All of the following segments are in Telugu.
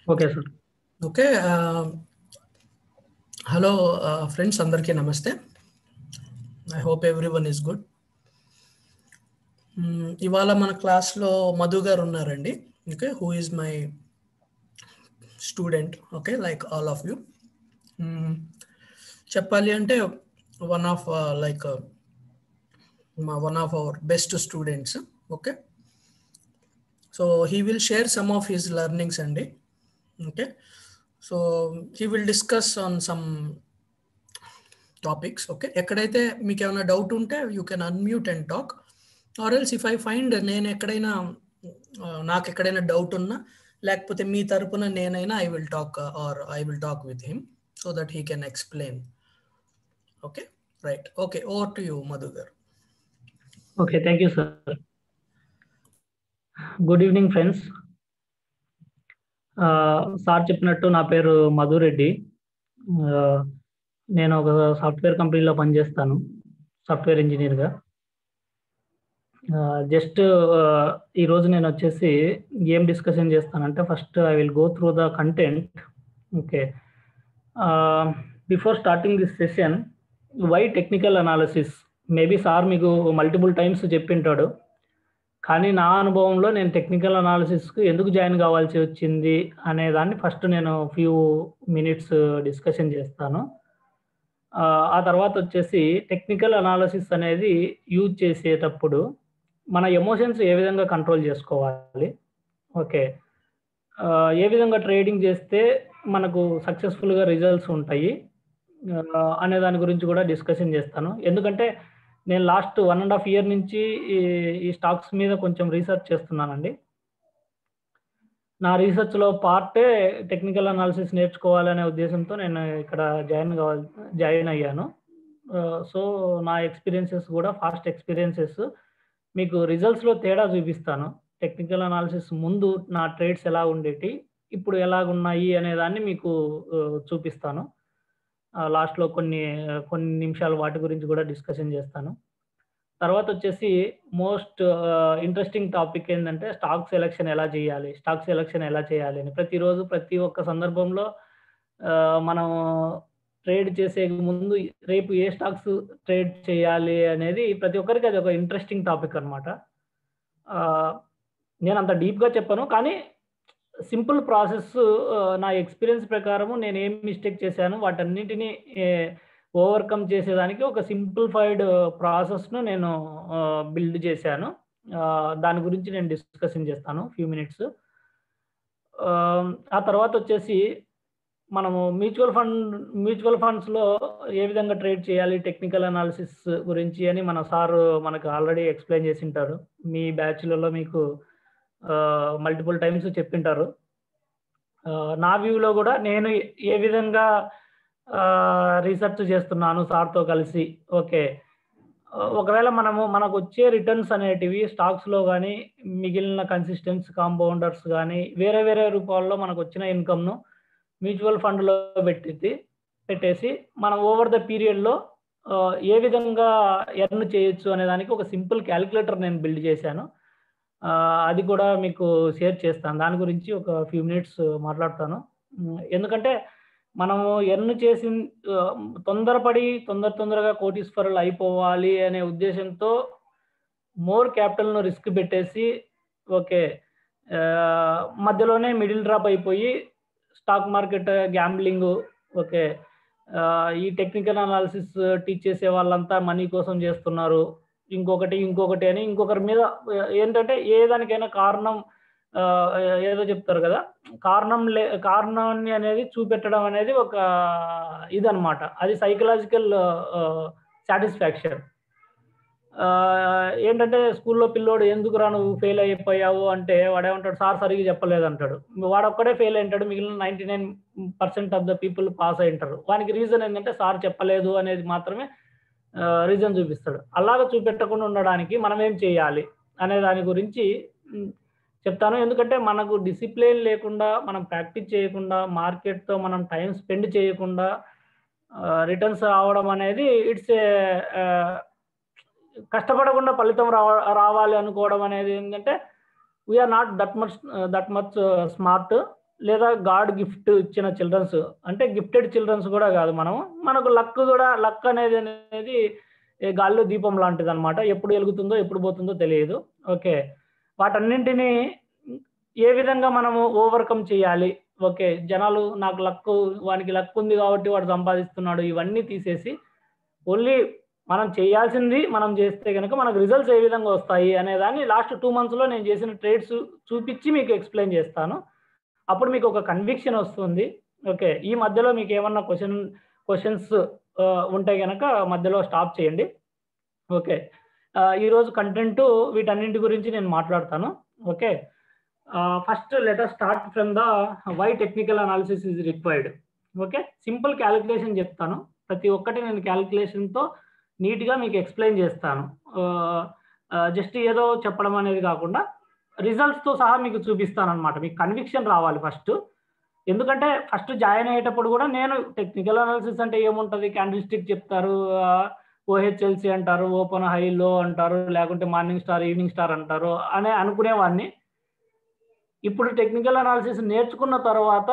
Okay sir okay hello friends అందరికీ నమస్తే I hope everyone is good ఇవాళ మన క్లాస్లో మధు గారు ఉన్నారండి okay who is my student okay like all of you చెప్పాలి అంటే వన్ ఆఫ్ లైక్ మా one of our best students okay so he will share some of his learnings అండి okay so he will discuss on some topics okay ఎక్కడైతే మీకు ఏమైనా డౌట్ ఉంటే you can unmute and talk or else if I find నేను ఎక్కడైనా నాకు ఎక్కడైనా డౌట్ ఉన్నా లేకపోతే మీ తరపున నేనైనా I will talk or I will talk with him so that he can explain okay right okay over to you Madhu గారు okay thank you sir good evening friends sir చెప్పినట్టు నా పేరు మధురెడ్డి నేను ఒక సాఫ్ట్వేర్ కంపెనీలో పనిచేస్తాను సాఫ్ట్వేర్ ఇంజనీర్గా జస్ట్ ఈరోజు నేను వచ్చేసి ఏం డిస్కషన్ చేస్తానంటే first I will go through the content okay before starting this session why technical analysis maybe sir మీకు మల్టిపుల్ టైమ్స్ చెప్పింటాడు కానీ నా అనుభవంలో నేను టెక్నికల్ అనాలిసిస్కి ఎందుకు జాయిన్ కావాల్సి వచ్చింది అనే దాన్ని ఫస్ట్ నేను ఫ్యూ మినిట్స్ డిస్కషన్ చేస్తాను ఆ తర్వాత వచ్చేసి టెక్నికల్ అనాలిసిస్ అనేది యూజ్ చేసేటప్పుడు మన ఎమోషన్స్ ఏ విధంగా కంట్రోల్ చేసుకోవాలి ఓకే ఏ విధంగా ట్రేడింగ్ చేస్తే మనకు సక్సెస్ఫుల్గా రిజల్ట్స్ ఉంటాయి అనే దాని గురించి కూడా డిస్కషన్ చేస్తాను ఎందుకంటే నేను last one and half year నుంచి ఈ స్టాక్స్ మీద కొంచెం రీసెర్చ్ చేస్తున్నానండి నా రీసెర్చ్లో పార్టే టెక్నికల్ అనాలిసిస్ నేర్చుకోవాలనే ఉద్దేశంతో నేను ఇక్కడ జాయిన్ కావాలి జాయిన్ అయ్యాను సో నా ఎక్స్పీరియన్సెస్ కూడా ఫాస్ట్ ఎక్స్పీరియన్సెస్ మీకు రిజల్ట్స్లో తేడా చూపిస్తాను టెక్నికల్ అనాలిసిస్ ముందు నా ట్రేడ్స్ ఎలా ఉండేటి ఇప్పుడు ఎలాగున్నాయి అనే దాన్ని మీకు చూపిస్తాను లాస్ట్లో కొన్ని కొన్ని నిమిషాలు వాటి గురించి కూడా డిస్కషన్ చేస్తాను తర్వాత వచ్చేసి మోస్ట్ ఇంట్రెస్టింగ్ టాపిక్ ఏంటంటే స్టాక్ సెలెక్షన్ ఎలా చేయాలి స్టాక్ సెలెక్షన్ ఎలా చేయాలి అని ప్రతిరోజు ప్రతి ఒక్క సందర్భంలో మనం ట్రేడ్ చేసే ముందు రేపు ఏ స్టాక్స్ ట్రేడ్ చేయాలి అనేది ప్రతి ఒక్కరికి అది ఒక ఇంట్రెస్టింగ్ టాపిక్ అనమాట నేను అంత డీప్గా చెప్పాను కానీ సింపుల్ ప్రాసెస్ నా ఎక్స్పీరియన్స్ ప్రకారము నేను ఏం మిస్టేక్ చేశాను వాటన్నిటిని ఓవర్కమ్ చేసేదానికి ఒక సింప్లిఫైడ్ ప్రాసెస్ను నేను బిల్డ్ చేశాను దాని గురించి నేను డిస్కషన్ చేస్తాను ఫ్యూ మినిట్స్ ఆ తర్వాత వచ్చేసి మనము మ్యూచువల్ ఫండ్ మ్యూచువల్ ఫండ్స్లో ఏ విధంగా ట్రేడ్ చేయాలి టెక్నికల్ అనాలిసిస్ గురించి అని మన సార్ మనకు ఆల్రెడీ ఎక్స్ప్లెయిన్ చేసి ఉంటారు మీ బ్యాచ్లలో మీకు మల్టిపుల్ టైమ్స్ చెప్పింటారు నా వ్యూలో కూడా నేను ఏ విధంగా రీసెర్చ్ చేస్తున్నాను సార్తో కలిసి ఓకే ఒకవేళ మనము మనకు వచ్చే రిటర్న్స్ అనేటివి స్టాక్స్లో కానీ మిగిలిన కన్సిస్టెన్స్ కాంపౌండర్స్ కానీ వేరే వేరే రూపాల్లో మనకు వచ్చిన ఇన్కమ్ను మ్యూచువల్ ఫండ్లో పెట్టి పెట్టేసి మనం ఓవర్ ద పీరియడ్లో ఏ విధంగా ఎర్న్ చేయొచ్చు అనే దానికి ఒక సింపుల్ క్యాలిక్యులేటర్ నేను బిల్డ్ చేశాను అది కూడా మీకు షేర్ చేస్తాను దాని గురించి ఒక ఫ్యూ మినిట్స్ మాట్లాడతాను ఎందుకంటే మనము ఎర్న్ చేసి తొందరపడి తొందర తొందరగా కోటీశ్వరులు అయిపోవాలి అనే ఉద్దేశంతో మోర్ క్యాపిటల్ను రిస్క్ పెట్టేసి ఓకే మధ్యలోనే మిడిల్ డ్రాప్ అయిపోయి స్టాక్ మార్కెట్ గ్యాంబ్లింగ్ ఓకే ఈ టెక్నికల్ అనాలిసిస్ టీచ్ చేసే వాళ్ళంతా మనీ కోసం చేస్తున్నారు ఇంకొకటి ఇంకొకటి అని ఇంకొకరి మీద ఏంటంటే ఏ దానికైనా కారణం ఏదో చెప్తారు కదా కారణం లే కారణాన్ని అనేది చూపెట్టడం అనేది ఒక ఇదనమాట అది సైకలాజికల్ సాటిస్ఫాక్షన్ ఏంటంటే స్కూల్లో పిల్లోడు ఎందుకు రా నువ్వు ఫెయిల్ అయిపోయావు అంటే వాడేమంటాడు సార్ సరిగ్గా చెప్పలేదు అంటాడు వాడొక్కడే ఫెయిల్ అయింటాడు మిగిలిన ninety nine percent of the people pass అయి ఉంటారు వానికి రీజన్ ఏంటంటే సార్ చెప్పలేదు అనేది మాత్రమే రీజన్ చూపిస్తాడు అలాగ చూపెట్టకుండా ఉండడానికి మనం ఏం చేయాలి అనే దాని గురించి చెప్తాను ఎందుకంటే మనకు డిసిప్లిన్ లేకుండా మనం ప్రాక్టీస్ చేయకుండా మార్కెట్తో మనం టైం స్పెండ్ చేయకుండా రిటర్న్స్ రావడం అనేది ఇట్స్ ఏ కష్టపడకుండా ఫలితం రావ రావాలి అనుకోవడం అనేది ఏంటంటే we are not that much that much smart లేదా గాడ్ గిఫ్ట్ ఇచ్చిన చిల్డ్రన్స్ అంటే గిఫ్టెడ్ చిల్డ్రన్స్ కూడా కాదు మనం మనకు లక్ కూడా లక్ అనేది అనేది ఏ గాల్లో దీపం లాంటిది అనమాట ఎప్పుడు వెలుగుతుందో ఎప్పుడు పోతుందో తెలియదు ఓకే వాటన్నింటినీ ఏ విధంగా మనము ఓవర్కమ్ చేయాలి ఓకే జనాలు నాకు లక్ వానికి లక్ ఉంది కాబట్టి వాడు సంపాదిస్తున్నాడు ఇవన్నీ తీసేసి ఓన్లీ మనం చేయాల్సింది మనం చేస్తే కనుక మనకు రిజల్ట్స్ ఏ విధంగా వస్తాయి అనే దాన్ని లాస్ట్ టూ మంత్స్లో నేను చేసిన ట్రేడ్స్ చూపించి మీకు ఎక్స్ప్లెయిన్ చేస్తాను అప్పుడు మీకు ఒక కన్విక్షన్ వస్తుంది ఓకే ఈ మధ్యలో మీకు ఏమన్నా క్వశ్చన్ క్వశ్చన్స్ ఉంటే కనుక మధ్యలో స్టాప్ చేయండి ఓకే ఈరోజు కంటెంట్ వీటన్నింటి గురించి నేను మాట్లాడతాను okay first letter start from the why technical analysis is required okay simple calculation చెప్తాను ప్రతి ఒక్కటి నేను క్యాలిక్యులేషన్తో నీట్గా మీకు ఎక్స్ప్లెయిన్ చేస్తాను జస్ట్ ఏదో చెప్పడం అనేది కాకుండా రిజల్ట్స్తో సహా మీకు చూపిస్తాను అనమాట మీకు కన్విక్షన్ రావాలి ఫస్ట్ ఎందుకంటే ఫస్ట్ జాయిన్ అయ్యేటప్పుడు కూడా నేను టెక్నికల్ అనాలిసిస్ అంటే ఏముంటుంది క్యాండిల్ స్టిక్ చెప్తారు ఓహెచ్ఎల్సి అంటారు ఓపెన్ హై లో అంటారు లేకుంటే మార్నింగ్ స్టార్ ఈవినింగ్ స్టార్ అంటారు అని అనుకునేవాడిని ఇప్పుడు టెక్నికల్ అనాలిసిస్ నేర్చుకున్న తర్వాత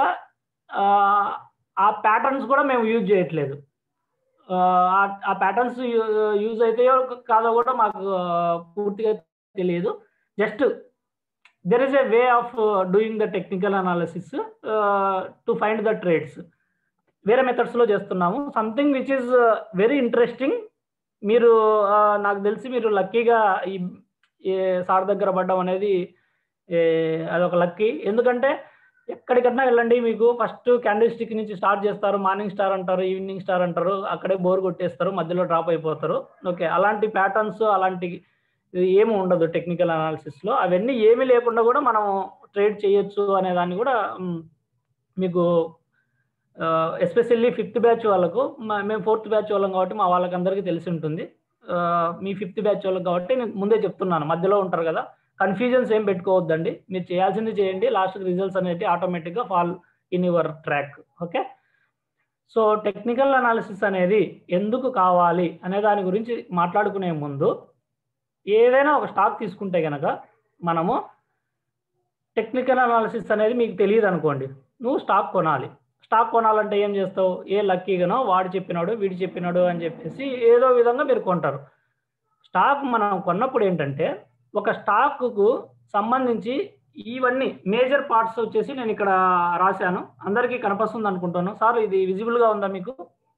ఆ ప్యాటర్న్స్ కూడా మేము యూజ్ చేయట్లేదు ఆ ప్యాటర్న్స్ యూజ్ అవుతాయో కాదో కూడా మాకు పూర్తిగా తెలియదు just there is a way of doing the technical analysis to find the trades వేరే మెథడ్స్లో చేస్తున్నాము something which is very interesting మీరు నాకు తెలిసి మీరు లక్కీగా ఈ సార్ దగ్గర పడ్డం అనేది అదొక లక్కీ ఎందుకంటే ఎక్కడికన్నా వెళ్ళండి మీకు ఫస్ట్ క్యాండిల్ స్టిక్ నుంచి స్టార్ట్ చేస్తారు మార్నింగ్ స్టార్ అంటారు ఈవినింగ్ స్టార్ అంటారు అక్కడే బోర్ కొట్టేస్తారు మధ్యలో డ్రాప్ అయిపోతారు ఓకే అలాంటి ప్యాటర్న్స్ అలాంటి ఏమి ఉండదు టెక్నికల్ అనాలిసిస్లో అవన్నీ ఏమీ లేకుండా కూడా మనం ట్రేడ్ చేయొచ్చు అనే దాన్ని కూడా మీకు ఎస్పెషల్లీ ఫిఫ్త్ బ్యాచ్ వాళ్ళకు మేము ఫోర్త్ బ్యాచ్ వాళ్ళం కాబట్టి మా వాళ్ళకి అందరికీ తెలిసి ఉంటుంది మీ ఫిఫ్త్ బ్యాచ్ వాళ్ళకి కాబట్టి నేను ముందే చెప్తున్నాను మధ్యలో ఉంటారు కదా కన్ఫ్యూజన్స్ ఏం పెట్టుకోవద్దండి మీరు చేయాల్సింది చేయండి లాస్ట్ రిజల్ట్స్ అనేవి ఆటోమేటిక్గా fall in your track okay so technical analysis అనేది ఎందుకు కావాలి అనే దాని గురించి మాట్లాడుకునే ముందు ఏదైనా ఒక స్టాక్ తీసుకుంటే కనుక మనము టెక్నికల్ అనాలిసిస్ అనేది మీకు తెలియదు అనుకోండి నువ్వు స్టాక్ కొనాలి స్టాక్ కొనాలంటే ఏం చేస్తావు ఏ లక్కీగానో వాడు చెప్పినాడు వీడు చెప్పినాడు అని చెప్పేసి ఏదో విధంగా మీరు కొంటారు స్టాక్ మనం కొన్నప్పుడు ఏంటంటే ఒక స్టాక్కు సంబంధించి ఇవన్నీ మేజర్ పార్ట్స్ వచ్చేసి నేను ఇక్కడ రాశాను అందరికీ కనపస్తుంది అనుకుంటాను సార్ ఇది విజిబుల్గా ఉందా మీకు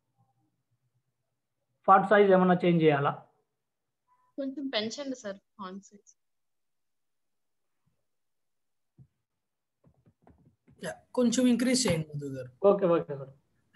ఫార్ట్ సైజ్ ఏమన్నా చేంజ్ చేయాలా కొంచెం పెంచండి సార్ ఫాంట్ సైజ్ కొంచెం ఇంక్రీజ్ చేయండి మధు గారు ఓకే ఓకే సార్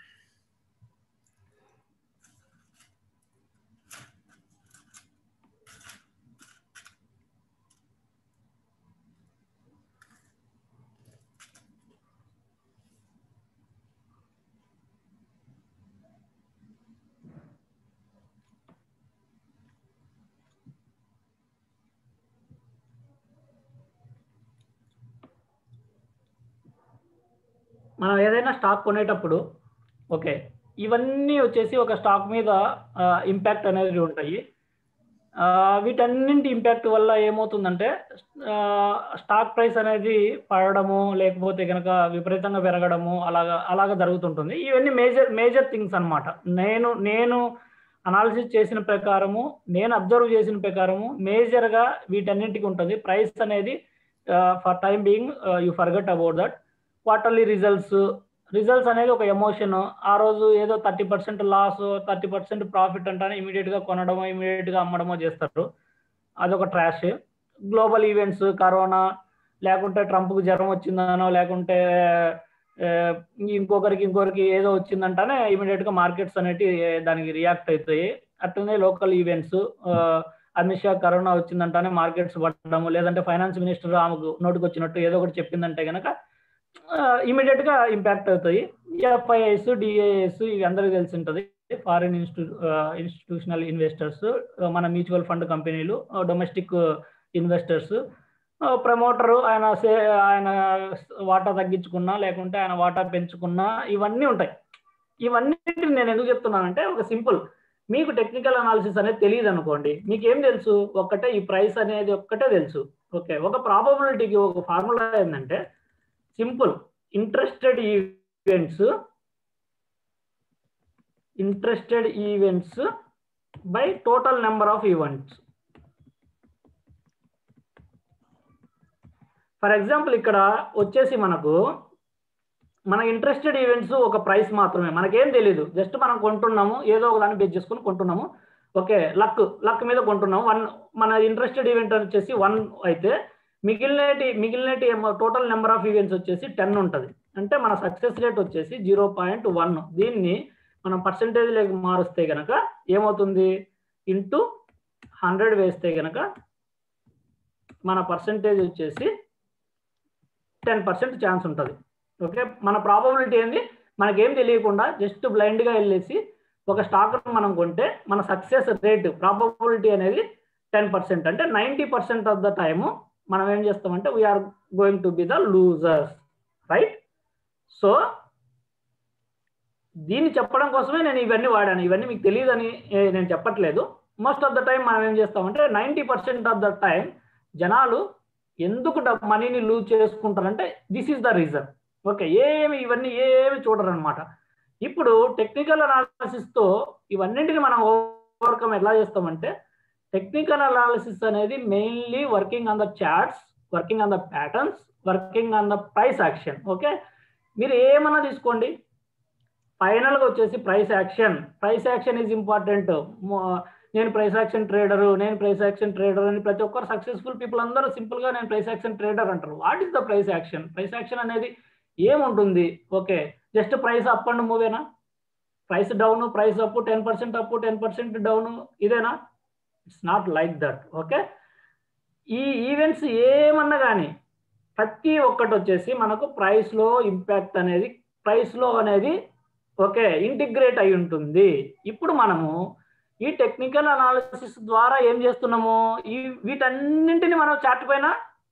మనం ఏదైనా స్టాక్ కొనేటప్పుడు ఓకే ఇవన్నీ వచ్చేసి ఒక స్టాక్ మీద ఇంపాక్ట్ అనేది ఉంటాయి వీటన్నింటి ఇంపాక్ట్ వల్ల ఏమవుతుందంటే స్టాక్ ప్రైస్ అనేది పడడము లేకపోతే కనుక విపరీతంగా పెరగడము అలాగా అలాగా జరుగుతుంటుంది ఇవన్నీ మేజర్ మేజర్ థింగ్స్ అనమాట నేను నేను అనాలిసిస్ చేసిన ప్రకారము నేను అబ్జర్వ్ చేసిన ప్రకారము మేజర్గా వీటన్నింటికి ఉంటుంది ప్రైస్ అనేది for time being you forget about that quarterly results results అనేది ఒక ఎమోషన్ ఆ రోజు ఏదో thirty percent loss thirty percent profit అంటానే ఇమీడియట్గా కొనడమో ఇమీడియట్గా అమ్మడమో చేస్తారు అదొక ట్రాష్ గ్లోబల్ ఈవెంట్స్ కరోనా లేకుంటే ట్రంప్కి జ్వరం వచ్చిందనో లేకుంటే ఇంకొకరికి ఇంకొకరికి ఏదో వచ్చిందంటానే ఇమీడియట్గా మార్కెట్స్ అనేవి దానికి రియాక్ట్ అవుతాయి అట్లనే local events Amit Shah corona వచ్చిందంటానే మార్కెట్స్ పడడము లేదంటే ఫైనాన్స్ మినిస్టర్ ఆమెకు నోటికి వచ్చినట్టు ఏదో ఒకటి చెప్పిందంటే కనుక ఇమీడియట్ గా ఇంపాక్ట్ అవుతాయి ఎఫ్ఐఐస్ డిఐఎస్ ఇవి అందరికీ తెలిసి ఉంటుంది ఫారిన్ ఇన్స్టిట్యూ ఇన్స్టిట్యూషనల్ ఇన్వెస్టర్స్ మన మ్యూచువల్ ఫండ్ కంపెనీలు డొమెస్టిక్ ఇన్వెస్టర్స్ ప్రమోటర్ ఆయన సే ఆయన వాటా తగ్గించుకున్నా లేకుంటే ఆయన వాటా పెంచుకున్నా ఇవన్నీ ఉంటాయి ఇవన్నీ నేను ఎందుకు చెప్తున్నానంటే ఒక సింపుల్ మీకు టెక్నికల్ అనాలిసిస్ అనేది తెలియదు అనుకోండి మీకు ఏం తెలుసు ఒక్కటే ఈ ప్రైస్ అనేది ఒక్కటే తెలుసు ఓకే ఒక ప్రాబబిలిటీకి ఒక ఫార్ములా ఏంటంటే simple interested events interested events by total number of events for example ఇక్కడ వచ్చేసి మనకు మన ఇంట్రెస్టెడ్ ఈవెంట్స్ ఒక ప్రైస్ మాత్రమే మనకేం తెలియదు జస్ట్ మనం కొంటున్నాము ఏదో ఒక దాన్ని బేస్ చేసుకుని కొంటున్నాము ఓకే లక్ లక్ మీద కొంటున్నాము వన్ మన ఇంట్రెస్టెడ్ ఈవెంట్ వచ్చేసి వన్ అయితే మిగిలినటి మిగిలినటి టోటల్ నెంబర్ ఆఫ్ ఈవెంట్స్ వచ్చేసి టెన్ ఉంటుంది అంటే మన సక్సెస్ రేట్ వచ్చేసి జీరో పాయింట్ వన్ దీన్ని మనం పర్సంటేజ్ లేక మారుస్తే గనక ఏమవుతుంది ఇంటూ హండ్రెడ్ వేస్తే గనక మన పర్సంటేజ్ వచ్చేసి టెన్ పర్సెంట్ ఛాన్స్ ఉంటుంది ఓకే మన ప్రాబబిలిటీ ఏంది మనకేం తెలియకుండా జస్ట్ బ్లైండ్గా వెళ్ళేసి ఒక స్టాక్ మనం కొంటే మన సక్సెస్ రేట్ ప్రాబబిలిటీ అనేది టెన్ పర్సెంట్ అంటే ninety percent of the time మనం ఏం చేస్తామంటే we are going to be the losers right so దీన్ని చెప్పడం కోసమే నేను ఇవన్నీ వాడాను ఇవన్నీ మీకు తెలియదని నేను చెప్పట్లేదు మోస్ట్ ఆఫ్ ద టైం మనం ఏం చేస్తామంటే ninety percent of the time జనాలు ఎందుకు మనీని లూజ్ చేసుకుంటారంటే this is the reason okay ఏమి ఇవన్నీ ఏమి చూడరు అనమాట ఇప్పుడు టెక్నికల్ అనాలిసిస్తో ఇవన్నింటిని మనం ఓవర్కమ్ ఎలా చేస్తామంటే టెక్నికల్ అనాలిసిస్ అనేది mainly working on the charts working on the patterns working on the price action okay మీరు ఏమన్నా తీసుకోండి ఫైనల్గా వచ్చేసి price action price action is important నేను ప్రైస్ యాక్షన్ ట్రేడరు నేను ప్రైస్ యాక్షన్ ట్రేడర్ అని ప్రతి ఒక్కరు సక్సెస్ఫుల్ పీపుల్ అందరూ సింపుల్గా నేను ప్రైస్ యాక్షన్ ట్రేడర్ అంటారు what is the price action price action అనేది ఏముంటుంది okay just price up and మూవేనా price down price up ten percent up ten percent down ఇదేనా it's not like that okay ఈ ఈవెంట్స్ ఏమన్నా కానీ ప్రతి ఒక్కటి వచ్చేసి మనకు ప్రైస్లో ఇంపాక్ట్ అనేది ప్రైస్లో అనేది ఓకే ఇంటిగ్రేట్ అయి ఉంటుంది ఇప్పుడు మనము ఈ టెక్నికల్ అనాలిసిస్ ద్వారా ఏం చేస్తున్నాము ఈ వీటన్నింటిని మనం చార్ట్ పైన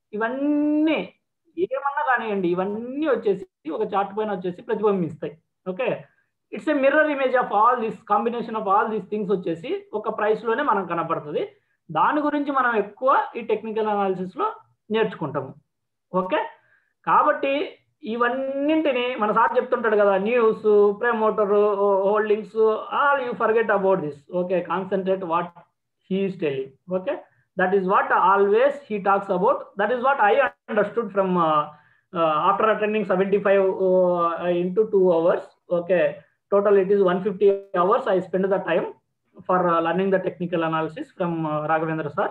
ఇవన్నీ ఏమన్నా కానివ్వండి ఇవన్నీ వచ్చేసి ఒక చార్ట్ పైన వచ్చేసి ప్రతిబింబిస్తాయి okay it's a mirror image of all this combination of all these things వచ్చేసి ఒక ప్రైస్లోనే మనం కనపడుతుంది దాని గురించి మనం ఎక్కువ ఈ టెక్నికల్ అనాలిసిస్లో నేర్చుకుంటాము ఓకే కాబట్టి ఇవన్నింటిని మన సార్ చెప్తుంటాడు కదా news promoter holdings all you forget about this okay concentrate what he is telling okay that is what always he talks about that is what I understood from after attending seventy five into two hours okay total it is 150 hours i spend the time for uh, learning the technical analysis from uh, raghavendra sir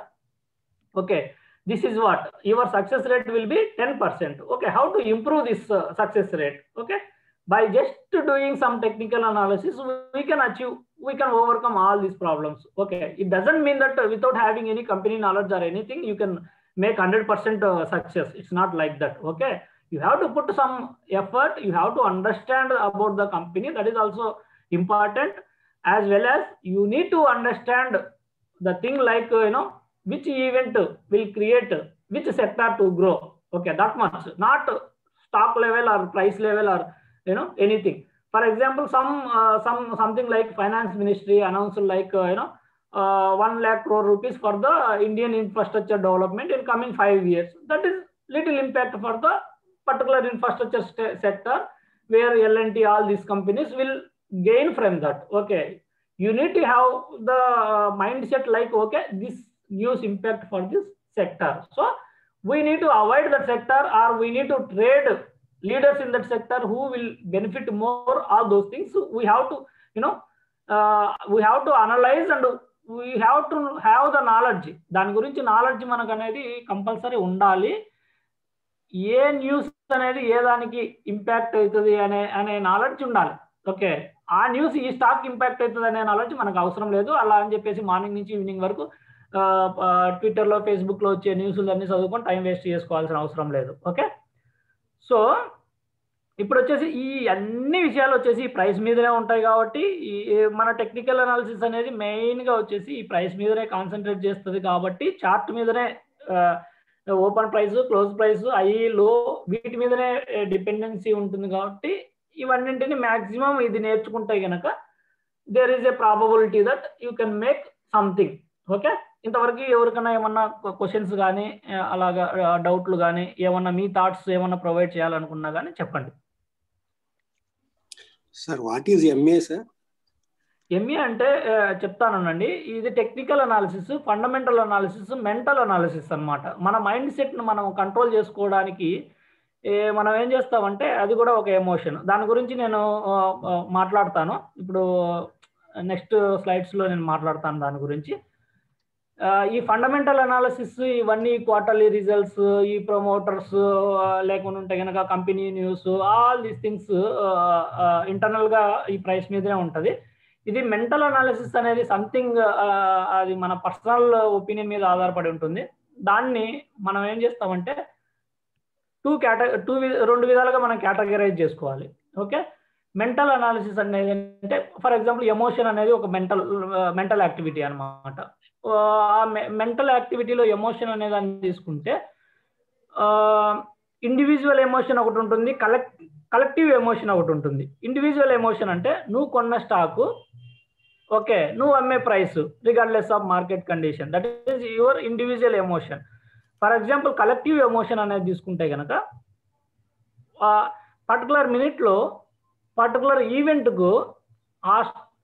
okay this is what your success rate will be 10% okay how to improve this uh, success rate okay by just doing some technical analysis we can achieve we can overcome all these problems okay it doesn't mean that without having any company knowledge or anything you can make 100% success it's not like that okay you have to put some effort you have to understand about the company that is also important as well as you need to understand the thing like you know which event will create which sector to grow okay that much not stock level or price level or you know anything for example some uh, some something like finance ministry announced like uh, you know uh, 1 lakh crore rupees for the indian infrastructure development in coming 5 years that is little impact for the particular infrastructure sector where L&T, all these companies will gain from that. Okay. You need to have the mindset like, okay, this news impact for this sector. So we need to avoid that sector or we need to trade leaders in that sector who will benefit more, all those things. So we have to, you know, uh, we have to analyze and we have to have the knowledge. దాని గురించి నాలెడ్జ్ మనకు అనేది కంపల్సరీ ఉండాలి ఏ న్యూస్ అనేది ఏ దానికి ఇంపాక్ట్ అవుతుంది అనే అనే నాలెడ్జ్ ఉండాలి ఓకే ఆ న్యూస్ ఈ స్టాక్ ఇంపాక్ట్ అవుతుంది అనే నాలెడ్జ్ మనకు అవసరం లేదు అలా అని చెప్పేసి మార్నింగ్ నుంచి ఈవినింగ్ వరకు ట్విట్టర్లో ఫేస్బుక్లో వచ్చే న్యూస్లన్నీ చదువుకొని టైం వేస్ట్ చేసుకోవాల్సిన అవసరం లేదు ఓకే సో ఇప్పుడు వచ్చేసి ఈ అన్ని విషయాలు వచ్చేసి ప్రైస్ మీదనే ఉంటాయి కాబట్టి ఈ మన టెక్నికల్ అనాలిసిస్ అనేది మెయిన్గా వచ్చేసి ఈ ప్రైస్ మీదనే కాన్సన్ట్రేట్ చేస్తుంది కాబట్టి చార్ట్ మీదనే open price close price high low వీటి మీదనే డిపెండెన్సీ ఉంటుంది కాబట్టి ఇవన్నింటిని మాక్సిమం ఇది నేర్చుకుంటే కనుక there is a probability that you can make something okay ఇంతవరకు ఎవరికైనా ఏమన్నా క్వశ్చన్స్ కానీ అలాగా డౌట్లు కానీ ఏమన్నా మీ థాట్స్ ఏమన్నా ప్రొవైడ్ చేయాలనుకున్నా కానీ చెప్పండి sir what is MA sir MA అంటే ఆ, చెప్తానండి ఇది technical analysis fundamental analysis mental analysis అన్నమాట మన మైండ్ సెట్ను మనం కంట్రోల్ చేసుకోవడానికి ఏ, మనం ఏం చేస్తామంటే అది కూడా ఒక ఎమోషన్ దాని గురించి నేను ఆ, ఆ, మాట్లాడతాను ఇప్పుడు నెక్స్ట్ స్లైడ్స్లో నేను మాట్లాడతాను దాని గురించి ఆ, ఈ ఫండమెంటల్ అనాలిసిస్ ఇవన్నీ క్వార్టర్లీ రిజల్ట్స్ ఈ ప్రమోటర్స్ లేకుండా ఉంటే కనుక company news all these things ఇంటర్నల్గా ఈ ప్రైస్ మీదనే ఉంటుంది ఇది మెంటల్ అనాలిసిస్ అనేది సంథింగ్ అది మన పర్సనల్ ఒపీనియన్ మీద ఆధారపడి ఉంటుంది దాన్ని మనం ఏం చేస్తామంటే టూ కేట టూ రెండు విధాలుగా మనం కేటగరైజ్ చేసుకోవాలి ఓకే మెంటల్ అనాలిసిస్ అనేది అంటే ఫర్ ఎగ్జాంపుల్ ఎమోషన్ అనేది ఒక మెంటల్ మెంటల్ యాక్టివిటీ అనమాట ఆ మెంటల్ యాక్టివిటీలో ఎమోషన్ అనే దాన్ని తీసుకుంటే ఇండివిజువల్ ఎమోషన్ ఒకటి ఉంటుంది కలెక్ట్ కలెక్టివ్ ఎమోషన్ ఒకటి ఉంటుంది ఇండివిజువల్ ఎమోషన్ అంటే నువ్వు కొన్న స్టాకు ఓకే నువ్వు అమ్మే price regardless of market condition that is your individual emotion for example collective emotion అనేది తీసుకుంటే కనుక పర్టికులర్ మినిట్లో పర్టికులర్ ఈవెంట్కు ఆ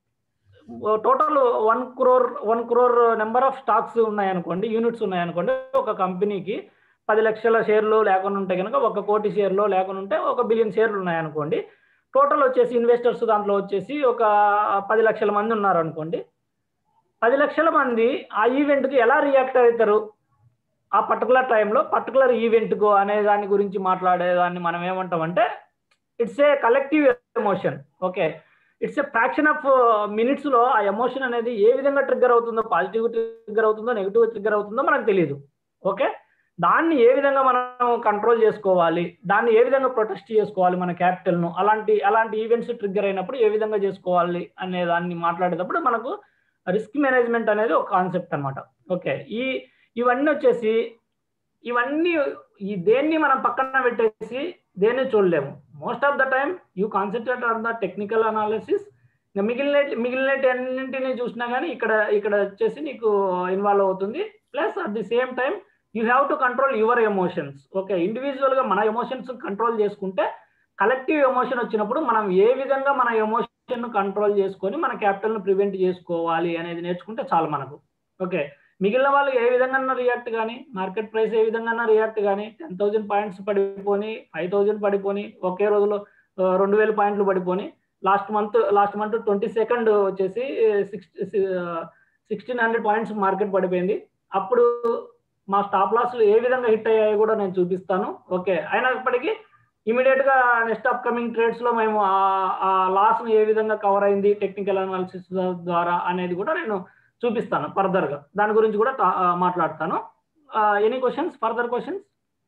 total one crore one crore number of stocks ఉన్నాయనుకోండి యూనిట్స్ ఉన్నాయనుకోండి ఒక కంపెనీకి పది లక్షల షేర్లు లేకుండా ఉంటే కనుక ఒక కోటి షేర్లు లేకుండా ఉంటే ఒక బిలియన్ షేర్లు ఉన్నాయనుకోండి టోటల్ వచ్చేసి ఇన్వెస్టర్స్ దాంట్లో వచ్చేసి ఒక పది లక్షల మంది ఉన్నారు అనుకోండి పది లక్షల మంది ఆ ఈవెంట్కి ఎలా రియాక్ట్ అవుతారు ఆ పర్టికులర్ టైంలో పర్టికులర్ ఈవెంట్కు అనే దాని గురించి మాట్లాడేదాన్ని మనం ఏమంటామంటే it's a collective emotion okay it's a fraction of మినిట్స్లో ఆ ఎమోషన్ అనేది ఏ విధంగా ట్రిగ్గర్ అవుతుందో పాజిటివ్ ట్రిగ్గర్ అవుతుందో నెగిటివ్ ట్రిగ్గర్ అవుతుందో మనకు తెలియదు ఓకే దాన్ని ఏ విధంగా మనం కంట్రోల్ చేసుకోవాలి దాన్ని ఏ విధంగా ప్రొటెస్ట్ చేసుకోవాలి మన క్యాపిటల్ను అలాంటి అలాంటి ఈవెంట్స్ ట్రిగ్గర్ అయినప్పుడు ఏ విధంగా చేసుకోవాలి అనే దాన్ని మాట్లాడేటప్పుడు మనకు రిస్క్ మేనేజ్మెంట్ అనేది ఒక కాన్సెప్ట్ అనమాట ఓకే ఈ ఇవన్నీ వచ్చేసి ఇవన్నీ ఈ దేన్ని మనం పక్కన పెట్టేసి దేన్ని చూడలేము most of the time you concentrate on the technical analysis ఇంకా మిగిలిన మిగిలిన అన్నింటినీ చూసినా కానీ ఇక్కడ ఇక్కడ వచ్చేసి నీకు ఇన్వాల్వ్ అవుతుంది plus at the same time you have to control your emotions okay ఇండివిజువల్గా మన ఎమోషన్స్ కంట్రోల్ చేసుకుంటే కలెక్టివ్ ఎమోషన్ వచ్చినప్పుడు మనం ఏ విధంగా మన ఎమోషన్ కంట్రోల్ చేసుకొని మన క్యాపిటల్ను ప్రివెంట్ చేసుకోవాలి అనేది నేర్చుకుంటే చాలు మనకు ఓకే మిగిలిన వాళ్ళు ఏ విధంగా రియాక్ట్ కానీ మార్కెట్ ప్రైస్ ఏ విధంగా రియాక్ట్ కానీ టెన్ థౌజండ్ పాయింట్స్ పడిపోని ఫైవ్ థౌజండ్ పడిపోని ఒకే రోజులో రెండు వేల పాయింట్లు పడిపోని last month last month twenty second వచ్చేసి sixty sixteen hundred points market పడిపోయింది అప్పుడు మా స్టాప్ లాస్లు ఏ విధంగా హిట్ అయ్యాయో కూడా నేను చూపిస్తాను ఓకే అయినప్పటికీ ఇమీడియట్ గా నెక్స్ట్ అప్కమింగ్ ట్రేడ్స్ లో మేము ఆ లాస్ ఏ విధంగా కవర్ అయింది టెక్నికల్ అనాలిసిస్ ద్వారా అనేది కూడా నేను చూపిస్తాను ఫర్దర్ గా దాని గురించి కూడా మాట్లాడతాను any questions further questions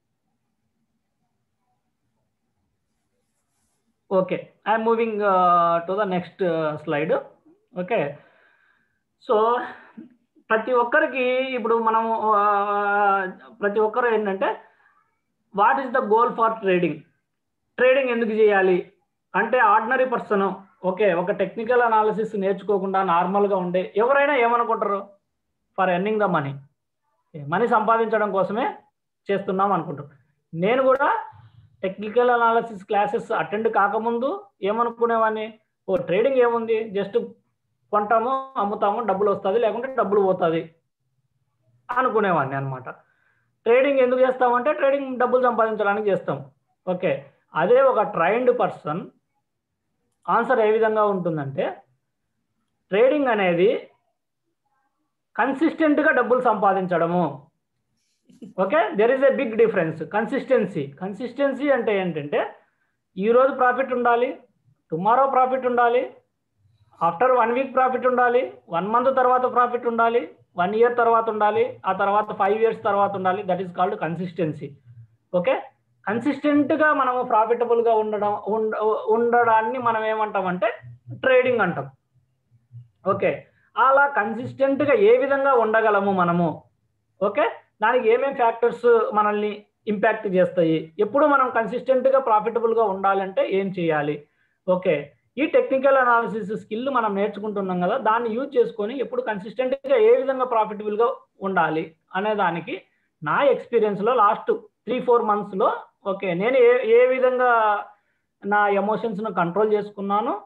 okay I'm moving to the next slide okay so ప్రతి ఒక్కరికి ఇప్పుడు మనము ప్రతి ఒక్కరు ఏంటంటే what is the goal for trading trading ఎందుకు చేయాలి అంటే ఆర్డినరీ పర్సన్ ఓకే ఒక టెక్నికల్ అనాలిసిస్ నేర్చుకోకుండా నార్మల్గా ఉండే ఎవరైనా ఏమనుకుంటారు for earning the money money సంపాదించడం కోసమే చేస్తున్నాం అనుకుంటారు నేను కూడా టెక్నికల్ అనాలిసిస్ క్లాసెస్ అటెండ్ కాకముందు ఏమనుకునేవాడిని ఓ ట్రేడింగ్ ఏముంది జస్ట్ కొంటాము అమ్ముతాము డబ్బులు వస్తుంది లేకుంటే డబ్బులు పోతుంది అనుకునేవాడిని అనమాట ట్రేడింగ్ ఎందుకు చేస్తామంటే ట్రేడింగ్ డబ్బులు సంపాదించడానికి చేస్తాం ఓకే అదే ఒక ట్రైన్డ్ పర్సన్ ఆన్సర్ ఏ విధంగా ఉంటుందంటే ట్రేడింగ్ అనేది కన్సిస్టెంట్గా డబ్బులు సంపాదించడము okay there is a big difference consistency consistency అంటే ఏంటంటే ఈరోజు ప్రాఫిట్ ఉండాలి టుమారో ప్రాఫిట్ ఉండాలి ఆఫ్టర్ వన్ వీక్ ప్రాఫిట్ ఉండాలి వన్ మంత్ తర్వాత ప్రాఫిట్ ఉండాలి వన్ ఇయర్ తర్వాత ఉండాలి ఆ తర్వాత ఫైవ్ ఇయర్స్ తర్వాత ఉండాలి that is called consistency okay కన్సిస్టెంట్గా మనము ప్రాఫిటబుల్గా ఉండడం ఉండడాన్ని మనం ఏమంటామంటే ట్రేడింగ్ అంటాం ఓకే అలా కన్సిస్టెంట్గా ఏ విధంగా ఉండగలము మనము ఓకే దానికి ఏమేమి ఫ్యాక్టర్స్ మనల్ని ఇంపాక్ట్ చేస్తాయి ఎప్పుడు మనం కన్సిస్టెంట్గా ప్రాఫిటబుల్గా ఉండాలంటే ఏం చేయాలి ఓకే ఈ టెక్నికల్ అనాలిసిస్ స్కిల్ మనం నేర్చుకుంటున్నాం కదా దాన్ని యూజ్ చేసుకొని ఎప్పుడు కన్సిస్టెంట్గా ఏ విధంగా ప్రాఫిటబుల్గా ఉండాలి అనే దానికి నా ఎక్స్పీరియన్స్లో లాస్ట్ త్రీ ఫోర్ మంత్స్లో ఓకే నేను ఏ ఏ విధంగా నా ఎమోషన్స్ను కంట్రోల్ చేసుకున్నాను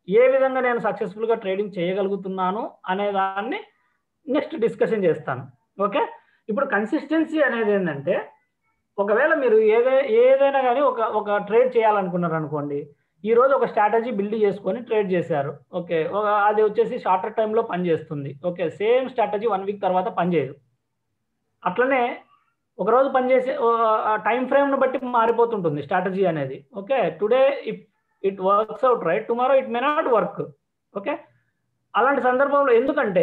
ఏ విధంగా నేను సక్సెస్ఫుల్గా ట్రేడింగ్ చేయగలుగుతున్నాను అనే దాన్ని నెక్స్ట్ డిస్కషన్ చేస్తాను ఓకే ఇప్పుడు కన్సిస్టెన్సీ అనేది ఏంటంటే ఒకవేళ మీరు ఏదే ఏదైనా కానీ ఒక ఒక ట్రేడ్ చేయాలనుకున్నారు అనుకోండి ఈ రోజు ఒక స్ట్రాటజీ బిల్డ్ చేసుకొని ట్రేడ్ చేశారు ఓకే అది వచ్చేసి షార్టర్ టైంలో పనిచేస్తుంది okay same strategy one week తర్వాత పనిచేయదు అట్లనే ఒక రోజు పనిచేసే టైం ఫ్రేమ్ను బట్టి మారిపోతుంటుంది స్ట్రాటజీ అనేది okay today if it works out right tomorrow it may not work okay అలాంటి సందర్భంలో ఎందుకంటే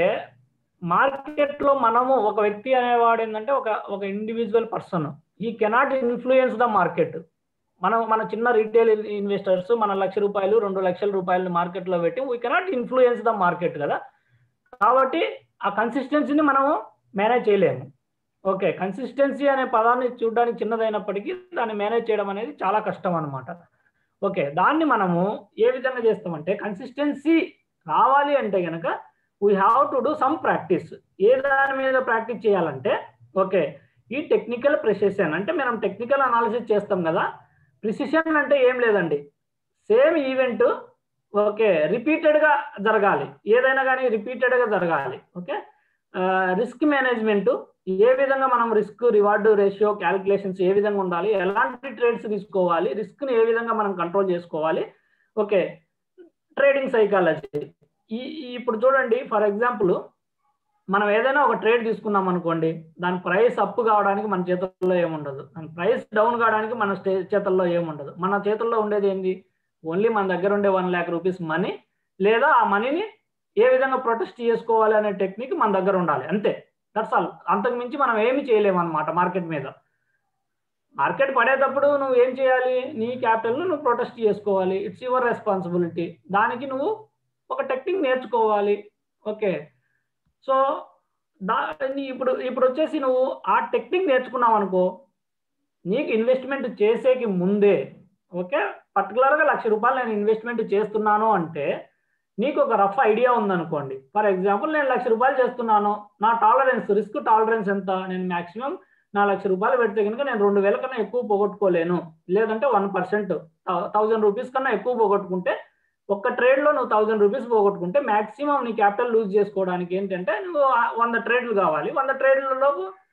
మార్కెట్లో మనము ఒక వ్యక్తి అనేవాడు ఏంటంటే ఒక ఒక ఇండివిజువల్ పర్సన్ ఈ కెనాట్ ఇన్ఫ్లుయెన్స్ ద మార్కెట్ మనం మన చిన్న రీటైల్ ఇన్వెస్టర్స్ మన లక్ష రూపాయలు రెండు లక్షల రూపాయలు మార్కెట్లో పెట్టి we cannot influence the market కదా కాబట్టి ఆ కన్సిస్టెన్సీని మనము మేనేజ్ చేయలేము ఓకే కన్సిస్టెన్సీ అనే పదాన్ని చూడడానికి చిన్నదైనప్పటికీ దాన్ని మేనేజ్ చేయడం అనేది చాలా కష్టం అనమాట ఓకే దాన్ని మనము ఏ విధంగా చేస్తామంటే కన్సిస్టెన్సీ రావాలి అంటే కనుక we have to do some practice ఏ దాని మీద ప్రాక్టీస్ చేయాలంటే ఓకే ఈ టెక్నికల్ ప్రెసిషన్ అంటే మనం టెక్నికల్ అనాలిసిస్ చేస్తాం కదా ప్రిసిషన్ అంటే ఏం లేదండి సేమ్ ఈవెంట్ ఓకే రిపీటెడ్గా జరగాలి ఏదైనా కానీ రిపీటెడ్గా జరగాలి ఓకే రిస్క్ మేనేజ్మెంట్ ఏ విధంగా మనం రిస్క్ రివార్డు రేషియో క్యాలిక్యులేషన్స్ ఏ విధంగా ఉండాలి ఎలాంటి ట్రేడ్స్ తీసుకోవాలి రిస్క్ని ఏ విధంగా మనం కంట్రోల్ చేసుకోవాలి ఓకే ట్రేడింగ్ సైకాలజీ ఈ ఇప్పుడు చూడండి ఫర్ ఎగ్జాంపుల్ మనం ఏదైనా ఒక ట్రేడ్ తీసుకున్నాం అనుకోండి దాని ప్రైస్ అప్ కావడానికి మన చేతుల్లో ఏముండదు దాని ప్రైస్ డౌన్ కావడానికి మన స్టే చేతుల్లో ఏముండదు మన చేతుల్లో ఉండేది ఏంది ఓన్లీ మన దగ్గర ఉండే వన్ ల్యాక్ రూపీస్ మనీ లేదా ఆ మనీని ఏ విధంగా ప్రొటెస్ట్ చేసుకోవాలి అనే టెక్నిక్ మన దగ్గర ఉండాలి అంతే దట్స్ ఆల్ అంతకు మించి మనం ఏమి చేయలేము అనమాట మార్కెట్ మీద మార్కెట్ పడేటప్పుడు నువ్వు ఏం చేయాలి నీ క్యాపిటల్ను నువ్వు ప్రొటెస్ట్ చేసుకోవాలి ఇట్స్ యువర్ రెస్పాన్సిబిలిటీ దానికి నువ్వు ఒక టెక్నిక్ నేర్చుకోవాలి ఓకే సో దా ఇప్పుడు ఇప్పుడు వచ్చేసి నువ్వు ఆ టెక్నిక్ నేర్చుకున్నావు అనుకో నీకు ఇన్వెస్ట్మెంట్ చేసేకి ముందే ఓకే పర్టికులర్గా లక్ష రూపాయలు నేను ఇన్వెస్ట్మెంట్ చేస్తున్నాను అంటే నీకు ఒక రఫ్ ఐడియా ఉందనుకోండి ఫర్ ఎగ్జాంపుల్ నేను లక్ష రూపాయలు చేస్తున్నాను నా టాలరెన్స్ రిస్క్ టాలరెన్స్ ఎంత నేను మాక్సిమం నా లక్ష రూపాయలు పెడితే కనుక నేను రెండు వేల కన్నా ఎక్కువ పోగొట్టుకోలేను లేదంటే వన్ పర్సెంట్ థౌజండ్ రూపీస్ కన్నా ఎక్కువ పోగొట్టుకుంటే ఒక్క ట్రేడ్లో నువ్వు థౌజండ్ రూపీస్ పోగొట్టుకుంటే మాక్సిమం నీ క్యాపిటల్ లూజ్ చేసుకోవడానికి ఏంటంటే నువ్వు వంద ట్రేడ్లు కావాలి వంద ట్రేడ్లలో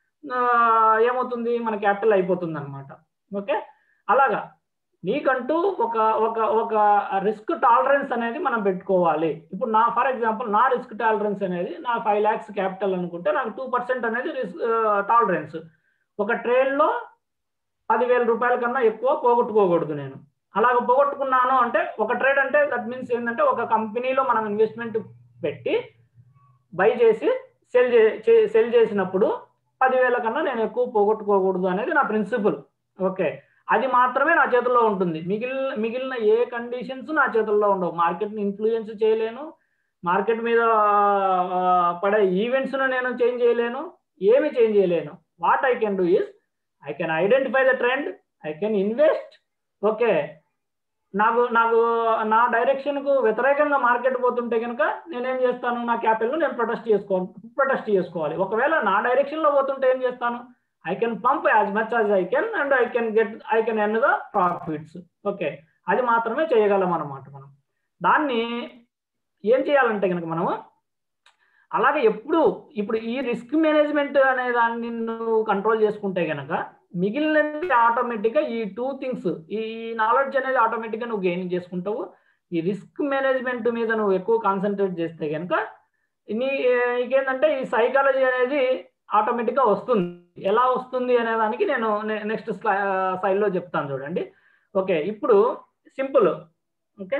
ఏమవుతుంది మన క్యాపిటల్ అయిపోతుంది అనమాట ఓకే అలాగా నీకంటూ ఒక ఒక ఒక రిస్క్ టాలరెన్స్ అనేది మనం పెట్టుకోవాలి ఇప్పుడు నా ఫర్ ఎగ్జాంపుల్ నా రిస్క్ టాలరెన్స్ అనేది నా ఫైవ్ ల్యాక్స్ క్యాపిటల్ అనుకుంటే నాకు టూ పర్సెంట్ అనేది రిస్క్ టాలరెన్స్ ఒక ట్రేడ్లో పదివేల రూపాయల కన్నా ఎక్కువ పోగొట్టుకోకూడదు నేను అలాగ పోగొట్టుకున్నాను అంటే ఒక ట్రేడ్ అంటే దట్ మీన్స్ ఏంటంటే ఒక కంపెనీలో మనం ఇన్వెస్ట్మెంట్ పెట్టి బై చేసి సెల్ చే సెల్ చేసినప్పుడు పదివేల కన్నా నేను ఎక్కువ పోగొట్టుకోకూడదు అనేది నా ప్రిన్సిపల్ ఓకే అది మాత్రమే నా చేతుల్లో ఉంటుంది మిగిలిన మిగిలిన ఏ కండిషన్స్ నా చేతుల్లో ఉండవు మార్కెట్ని ఇన్ఫ్లుయెన్స్ చేయలేను మార్కెట్ మీద పడే ఈవెంట్స్ను నేను చేంజ్ చేయలేను ఏమి చేంజ్ చేయలేను what I can do is I can identify the trend I can invest okay నాకు నాకు నా డైరెక్షన్కు వ్యతిరేకంగా మార్కెట్ పోతుంటే కనుక నేనేం చేస్తాను నా క్యాపిటల్ను నేను ప్రొటెస్ట్ చేసుకో ప్రొటెస్ట్ చేసుకోవాలి ఒకవేళ నా డైరెక్షన్లో పోతుంటే ఏం చేస్తాను I can pump as much as I can and I can get I can earn the profits okay అది మాత్రమే చేయగలం అనమాట మనం దాన్ని ఏం చేయాలంటే కనుక మనము అలాగే ఎప్పుడు ఇప్పుడు ఈ రిస్క్ మేనేజ్మెంట్ అనే దాన్ని నువ్వు కంట్రోల్ చేసుకుంటే కనుక మిగిలినవి ఆటోమేటిక్గా ఈ టూ థింగ్స్ ఈ నాలెడ్జ్ అనేది ఆటోమేటిక్గా నువ్వు గెయిన్ చేసుకుంటావు ఈ రిస్క్ మేనేజ్మెంట్ మీద నువ్వు ఎక్కువ కాన్సన్ట్రేట్ చేస్తే కనుక నీ నీకేంటంటే ఈ సైకాలజీ అనేది ఆటోమేటిక్గా వస్తుంది ఎలా వస్తుంది అనే దానికి నేను నెక్స్ట్ స్లైడ్లో చెప్తాను చూడండి ఓకే ఇప్పుడు సింపుల్ ఓకే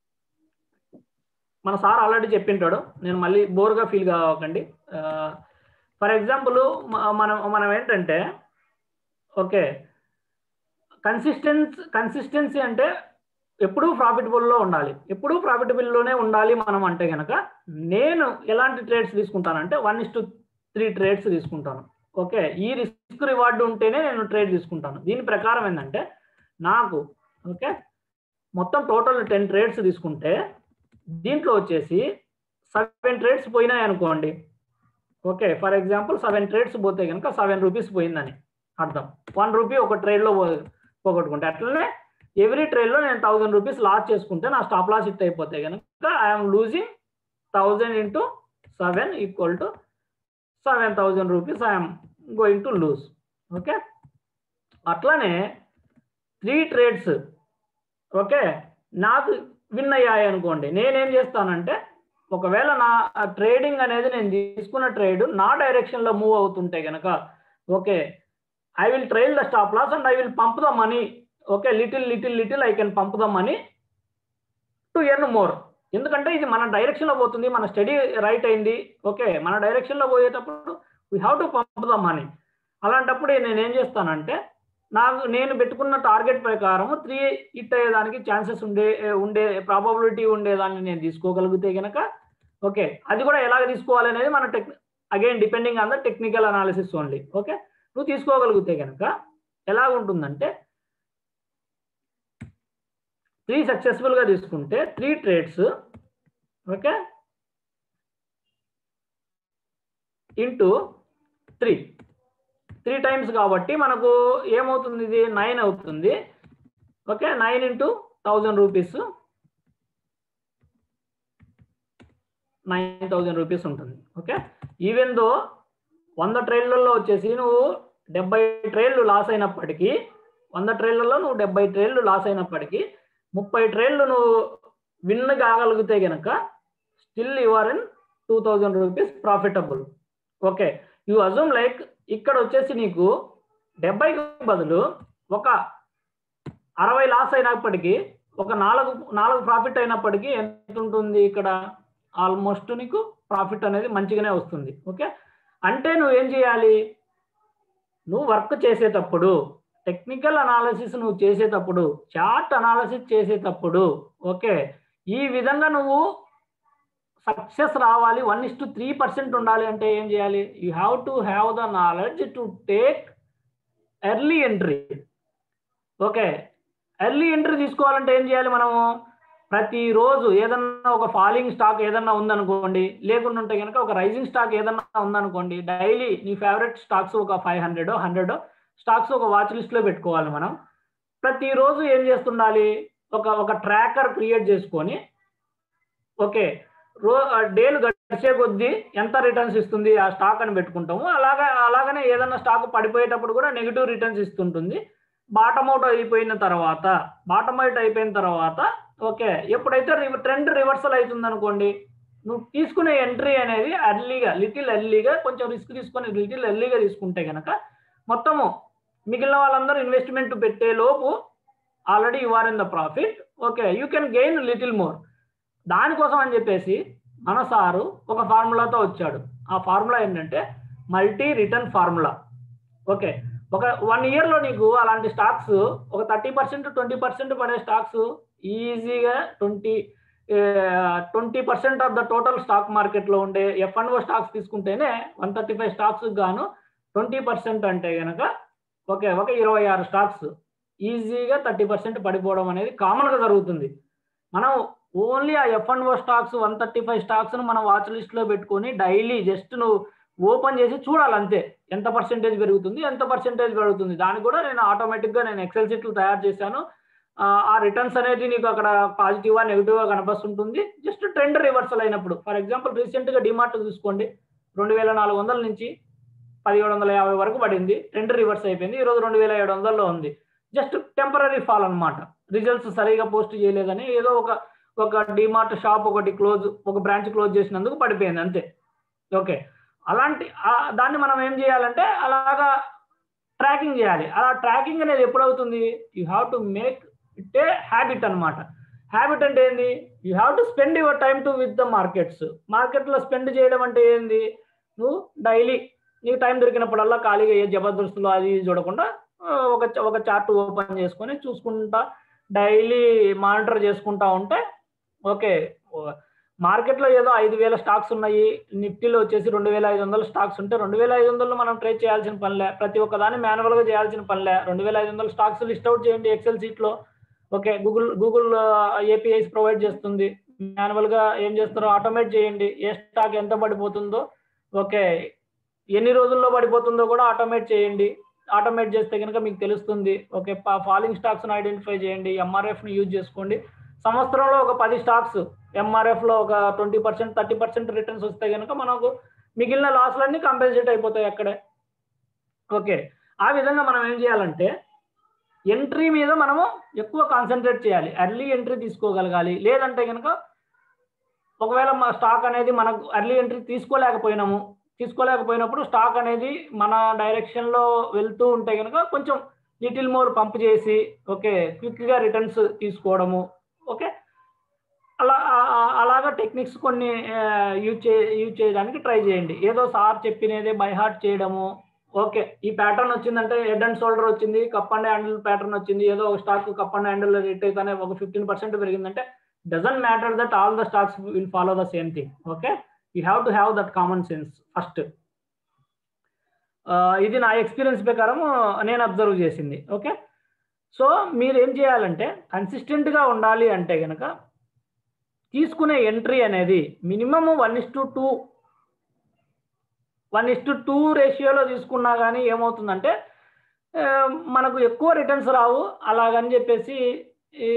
మన సార్ ఆల్రెడీ చెప్పింటాడు నేను మళ్ళీ బోర్గా ఫీల్ కావకండి ఫర్ ఎగ్జాంపుల్ మనం మనం ఏంటంటే ఓకే కన్సిస్టెన్స్ కన్సిస్టెన్సీ అంటే ఎప్పుడూ ప్రాఫిటబుల్లో ఉండాలి ఎప్పుడూ ప్రాఫిటబుల్లోనే ఉండాలి మనం అంటే కనుక నేను ఎలాంటి ట్రేడ్స్ తీసుకుంటానంటే one is to three trades తీసుకుంటాను ఓకే ఈ రిస్క్ రివార్డు ఉంటేనే నేను ట్రేడ్ తీసుకుంటాను దీని ప్రకారం ఏంటంటే నాకు ఓకే మొత్తం టోటల్ టెన్ ట్రేడ్స్ తీసుకుంటే దీంట్లో వచ్చేసి సెవెన్ ట్రేడ్స్ పోయినాయి అనుకోండి okay for example seven trades పోతే కనుక సెవెన్ రూపీస్ పోయిందని అర్థం వన్ రూపీ ఒక ట్రేడ్లో పోగొట్టుకుంటే అట్లనే ఎవ్రీ ట్రేడ్లో నేను థౌసండ్ రూపీస్ లాస్ చేసుకుంటే నా స్టాప్ లాస్ హిట్ అయిపోతే కనుక కనుక I'm losing thousand into seven equal to seven thousand rupees I'm going to lose okay అట్లానే త్రీ ట్రేడ్స్ ఓకే నాకు విన్ అయ్యాయి అనుకోండి నేనేం చేస్తానంటే ఒకవేళ నా ట్రేడింగ్ అనేది నేను తీసుకున్న ట్రేడ్ నా డైరెక్షన్లో మూవ్ అవుతుంటే కనుక okay I will trail the stop loss and I will pump the money okay little little little I can pump the money to earn more ఎందుకంటే ఇది మన డైరెక్షన్లో పోతుంది మన స్టడీ రైట్ అయింది ఓకే మన డైరెక్షన్లో పోయేటప్పుడు we have to pump the money అలాంటప్పుడు నేను ఏం చేస్తానంటే నాకు నేను పెట్టుకున్న టార్గెట్ ప్రకారం త్రీ హిట్ అయ్యేదానికి ఛాన్సెస్ ఉండే ఉండే ప్రాబబిలిటీ ఉండేదాన్ని నేను తీసుకోగలిగితే కనుక ఓకే అది కూడా ఎలాగ తీసుకోవాలి అనేది మన tech again depending on the technical analysis only okay నువ్వు తీసుకోగలిగితే కనుక ఎలా ఉంటుందంటే త్రీ సక్సెస్ఫుల్గా తీసుకుంటే three trades okay into three three times కాబట్టి మనకు ఏమవుతుంది ఇది నైన్ అవుతుంది okay nine into thousand rupees nine thousand rupees ఉంటుంది ఓకే ఈవెన్ దో వంద ట్రైన్లలో వచ్చేసి నువ్వు డెబ్బై ట్రైన్లు లాస్ అయినప్పటికీ వంద ట్రైన్లలో నువ్వు డెబ్బై ట్రైన్లు లాస్ అయినప్పటికీ ముప్పై ట్రైన్లు నువ్వు విన్ కాగలిగితే గనక still you are in two thousand rupees profitable okay you assume like ఇక్కడ వచ్చేసి నీకు డెబ్బైకి బదులు ఒక అరవై లాస్ అయినప్పటికీ ఒక నాలుగు నాలుగు ప్రాఫిట్ అయినప్పటికీ ఎంత ఉంటుంది ఇక్కడ ఆల్మోస్ట్ నీకు ప్రాఫిట్ అనేది మంచిగానే వస్తుంది ఓకే అంటే నువ్వేం చేయాలి నువ్వు వర్క్ చేసేటప్పుడు టెక్నికల్ అనాలిసిస్ నువ్వు చేసేటప్పుడు చార్ట్ అనాలిసిస్ చేసేటప్పుడు ఓకే ఈ విధంగా నువ్వు సక్సెస్ రావాలి one is to three percent ఉండాలి అంటే ఏం చేయాలి you have to have the knowledge to take early entry okay early entry తీసుకోవాలంటే ఏం చేయాలి మనము ప్రతిరోజు ఏదన్నా ఒక ఫాలింగ్ స్టాక్ ఏదన్నా ఉందనుకోండి లేకుండా ఉంటే కనుక ఒక రైజింగ్ స్టాక్ ఏదన్నా ఉందనుకోండి డైలీ నీ ఫేవరెట్ స్టాక్స్ ఒక ఫైవ్ హండ్రెడ్ హండ్రెడ్ స్టాక్స్ ఒక వాచ్ లిస్ట్లో పెట్టుకోవాలి మనం ప్రతిరోజు ఏం చేస్తుండాలి ఒక ఒక ట్రాకర్ క్రియేట్ చేసుకొని ఓకే రో డేలు గడిచే కొద్దీ ఎంత రిటర్న్స్ ఇస్తుంది ఆ స్టాక్ అని పెట్టుకుంటాము అలాగా అలాగనే ఏదన్నా స్టాక్ పడిపోయేటప్పుడు కూడా నెగిటివ్ రిటర్న్స్ ఇస్తుంటుంది బాటమ్ అవుట్ అయిపోయిన తర్వాత బాటమ్ అవుట్ అయిపోయిన తర్వాత ఓకే ఎప్పుడైతే ట్రెండ్ రివర్సల్ అవుతుంది అనుకోండి నువ్వు తీసుకునే ఎంట్రీ అనేది అర్లీగా లిటిల్ ఎర్లీగా కొంచెం రిస్క్ తీసుకొని లిటిల్ ఎర్లీగా తీసుకుంటే కనుక మొత్తము మిగిలిన వాళ్ళందరూ ఇన్వెస్ట్మెంట్ పెట్టే లోపు already you are in the profit okay you can gain little more దానికోసం అని చెప్పేసి మన సారు ఒక ఫార్ములాతో వచ్చాడు ఆ ఫార్ములా ఏంటంటే మల్టీ రిటర్న్ ఫార్ములా ఓకే ఒక వన్ ఇయర్లో నీకు అలాంటి స్టాక్స్ ఒక థర్టీ పర్సెంట్ ట్వంటీ పర్సెంట్ పడే స్టాక్స్ ఈజీగా twenty twenty percent of the total stock మార్కెట్లో ఉండే ఎఫ్ అండ్ ఓ స్టాక్స్ తీసుకుంటేనే వన్ థర్టీ ఫైవ్ స్టాక్స్ గాను ట్వంటీ పర్సెంట్ అంటే కనుక ఓకే ఒక ఇరవై ఆరు స్టాక్స్ ఈజీగా థర్టీ పర్సెంట్ పడిపోవడం అనేది కామన్గా జరుగుతుంది మనం ఓన్లీ ఆ F and O stocks one thirty five స్టాక్స్ను మనం వాచ్ లిస్ట్లో పెట్టుకొని డైలీ జస్ట్ నువ్వు ఓపెన్ చేసి చూడాలి అంతే ఎంత పర్సెంటేజ్ పెరుగుతుంది ఎంత పర్సెంటేజ్ పెరుగుతుంది దానికి కూడా నేను ఆటోమేటిక్గా నేను ఎక్సెల్ షీట్లు తయారు చేశాను ఆ రిటర్న్స్ అనేది నీకు అక్కడ పాజిటివ్గా నెగిటివ్గా కనిపిస్తుంటుంది జస్ట్ ట్రెండ్ రివర్సల్ అయినప్పుడు ఫర్ ఎగ్జాంపుల్ రీసెంట్గా డిమార్ట్ చూసుకోండి రెండు వేల నాలుగు వందల నుంచి పదిహేడు వందల యాభై వరకు పడింది ట్రెండ్ రివర్స్ అయిపోయింది ఈరోజు రెండు వేల ఏడు వందల్లో ఉంది జస్ట్ టెంపరీ ఫాల్ అనమాట రిజల్ట్స్ సరిగా పోస్ట్ చేయలేదని ఏదో ఒక ఒక డిమార్ట్ షాప్ ఒకటి క్లోజ్ ఒక బ్రాంచ్ క్లోజ్ చేసినందుకు పడిపోయింది అంతే ఓకే అలాంటి దాన్ని మనం ఏం చేయాలంటే అలాగా ట్రాకింగ్ చేయాలి అలా ట్రాకింగ్ అనేది ఎప్పుడవుతుంది you have to make it a habit అనమాట హ్యాబిట్ అంటే ఏంది you have to spend your time to with the markets మార్కెట్లో స్పెండ్ చేయడం అంటే ఏంది నువ్వు డైలీ నీకు టైం దొరికినప్పుడల్లా ఖాళీగా ఏ జబర్దస్తులు అది చూడకుండా ఒక ఒక చార్ట్ ఓపెన్ చేసుకొని చూసుకుంటా డైలీ మానిటర్ చేసుకుంటా ఉంటే ఓకే మార్కెట్లో ఏదో ఐదు వేల స్టాక్స్ ఉన్నాయి నిఫ్టీలో వచ్చేసి రెండు వేల ఐదు వందల స్టాక్స్ ఉంటే రెండు వేల ఐదు వందలు మనం ట్రేడ్ చేయాల్సిన పనిలే ప్రతి ఒక్కదాన్ని మాన్యువల్గా చేయాల్సిన పనిలే రెండు వేల ఐదు వందల స్టాక్స్ లిస్ట్ అవుట్ చేయండి ఎక్సెల్ సీట్లో okay Google Google APIs provide చేస్తుంది మాన్యువల్గా ఏం చేస్తారో ఆటోమేట్ చేయండి ఏ స్టాక్ ఎంత పడిపోతుందో ఓకే ఎన్ని రోజుల్లో పడిపోతుందో కూడా ఆటోమేట్ చేయండి ఆటోమేట్ చేస్తే కనుక మీకు తెలుస్తుంది ఓకే ఫాలింగ్ స్టాక్స్ను ఐడెంటిఫై చేయండి ఎంఆర్ఎఫ్ని యూజ్ చేసుకోండి సంవత్సరంలో ఒక పది స్టాక్స్ ఎంఆర్ఎఫ్ లో ఒక twenty percent thirty percent returns వస్తే కనుక మనకు మిగిలిన లాస్లన్నీ కంపెన్సేట్ అయిపోతాయి అక్కడే ఓకే ఆ విధంగా మనం ఏం చేయాలంటే ఎంట్రీ మీద మనము ఎక్కువ కాన్సన్ట్రేట్ చేయాలి ఎర్లీ ఎంట్రీ తీసుకోగలగాలి లేదంటే కనుక ఒకవేళ మా స్టాక్ అనేది మనకు ఎర్లీ ఎంట్రీ తీసుకోలేకపోయినాము తీసుకోలేకపోయినప్పుడు స్టాక్ అనేది మన డైరెక్షన్లో వెళ్తూ ఉంటే కనుక కొంచెం లిటిల్ మోర్ పంప్ చేసి ఓకే క్విక్గా రిటర్న్స్ తీసుకోవడము ఓకే అలా ఆ- ఆ- అలాగా టెక్నిక్స్ కొన్ని యూజ్ చే యూజ్ చేయడానికి ట్రై చేయండి ఏదో సార్ చెప్పినదే బై హార్ట్ చేయడము ఓకే ఈ ప్యాటర్న్ వచ్చిందంటే హెడ్ అండ్ షోల్డర్ వచ్చింది కప్ అండ్ హ్యాండిల్ ప్యాటర్న్ వచ్చింది ఏదో ఒక stock cup and handle rate అయితే ఒక ఫిఫ్టీన్ పర్సెంట్ పెరిగిందంటే doesn't matter that all the stocks will follow the same thing okay you have to have that common sense first ఇది నా ఎక్స్పీరియన్స్ ప్రకారం నేను అబ్జర్వ్ చేసింది ఓకే సో మీరు ఏం చేయాలంటే కన్సిస్టెంట్గా ఉండాలి అంటే కనుక తీసుకునే ఎంట్రీ అనేది minimum one is to two one is to two రేషియోలో తీసుకున్నా కానీ ఏమవుతుందంటే ఆ, మనకు ఎక్కువ రిటర్న్స్ రావు అలాగని చెప్పేసి ఈ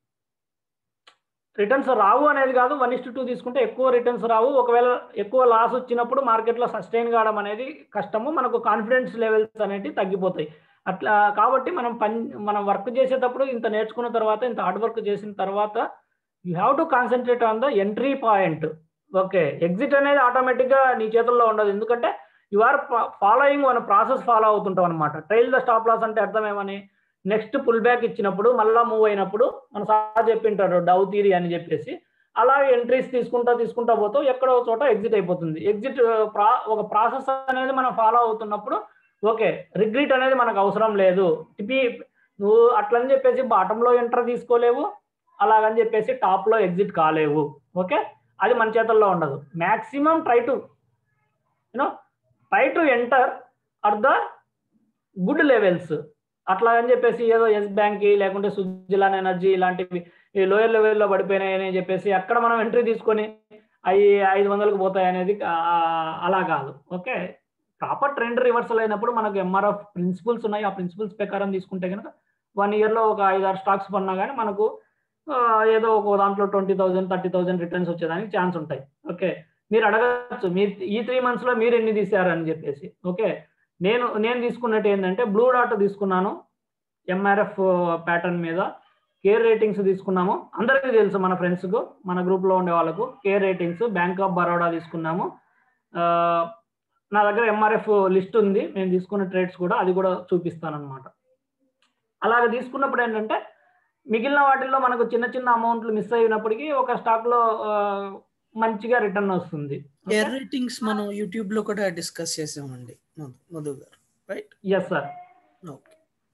రిటర్న్స్ రావు అనేది కాదు వన్ ఇస్ టూ తీసుకుంటే ఎక్కువ రిటర్న్స్ రావు ఒకవేళ ఎక్కువ లాస్ వచ్చినప్పుడు మార్కెట్లో సస్టైన్ కావడం అనేది కష్టము మనకు కాన్ఫిడెన్స్ లెవెల్స్ అనేవి తగ్గిపోతాయి అట్లా కాబట్టి మనం పని మనం వర్క్ చేసేటప్పుడు ఇంత నేర్చుకున్న తర్వాత ఇంత హార్డ్ వర్క్ చేసిన తర్వాత you have to concentrate on the entry point okay exit అనేది ఆటోమేటిక్గా నీ చేతుల్లో ఉండదు ఎందుకంటే యు ఆర్ ఫాలోయింగ్ మన ప్రాసెస్ ఫాలో అవుతుంటాం అనమాట ట్రైల్ ద స్టాప్ లాస్ అంటే అర్థం ఏమని నెక్స్ట్ పుల్ బ్యాక్ ఇచ్చినప్పుడు మళ్ళీ మూవ్ అయినప్పుడు మన సార్ చెప్పింటాడు డౌ థీరీ అని చెప్పేసి అలా ఎంట్రీస్ తీసుకుంటా తీసుకుంటా పోతావు ఎక్కడో ఒక చోట ఎగ్జిట్ అయిపోతుంది ఎగ్జిట్ ప్రా ఒక ప్రాసెస్ అనేది మనం ఫాలో అవుతున్నప్పుడు ఓకే రిగ్రీట్ అనేది మనకు అవసరం లేదు టిపి నువ్వు అట్లని చెప్పేసి బాటంలో ఎంటర్ తీసుకోలేవు అలాగని చెప్పేసి టాప్లో ఎగ్జిట్ కాలేవు ఓకే అది మన చేతుల్లో ఉండదు maximum try to you know try to enter at the good levels అట్లా అని చెప్పేసి ఏదో ఎస్ బ్యాంక్ లేకుంటే సుజిలాన్ ఎనర్జీ ఇలాంటివి ఈ లోయర్ లెవెల్లో పడిపోయినాయని చెప్పేసి అక్కడ మనం ఎంట్రీ తీసుకొని అవి ఐదు వందలకు పోతాయి అనేది ఆ, అలా కాదు ఓకే ప్రాపర్ ట్రెండ్ రివర్సల్ అయినప్పుడు మనకు ఎంఆర్ఎఫ్ ప్రిన్సిపల్స్ ఉన్నాయి ఆ ప్రిన్సిపల్స్ ప్రకారం తీసుకుంటే కనుక వన్ ఇయర్లో ఒక ఐదు ఆరు స్టాక్స్ పడినా కానీ మనకు ఆ, ఏదో ఒక దాంట్లో twenty thousand thirty thousand returns వచ్చేదానికి ఛాన్స్ ఉంటాయి ఓకే మీరు అడగచ్చు మీరు ఈ త్రీ మంత్స్లో మీరు ఎన్ని తీసారని చెప్పేసి ఓకే నేను నేను తీసుకున్నట్టు ఏంటంటే బ్లూ డాట్ తీసుకున్నాను ఎంఆర్ఎఫ్ ప్యాటర్న్ మీద కేర్ రేటింగ్స్ తీసుకున్నాము అందరికీ తెలుసు మన ఫ్రెండ్స్కు మన గ్రూప్లో ఉండే వాళ్ళకు care ratings bank of Baroda తీసుకున్నాము ఆ, నా దగ్గర ఎంఆర్ఎఫ్ లిస్ట్ ఉంది నేను తీసుకున్న ట్రేడ్స్ కూడా అది కూడా చూపిస్తాను అనమాట అలాగ తీసుకున్నప్పుడు ఏంటంటే మిగిలిన వాటిల్లో మనకు చిన్న చిన్న అమౌంట్లు మిస్ అయినప్పటికీ ఒక స్టాక్లో ఆ, మంచిగా రిటర్న్ వస్తుంది ఎయిర్ రేటింగ్స్ మనం యూట్యూబ్ లో కూడా డిస్కస్ చేసామండి మధు- మధు గారు right yes sir okay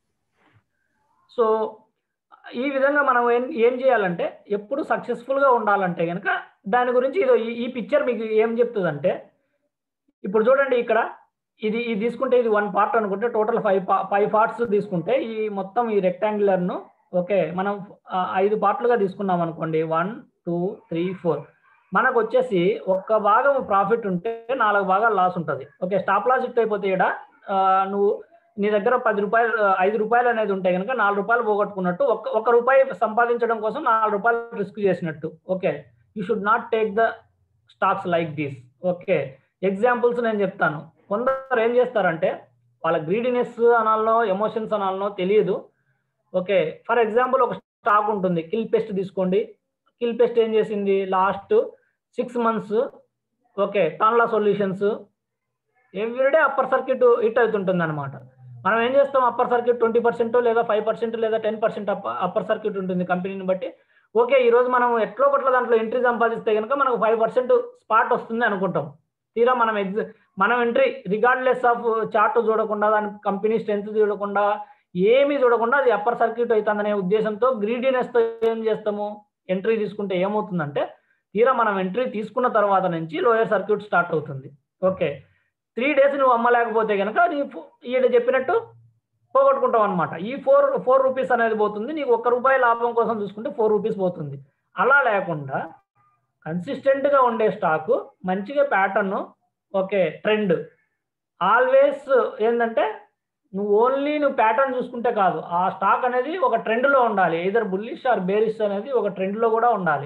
so ఈ విధంగా మనం ఏం ఏం చేయాలంటే ఎప్పుడు సక్సెస్ఫుల్గా ఉండాలంటే కనుక దాని గురించి ఇదో ఈ- ఈ పిక్చర్ మీకు ఏం చెప్తుందంటే ఇప్పుడు చూడండి ఇక్కడ ఇది ఇది తీసుకుంటే ఇది వన్ పార్ట్ అనుకుంటే టోటల్ ఫైవ్ ఫైవ్ పార్ట్స్ తీసుకుంటే ఈ మొత్తం ఈ రెక్టాంగులర్ను ఓకే మనం ఆ, ఐదు పార్ట్లుగా తీసుకున్నాం అనుకోండి వన్ టూ త్రీ ఫోర్ మనకు వచ్చేసి ఒక్క భాగం ప్రాఫిట్ ఉంటే నాలుగు భాగాలు లాస్ ఉంటుంది ఓకే స్టాప్ లాస్ హిట్ అయిపోతే ఇక్కడ నువ్వు నీ దగ్గర పది రూపాయలు ఆ, ఐదు రూపాయలు అనేది ఉంటే కనుక నాలుగు రూపాయలు పోగొట్టుకున్నట్టు ఒక్క ఒక రూపాయి సంపాదించడం కోసం నాలుగు రూపాయలు రిస్క్ చేసినట్టు okay you should not take the stocks like this okay examples నేను చెప్తాను కొందరు ఏం చేస్తారంటే వాళ్ళ గ్రీడినెస్ అనాలనో ఎమోషన్స్ అనాలనో తెలియదు ఓకే ఫర్ ఎగ్జాంపుల్ ఒక స్టాక్ ఉంటుంది కిల్ పెస్ట్ తీసుకోండి కిల్ పెస్ట్ ఏం చేసింది last six months okay Tanla Solutions everyday upper circuit hit అవుతుంటుంది అనమాట మనం ఏం చేస్తాం అప్పర్ సర్క్యూట్ ట్వంటీ పర్సెంట్ లేదా ఫైవ్ పర్సెంట్ లేదా టెన్ పర్సెంట్ అప్పర్ సర్క్యూట్ ఉంటుంది కంపెనీని బట్టి ఓకే ఈ రోజు మనం ఎట్లో కొట్ల దాంట్లో ఎంట్రీ సంపాదిస్తే కనుక మనకు ఫైవ్ పర్సెంట్ స్పాట్ వస్తుంది అనుకుంటాం తీరా మనం ఎగ్జ మనం ఎంట్రీ రిగార్డ్లెస్ ఆఫ్ చార్ట్ చూడకుండా దాని కంపెనీ స్ట్రెంత్ చూడకుండా ఏమీ చూడకుండా అది అప్పర్ సర్క్యూట్ అవుతుందనే ఉద్దేశంతో గ్రీడీనెస్తో ఏం చేస్తాము ఎంట్రీ తీసుకుంటే ఏమవుతుందంటే తీరా మనం ఎంట్రీ తీసుకున్న తర్వాత నుంచి లోయర్ సర్క్యూట్ స్టార్ట్ అవుతుంది ఓకే త్రీ డేస్ నువ్వు అమ్మలేకపోతే కనుక నీ ఫో- ఈయన చెప్పినట్టు పోగొట్టుకుంటావు అనమాట ఈ ఫోర్ ఫోర్ రూపీస్ అనేది పోతుంది నీకు ఒక్క రూపాయి లాభం కోసం చూసుకుంటే ఫోర్ రూపీస్ పోతుంది అలా లేకుండా కన్సిస్టెంట్గా ఉండే స్టాకు మంచిగా ప్యాటర్న్ ఓకే ట్రెండ్ ఆల్వేస్ ఏంటంటే నువ్వు ఓన్లీ నువ్వు ప్యాటర్న్ చూసుకుంటే కాదు ఆ స్టాక్ అనేది ఒక ట్రెండ్లో ఉండాలి ఇదర్ బుల్లిష్ ఆర్ బేరిష్ అనేది ఒక ట్రెండ్లో కూడా ఉండాలి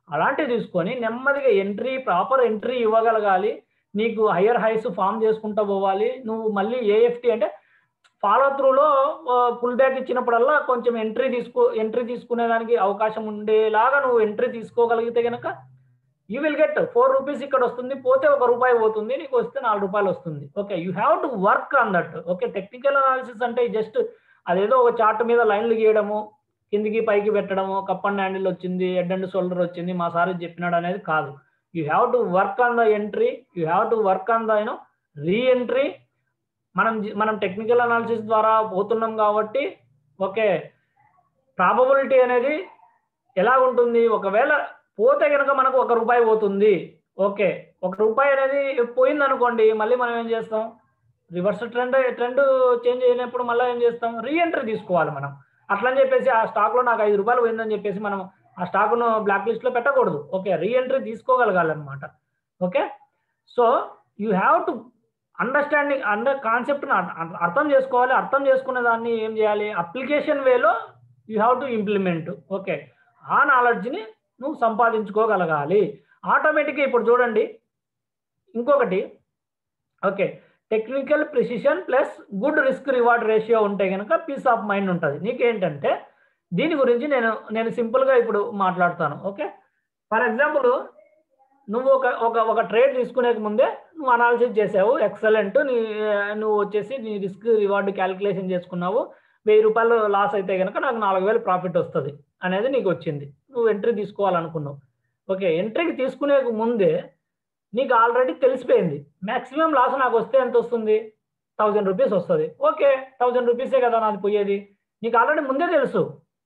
అలాంటివి తీసుకొని నెమ్మదిగా ఎంట్రీ ప్రాపర్ ఎంట్రీ ఇవ్వగలగాలి నీకు హయ్యర్ హైస్ ఫామ్ చేసుకుంటూ పోవాలి నువ్వు మళ్ళీ ఏఎఫ్టీ అంటే ఫాలో త్రూలో పుల్ బ్యాక్ ఇచ్చినప్పుడల్లా కొంచెం ఎంట్రీ తీసుకో ఎంట్రీ తీసుకునేదానికి అవకాశం ఉండేలాగా నువ్వు ఎంట్రీ తీసుకోగలిగితే కనుక you will get four rupees ఇక్కడ వస్తుంది పోతే ఒక రూపాయి పోతుంది నీకు వస్తే నాలుగు రూపాయలు వస్తుంది okay you have to work on that okay technical analysis అంటే జస్ట్ అదేదో ఒక చార్ట్ మీద లైన్లు గీయడము కిందికి పైకి పెట్టడము కప్ అండ్ హ్యాండిల్ వచ్చింది హెడ్ అండ్ షోల్డర్ వచ్చింది మా సార్ చెప్పినాడు అనేది కాదు you have to work on the entry you have to work on the you know re entry మనం మనం టెక్నికల్ అనాలిసిస్ ద్వారా పోతున్నాం కాబట్టి ఓకే ప్రాబబిలిటీ అనేది ఎలా ఉంటుంది ఒకవేళ పోతే కనుక మనకు ఒక రూపాయి పోతుంది ఓకే ఒక రూపాయి అనేది పోయింది అనుకోండి మళ్ళీ మనం ఏం చేస్తాం రివర్స్ ట్రెండ్ ట్రెండ్ చేంజ్ అయినప్పుడు మళ్ళీ ఏం చేస్తాం రీఎంట్రీ తీసుకోవాలి మనం అట్లని చెప్పేసి ఆ స్టాక్లో నాకు ఐదు రూపాయలు పోయిందని చెప్పేసి మనం ఆ స్టాక్ను బ్లాక్ లిస్ట్లో పెట్టకూడదు ఓకే రీఎంట్రీ తీసుకోగలగాలన్నమాట okay so you have to understanding under కాన్సెప్ట్ని అర్థం చేసుకోవాలి అర్థం చేసుకునే దాన్ని ఏం చేయాలి అప్లికేషన్ వేలో you have to implement okay ఆ నాలెడ్జ్ని నువ్వు సంపాదించుకోగలగాలి ఆటోమేటిక్గా ఇప్పుడు చూడండి ఇంకొకటి okay technical precision plus good risk reward ratio ఉంటే కనుక పీస్ ఆఫ్ మైండ్ ఉంటుంది నీకేంటంటే దీని గురించి నేను నేను సింపుల్గా ఇప్పుడు మాట్లాడతాను ఓకే ఫర్ ఎగ్జాంపుల్ నువ్వు ఒక ఒక ఒక ట్రేడ్ తీసుకునే ముందే నువ్వు అనాలిసిస్ చేసావు ఎక్సలెంట్ నీ నువ్వు వచ్చేసి నీ రిస్క్ రివార్డ్ క్యాలిక్యులేషన్ చేసుకున్నావు వెయ్యి రూపాయలు లాస్ అయితే కనుక నాకు నాలుగు వేలు ప్రాఫిట్ వస్తుంది అనేది నీకు వచ్చింది నువ్వు ఎంట్రీ తీసుకోవాలనుకున్నావు ఓకే ఎంట్రీకి తీసుకునే ముందే నీకు ఆల్రెడీ తెలిసిపోయింది మ్యాక్సిమం లాస్ నాకు వస్తే ఎంత వస్తుంది థౌజండ్ రూపీస్ వస్తుంది ఓకే థౌజండ్ రూపీసే కదా నాది పోయేది నీకు ఆల్రెడీ ముందే తెలుసు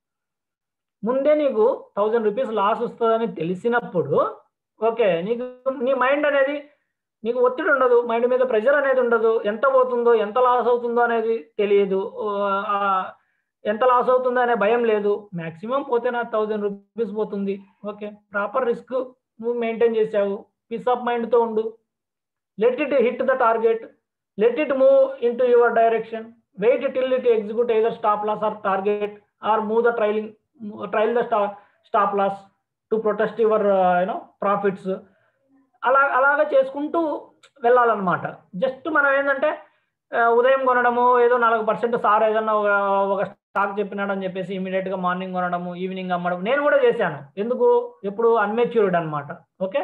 ముందే నీకు థౌజండ్ రూపీస్ లాస్ వస్తుందని తెలిసినప్పుడు ఓకే నీకు నీ మైండ్ అనేది నీకు ఒత్తిడి ఉండదు మైండ్ మీద ప్రెషర్ అనేది ఉండదు ఎంత పోతుందో ఎంత లాస్ అవుతుందో అనేది తెలియదు ఎంత లాస్ అవుతుందో అనే భయం లేదు మ్యాక్సిమం పోతే నాకు థౌజండ్ రూపీస్ పోతుంది ఓకే ప్రాపర్ రిస్క్ నువ్వు మెయింటైన్ చేసావు పీస్ ఆఫ్ మైండ్తో ఉండు let it hit the target let it move into your direction wait till it execute either stop loss or target or move the trailing trail the sta stop loss to protest your you know profits అలా అలాగా చేసుకుంటూ వెళ్ళాలన్నమాట జస్ట్ మనం ఏంటంటే ఉదయం కొనడము ఏదో నాలుగు పర్సెంట్ సార్ ఏదన్నా ఒక స్టాక్ చెప్పినాడని చెప్పేసి ఇమీడియట్గా మార్నింగ్ కొనడము ఈవినింగ్ అమ్మడం నేను కూడా చేశాను ఎందుకు ఎప్పుడు అన్మెచ్యూర్డ్ అనమాట ఓకే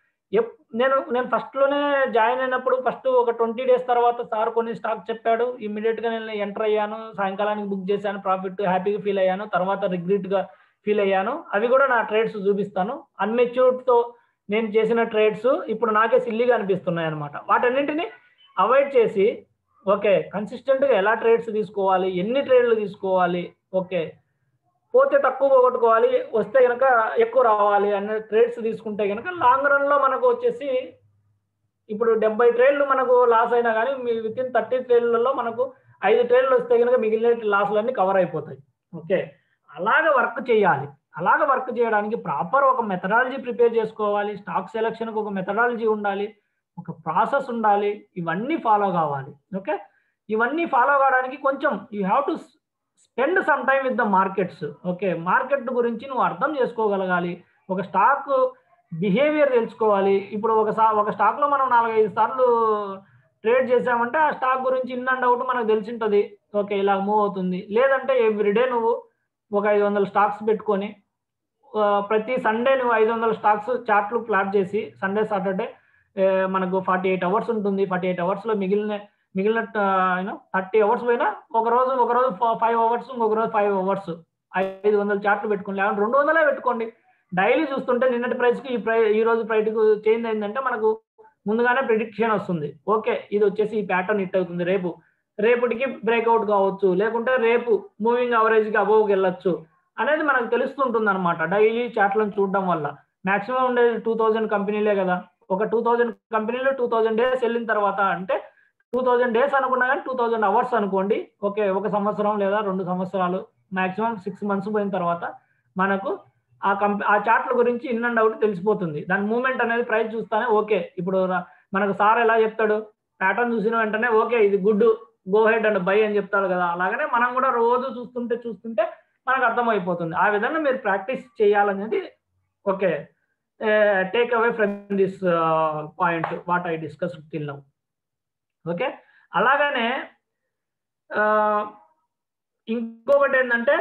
నేను నేను ఫస్ట్లోనే జాయిన్ అయినప్పుడు ఫస్ట్ ఒక ట్వంటీ డేస్ తర్వాత సార్ కొన్ని స్టాక్ చెప్పాడు ఇమీడియట్గా నేను ఎంటర్ అయ్యాను సాయంకాలానికి బుక్ చేశాను ప్రాఫిట్ హ్యాపీగా ఫీల్ అయ్యాను తర్వాత రిగ్రెట్గా ఫీల్ అయ్యాను అవి కూడా నా ట్రేడ్స్ చూపిస్తాను అన్మెచ్యూర్డ్తో నేను చేసిన ట్రేడ్స్ ఇప్పుడు నాకే సిల్లీగా అనిపిస్తున్నాయి అనమాట వాటన్నింటినీ అవాయిడ్ చేసి ఓకే కన్సిస్టెంట్గా ఎలా ట్రేడ్స్ తీసుకోవాలి ఎన్ని ట్రేడ్లు తీసుకోవాలి ఓకే పోతే తక్కువ పోగొట్టుకోవాలి వస్తే కనుక ఎక్కువ రావాలి అనే ట్రేడ్స్ తీసుకుంటే కనుక లాంగ్ రన్లో మనకు వచ్చేసి ఇప్పుడు డెబ్బై ట్రేడ్లు మనకు లాస్ అయినా కానీ మీ విత్ ఇన్ థర్టీ ట్రేడ్లలో మనకు ఐదు ట్రేడ్లు వస్తే కనుక మిగిలిన లాస్లన్నీ కవర్ అయిపోతాయి ఓకే అలాగ వర్క్ చేయాలి అలాగ వర్క్ చేయడానికి ప్రాపర్ ఒక మెథడాలజీ ప్రిపేర్ చేసుకోవాలి స్టాక్ సెలక్షన్కి ఒక మెథడాలజీ ఉండాలి ఒక ప్రాసెస్ ఉండాలి ఇవన్నీ ఫాలో కావాలి ఓకే ఇవన్నీ ఫాలో కావడానికి కొంచెం you have to spend some time with the markets okay market గురించి నువ్వు అర్థం చేసుకోగలగాలి ఒక స్టాక్ బిహేవియర్ తెలుసుకోవాలి ఇప్పుడు ఒక ఒక స్టాక్లో మనం నాలుగైదు సార్లు ట్రేడ్ చేసామంటే ఆ స్టాక్ గురించి ఇన్ అండ్ అవుట్ మనకు తెలిసింటుంది ఓకే ఇలా మూవ్ అవుతుంది లేదంటే ఎవ్రీడే నువ్వు ఒక ఐదు వందల స్టాక్స్ పెట్టుకొని ప్రతి సండే నువ్వు ఐదు వందల స్టాక్స్ చార్ట్లు ప్లాట్ చేసి సండే సాటర్డే మనకు ఫార్టీ ఎయిట్ అవర్స్ ఉంటుంది ఫార్టీ ఎయిట్ అవర్స్లో మిగిలిన మిగిలిన యూనో థర్టీ అవర్స్ పోయినా ఒక రోజు ఒక రోజు ఫైవ్ అవర్స్ ఇంకొక రోజు ఫైవ్ అవర్స్ ఐదు వందల చార్ట్లు పెట్టుకోండి లేకుంటే రెండు వందలే పెట్టుకోండి డైలీ చూస్తుంటే నిన్నటి ప్రైస్కి ఈ ప్రై ఈ రోజు ప్రైస్కి చేంజ్ అయిందంటే మనకు ముందుగానే ప్రిడిక్షన్ వస్తుంది ఓకే ఇది వచ్చేసి ఈ ప్యాటర్న్ హిట్ అవుతుంది రేపు రేపటికి బ్రేక్అవుట్ కావచ్చు లేకుంటే రేపు మూవింగ్ అవరేజ్కి అబోవ్కి వెళ్ళొచ్చు అనేది మనకు తెలుస్తుంటుంది అనమాట డైలీ చాట్లను చూడడం వల్ల మాక్సిమం ఉండేది టూ థౌజండ్ కంపెనీలే కదా ఒక టూ థౌజండ్ కంపెనీలో టూ థౌజండ్ డేస్ వెళ్ళిన తర్వాత అంటే టూ థౌజండ్ డేస్ అనుకున్నా కానీ టూ థౌజండ్ అవర్స్ అనుకోండి ఓకే ఒక సంవత్సరం లేదా రెండు సంవత్సరాలు మాక్సిమం సిక్స్ మంత్స్ పోయిన తర్వాత మనకు ఆ కంపె ఆ చార్ట్ల గురించి ఇన్ అండ్ అవుట్ తెలిసిపోతుంది దాని మూమెంట్ అనేది ప్రైస్ చూస్తానే ఓకే ఇప్పుడు మనకు సార్ ఎలా చెప్తాడు ప్యాటర్న్ చూసిన వెంటనే ఓకే ఇది good go head and buy అని చెప్తాడు కదా అలాగనే మనం కూడా రోజు చూస్తుంటే చూస్తుంటే మనకు అర్థమైపోతుంది ఆ విధంగా మీరు ప్రాక్టీస్ చేయాలనేది okay take away from this point what I discuss till now okay అలాగనే ఇంకొకటి ఏంటంటే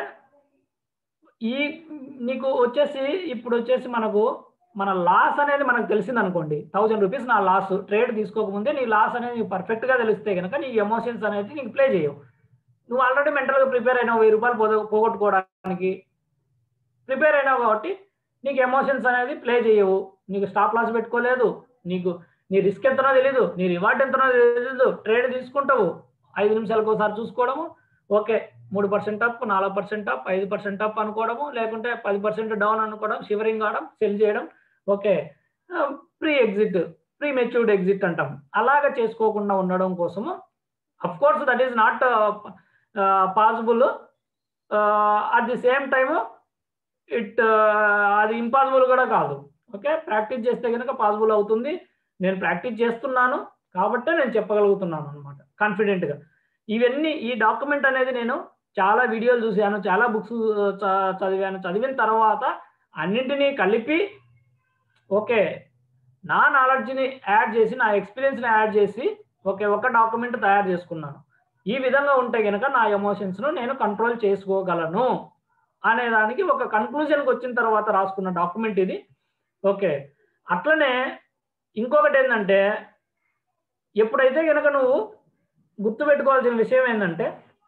ఈ నీకు వచ్చేసి ఇప్పుడు వచ్చేసి మనకు మన లాస్ అనేది మనకు తెలిసింది అనుకోండి థౌజండ్ రూపీస్ నా లాస్ ట్రేడ్ తీసుకోకముందే నీ లాస్ అనేది నీకు పర్ఫెక్ట్గా తెలిస్తే కనుక నీ ఎమోషన్స్ అనేది నీకు ప్లే చేయవు నువ్వు ఆల్రెడీ మెంటల్గా ప్రిపేర్ అయినావు వెయ్యి రూపాయలు పోగొ పోగొట్టుకోవడానికి ప్రిపేర్ అయినావు కాబట్టి నీకు ఎమోషన్స్ అనేది ప్లే చేయవు నీకు స్టాప్ లాస్ పెట్టుకోలేదు నీకు నీ రిస్క్ ఎంతనో తెలీదు నీ రివార్డ్ ఎంతనో తెలీదు ట్రేడ్ తీసుకుంటావు ఐదు నిమిషాలకు ఒకసారి చూసుకోవడము ఓకే మూడు పర్సెంట్ అప్ నాలుగు పర్సెంట్ అప్ ఐదు పర్సెంట్ అప్ అనుకోవడము లేకుంటే పది పర్సెంట్ డౌన్ అనుకోవడం షివరింగ్ కావడం సెల్ చేయడం okay pre exit pre matured exit అంటాం అలాగ చేసుకోకుండా ఉండడం కోసము of course that is not possible at the same time it అది ఇంపాసిబుల్ కూడా కాదు ఓకే ప్రాక్టీస్ చేస్తే కనుక పాసిబుల్ అవుతుంది నేను ప్రాక్టీస్ చేస్తున్నాను కాబట్టే నేను చెప్పగలుగుతున్నాను అనమాట కాన్ఫిడెంట్గా ఇవన్నీ ఈ డాక్యుమెంట్ అనేది నేను చాలా వీడియోలు చూశాను చాలా బుక్స్ చదివాను చదివిన తర్వాత అన్నింటినీ కలిపి ఓకే నా నాలెడ్జ్ని యాడ్ చేసి నా ఎక్స్పీరియన్స్ని యాడ్ చేసి ఓకే ఒక డాక్యుమెంట్ తయారు చేసుకున్నాను ఈ విధంగా ఉంటే కనుక నా ఎమోషన్స్ను నేను కంట్రోల్ చేసుకోగలను అనే దానికి ఒక కన్క్లూజన్కి వచ్చిన తర్వాత రాసుకున్న డాక్యుమెంట్ ఇది ఓకే అట్లనే ఇంకొకటి ఏంటంటే ఎప్పుడైతే కనుక నువ్వు గుర్తుపెట్టుకోవాల్సిన విషయం ఏంటంటే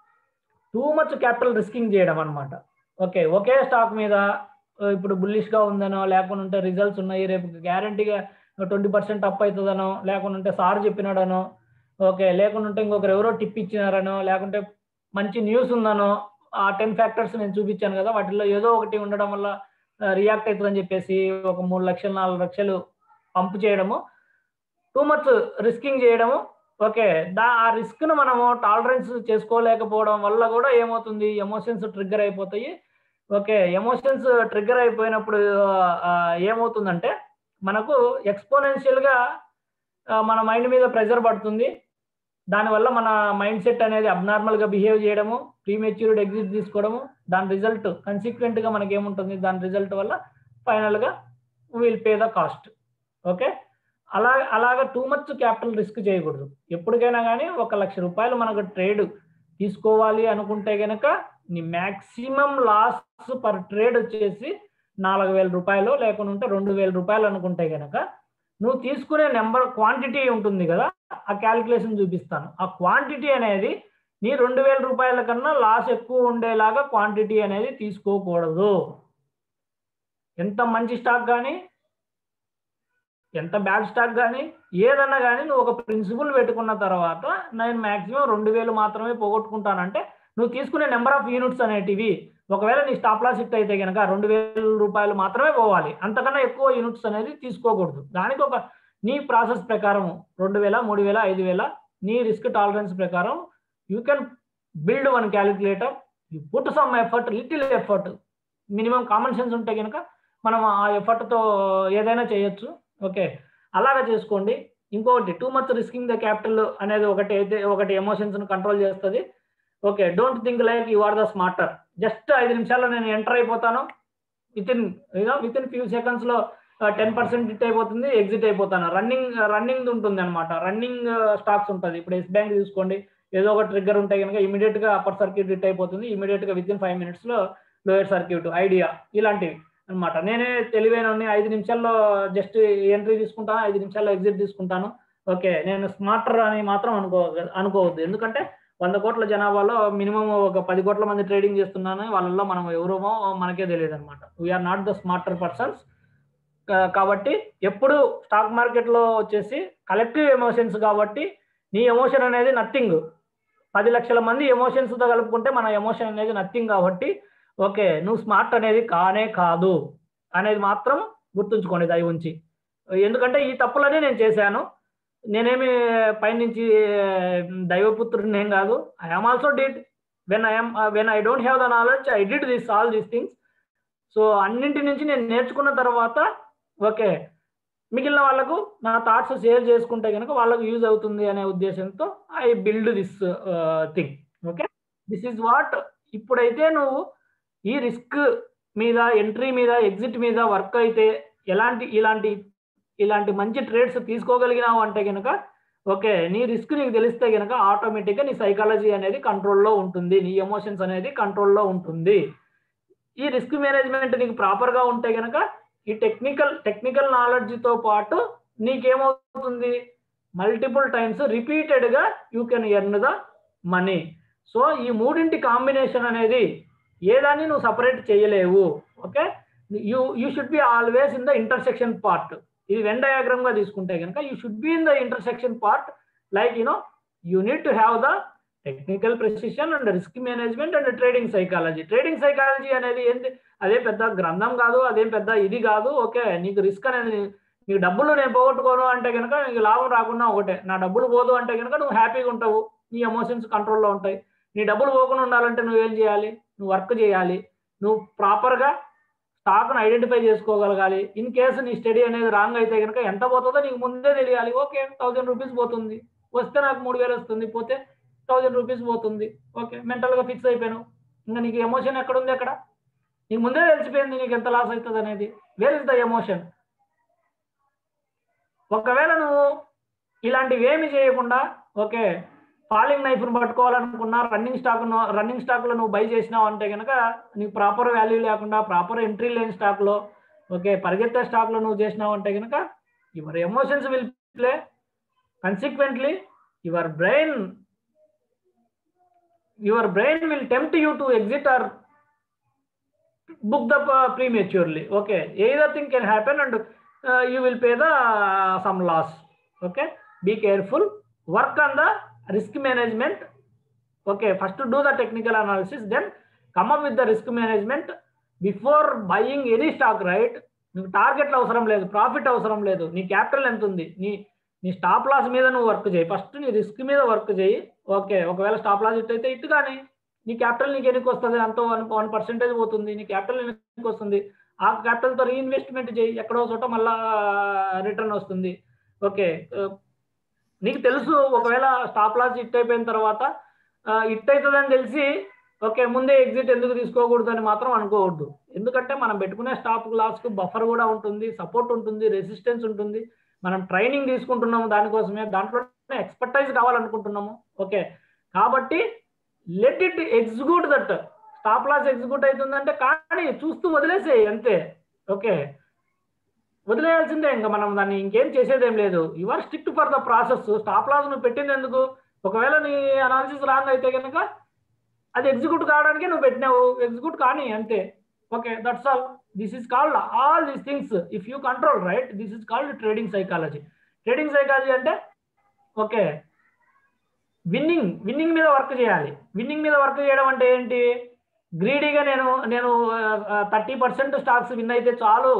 టూ మచ్ క్యాపిటల్ రిస్కింగ్ చేయడం అనమాట ఓకే ఒకే స్టాక్ మీద ఇప్పుడు బుల్లిష్గా ఉందనో లేకుంటే రిజల్ట్స్ ఉన్నాయి రేపు గ్యారంటీగా ట్వంటీ పర్సెంట్ అప్ అవుతుందనో లేకుంటే సార్ చెప్పినాడనో ఓకే లేకుంటే ఇంకొకరు ఎవరో టిప్ ఇచ్చినారనో లేకుంటే మంచి న్యూస్ ఉందనో ఆ టెన్ ఫ్యాక్టర్స్ నేను చూపించాను కదా వాటిల్లో ఏదో ఒకటి ఉండడం వల్ల రియాక్ట్ అవుతుందని చెప్పేసి ఒక మూడు లక్షలు నాలుగు లక్షలు పంపు చేయడము టూ మచ్ రిస్కింగ్ చేయడము ఓకే దా ఆ రిస్క్ను మనము టాలరెన్స్ చేసుకోలేకపోవడం వల్ల కూడా ఏమవుతుంది ఎమోషన్స్ ట్రిగ్గర్ అయిపోతాయి ఓకే ఎమోషన్స్ ట్రిగ్గర్ అయిపోయినప్పుడు ఏమవుతుందంటే మనకు ఎక్స్పోనెన్షియల్గా మన మైండ్ మీద ప్రెషర్ పడుతుంది దానివల్ల మన మైండ్ సెట్ అనేది అబ్నార్మల్గా బిహేవ్ చేయడము ప్రీమెచ్యూర్డ్ ఎగ్జిట్ తీసుకోవడము దాని రిజల్ట్ కన్సిక్వెంట్గా మనకి ఏముంటుంది దాని రిజల్ట్ వల్ల ఫైనల్గా will pay the cost okay అలా అలాగ టూ మచ్ క్యాపిటల్ రిస్క్ చేయకూడదు ఎప్పటికైనా కానీ ఒక లక్ష రూపాయలు మనకు ట్రేడ్ తీసుకోవాలి అనుకుంటే కనుక నీ మ్యాక్సిమం లాస్ పర్ ట్రేడ్ వచ్చేసి నాలుగు వేల రూపాయలు లేకుంటే రెండు వేల రూపాయలు అనుకుంటే కనుక నువ్వు తీసుకునే నెంబర్ క్వాంటిటీ ఉంటుంది కదా ఆ క్యాలిక్యులేషన్ చూపిస్తాను ఆ క్వాంటిటీ అనేది నీ రెండు వేల రూపాయల కన్నా లాస్ ఎక్కువ ఉండేలాగా క్వాంటిటీ అనేది తీసుకోకూడదు ఎంత మంచి స్టాక్ కానీ ఎంత బ్యాడ్ స్టాక్ కానీ ఏదన్నా కానీ నువ్వు ఒక ప్రిన్సిపల్ పెట్టుకున్న తర్వాత నేను మాక్సిమం రెండు వేలు మాత్రమే పోగొట్టుకుంటానంటే నువ్వు తీసుకునే నెంబర్ ఆఫ్ యూనిట్స్ అనేటివి ఒకవేళ నీ స్టాప్ లాస్ హిట్ అయితే కనుక రెండు వేల రూపాయలు మాత్రమే పోవాలి అంతకన్నా ఎక్కువ యూనిట్స్ అనేది తీసుకోకూడదు దానికి ఒక నీ ప్రాసెస్ ప్రకారం రెండు వేల మూడు వేల ఐదు వేల నీ రిస్క్ టాలరెన్స్ ప్రకారం you can build one calculator you put some effort little effort minimum common sense ఉంటే కనుక మనం ఆ ఎఫర్ట్తో ఏదైనా చేయొచ్చు ఓకే అలాగా చేసుకోండి ఇంకొకటి too much risking the capital అనేది ఒకటి అయితే ఒకటి ఎమోషన్స్ని కంట్రోల్ చేస్తుంది okay don't think like you are the smarter just ఐదు నిమిషాల్లో నేను ఎంటర్ అయిపోతాను within you know within few సెకండ్స్లో టెన్ పర్సెంట్ హిట్ అయిపోతుంది ఎగ్జిట్ అయిపోతాను రన్నింగ్ రన్నింగ్ ఉంటుంది అనమాట రన్నింగ్ స్టాక్స్ ఉంటుంది ఇప్పుడు ఎస్ బ్యాంక్ తీసుకోండి ఏదో ఒక ట్రిగ్గర్ ఉంటే కనుక ఇమీడియట్గా అప్పర్ సర్క్యూట్ హిట్ అయిపోతుంది ఇమీడియట్గా విత్ ఇన్ ఫైవ్ మినిట్స్లో లోయర్ సర్క్యూట్ ఐడియా ఇలాంటివి అనమాట నేనే తెలివైన ఐదు నిమిషాల్లో జస్ట్ ఎంట్రీ తీసుకుంటాను ఐదు నిమిషాల్లో ఎగ్జిట్ తీసుకుంటాను ఓకే నేను స్మార్టర్ అని మాత్రం అనుకో అనుకోవద్దు ఎందుకంటే వంద కోట్ల జనాభాలో మినిమం ఒక పది కోట్ల మంది ట్రేడింగ్ చేస్తున్నాను వాళ్ళల్లో మనం ఎవరమో మనకే తెలియదు అనమాట we are not the smarter persons కాబట్టి ఎప్పుడు స్టాక్ మార్కెట్లో వచ్చేసి కలెక్టివ్ ఎమోషన్స్ కాబట్టి నీ ఎమోషన్ అనేది నథింగ్ పది లక్షల మంది ఎమోషన్స్తో కలుపుకుంటే మన ఎమోషన్ అనేది నథింగ్ కాబట్టి ఓకే నువ్వు స్మార్ట్ అనేది కానే కాదు అనేది మాత్రం గుర్తుంచుకోండి దయ ఉంచి ఎందుకంటే ఈ తప్పులనే నేను చేశాను నేనేమి పైనుంచి దైవపుత్రుడిని ఏం కాదు I am also did when I'm when I don't have the knowledge I did this all these things so అన్నింటి నుంచి నేను నేర్చుకున్న తర్వాత ఓకే మిగిలిన వాళ్ళకు నా థాట్స్ షేర్ చేసుకుంటే కనుక వాళ్ళకు యూజ్ అవుతుంది అనే ఉద్దేశంతో I build this thing okay this is what ఇప్పుడైతే నువ్వు ఈ రిస్క్ మీద ఎంట్రీ మీద ఎగ్జిట్ మీద వర్క్ అయితే ఎలాంటి ఇలాంటి ఇలాంటి మంచి ట్రేడ్స్ తీసుకోగలిగినావు అంటే కనుక ఓకే నీ రిస్క్ నీకు తెలిస్తే కనుక ఆటోమేటిక్గా నీ సైకాలజీ అనేది కంట్రోల్లో ఉంటుంది నీ ఎమోషన్స్ అనేది కంట్రోల్లో ఉంటుంది ఈ రిస్క్ మేనేజ్మెంట్ నీకు ప్రాపర్గా ఉంటే కనుక ఈ టెక్నికల్ టెక్నికల్ నాలెడ్జ్తో పాటు నీకేమవుతుంది మల్టిపుల్ టైమ్స్ రిపీటెడ్గా you can earn the money so ఈ మూడింటి కాంబినేషన్ అనేది ఏదాన్ని నువ్వు సపరేట్ చేయలేవు okay you you should be always in the intersection part ఇది వెన్ డయాగ్రామ్ గా తీసుకుంటే కనుక you should be in the intersection part like you know you need to have the technical precision and risk management and trading psychology trading psychology అనేది ఏంటి అదే పెద్ద గ్రంథం కాదు అదేం పెద్ద ఇది కాదు ఓకే నీకు రిస్క్ అనేది నీకు డబ్బులు నేను పోగొట్టుకోను అంటే కనుక నీకు లాభం రాకుండా ఒకటే నా డబ్బులు పోదు అంటే కనుక నువ్వు హ్యాపీగా ఉంటావు నీ ఎమోషన్స్ కంట్రోల్లో ఉంటాయి నీ డబ్బులు పోకుండా ఉండాలంటే నువ్వేం చేయాలి నువ్వు వర్క్ చేయాలి నువ్వు ప్రాపర్గా స్టాక్ను ఐడెంటిఫై చేసుకోగలగాలి ఇన్ కేసు నీ స్టడీ అనేది రాంగ్ అయితే కనుక ఎంత పోతుందో నీకు ముందే తెలియాలి ఓకే థౌజండ్ రూపీస్ పోతుంది వస్తే నాకు మూడు వేలు వస్తుంది పోతే థౌజండ్ రూపీస్ పోతుంది ఓకే మెంటల్గా ఫిక్స్ అయిపోయాను ఇంకా నీకు ఎమోషన్ ఎక్కడ ఉంది అక్కడ నీకు ముందే తెలిసిపోయింది నీకు ఎంత లాస్ అవుతుంది అనేది వేర్ ఇస్ ద ఎమోషన్ ఒకవేళ నువ్వు ఇలాంటివి ఏమి చేయకుండా ఓకే ఫాలింగ్ నైఫ్ను పట్టుకోవాలనుకున్నా రన్నింగ్ స్టాక్ రన్నింగ్ స్టాక్లో నువ్వు బై చేసినావు అంటే కనుక నీకు ప్రాపర్ వాల్యూ లేకుండా ప్రాపర్ ఎంట్రీ లేని స్టాక్లో ఓకే పరిగెత్తే స్టాక్లో నువ్వు చేసినావు అంటే కనుక your emotions will play consequently your brain your brain will tempt you to exit or book the uh, prematurely okay either thing can happen and uh, you will pay the uh, some loss okay be careful work on the risk management okay first do the technical analysis then come up with the risk management before buying any stock right నీకు టార్గెట్లు అవసరం లేదు ప్రాఫిట్ అవసరం లేదు నీ క్యాపిటల్ ఎంత ఉంది నీ నీ స్టాప్ లాస్ మీద నువ్వు వర్క్ చేయి ఫస్ట్ నీ రిస్క్ మీద వర్క్ చేయి ఓకే ఒకవేళ స్టాప్ లాస్ ఇట్ అయితే ఇటు కానీ నీ క్యాపిటల్ నీకు ఎన్నికి వస్తుంది అంత వన్ వన్ పర్సెంటేజ్ పోతుంది నీ క్యాపిటల్ ఎన్నికి వస్తుంది ఆ క్యాపిటల్తో రీఇన్వెస్ట్మెంట్ చేయి ఎక్కడో చోట మళ్ళా రిటర్న్ వస్తుంది ఓకే నీకు తెలుసు ఒకవేళ స్టాప్ లాస్ హిట్ అయిపోయిన తర్వాత హిట్ అవుతుందని తెలిసి ఓకే ముందే ఎగ్జిట్ ఎందుకు తీసుకోకూడదు అని మాత్రం అనుకోవద్దు ఎందుకంటే మనం పెట్టుకునే స్టాప్ లాస్కు బఫర్ కూడా ఉంటుంది సపోర్ట్ ఉంటుంది రెసిస్టెన్స్ ఉంటుంది మనం ట్రైనింగ్ తీసుకుంటున్నాము దానికోసమే దాంట్లో ఎక్స్పర్టైజ్ కావాలనుకుంటున్నాము ఓకే కాబట్టి let it execute that stop loss execute అవుతుందంటే కానీ చూస్తూ వదిలేసేయి అంతే ఓకే వదిలేయాల్సిందే ఇంకా మనం దాన్ని ఇంకేం చేసేదేం లేదు you are strict for the process stop loss నువ్వు పెట్టింది ఎందుకు ఒకవేళ నీ అనాలిసిస్ రాంగ్ అయితే కనుక అది ఎగ్జిక్యూట్ కావడానికి నువ్వు పెట్టినావు ఎగ్జిక్యూట్ కానీ అంతే okay that's all this is called all these things if you control right this is called trading psychology trading psychology అంటే ఓకే విన్నింగ్ విన్నింగ్ మీద వర్క్ చేయాలి విన్నింగ్ మీద వర్క్ చేయడం అంటే ఏంటి గ్రీడీగా నేను నేను థర్టీ పర్సెంట్ స్టాక్స్ విన్ అయితే చాలు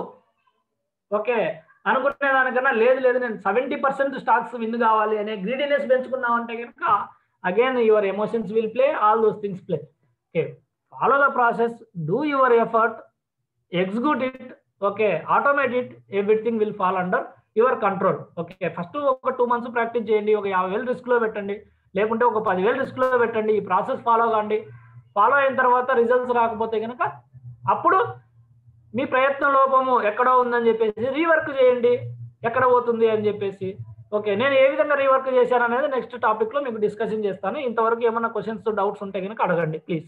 ఓకే అనుకునే దానికన్నా లేదు లేదు నేను సెవెంటీ పర్సెంట్ స్టాక్స్ విన్ కావాలి అనే గ్రీడీనెస్ పెంచుకున్నావు అంటే కనుక again your emotions will play all those things play okay follow the process do your effort execute it okay automate it everything will fall under your control okay first ఒక టూ మంత్స్ ప్రాక్టీస్ చేయండి ఒక యాభై వేలు రిస్క్లో పెట్టండి లేకుంటే ఒక పదివేలు రిస్క్లో పెట్టండి ఈ ప్రాసెస్ ఫాలో కాండి ఫాలో అయిన తర్వాత రిజల్ట్స్ రాకపోతే కనుక అప్పుడు మీ ప్రయత్న లోపము ఎక్కడో ఉందని చెప్పేసి రీవర్క్ చేయండి ఎక్కడ పోతుంది అని చెప్పేసి ఓకే నేను ఏ విధంగా రీవర్క్ చేశాను అనేది నెక్స్ట్ టాపిక్లో మీకు డిస్కషన్ చేస్తాను ఇంతవరకు ఏమైనా క్వశ్చన్స్ డౌట్స్ ఉంటే కనుక అడగండి ప్లీజ్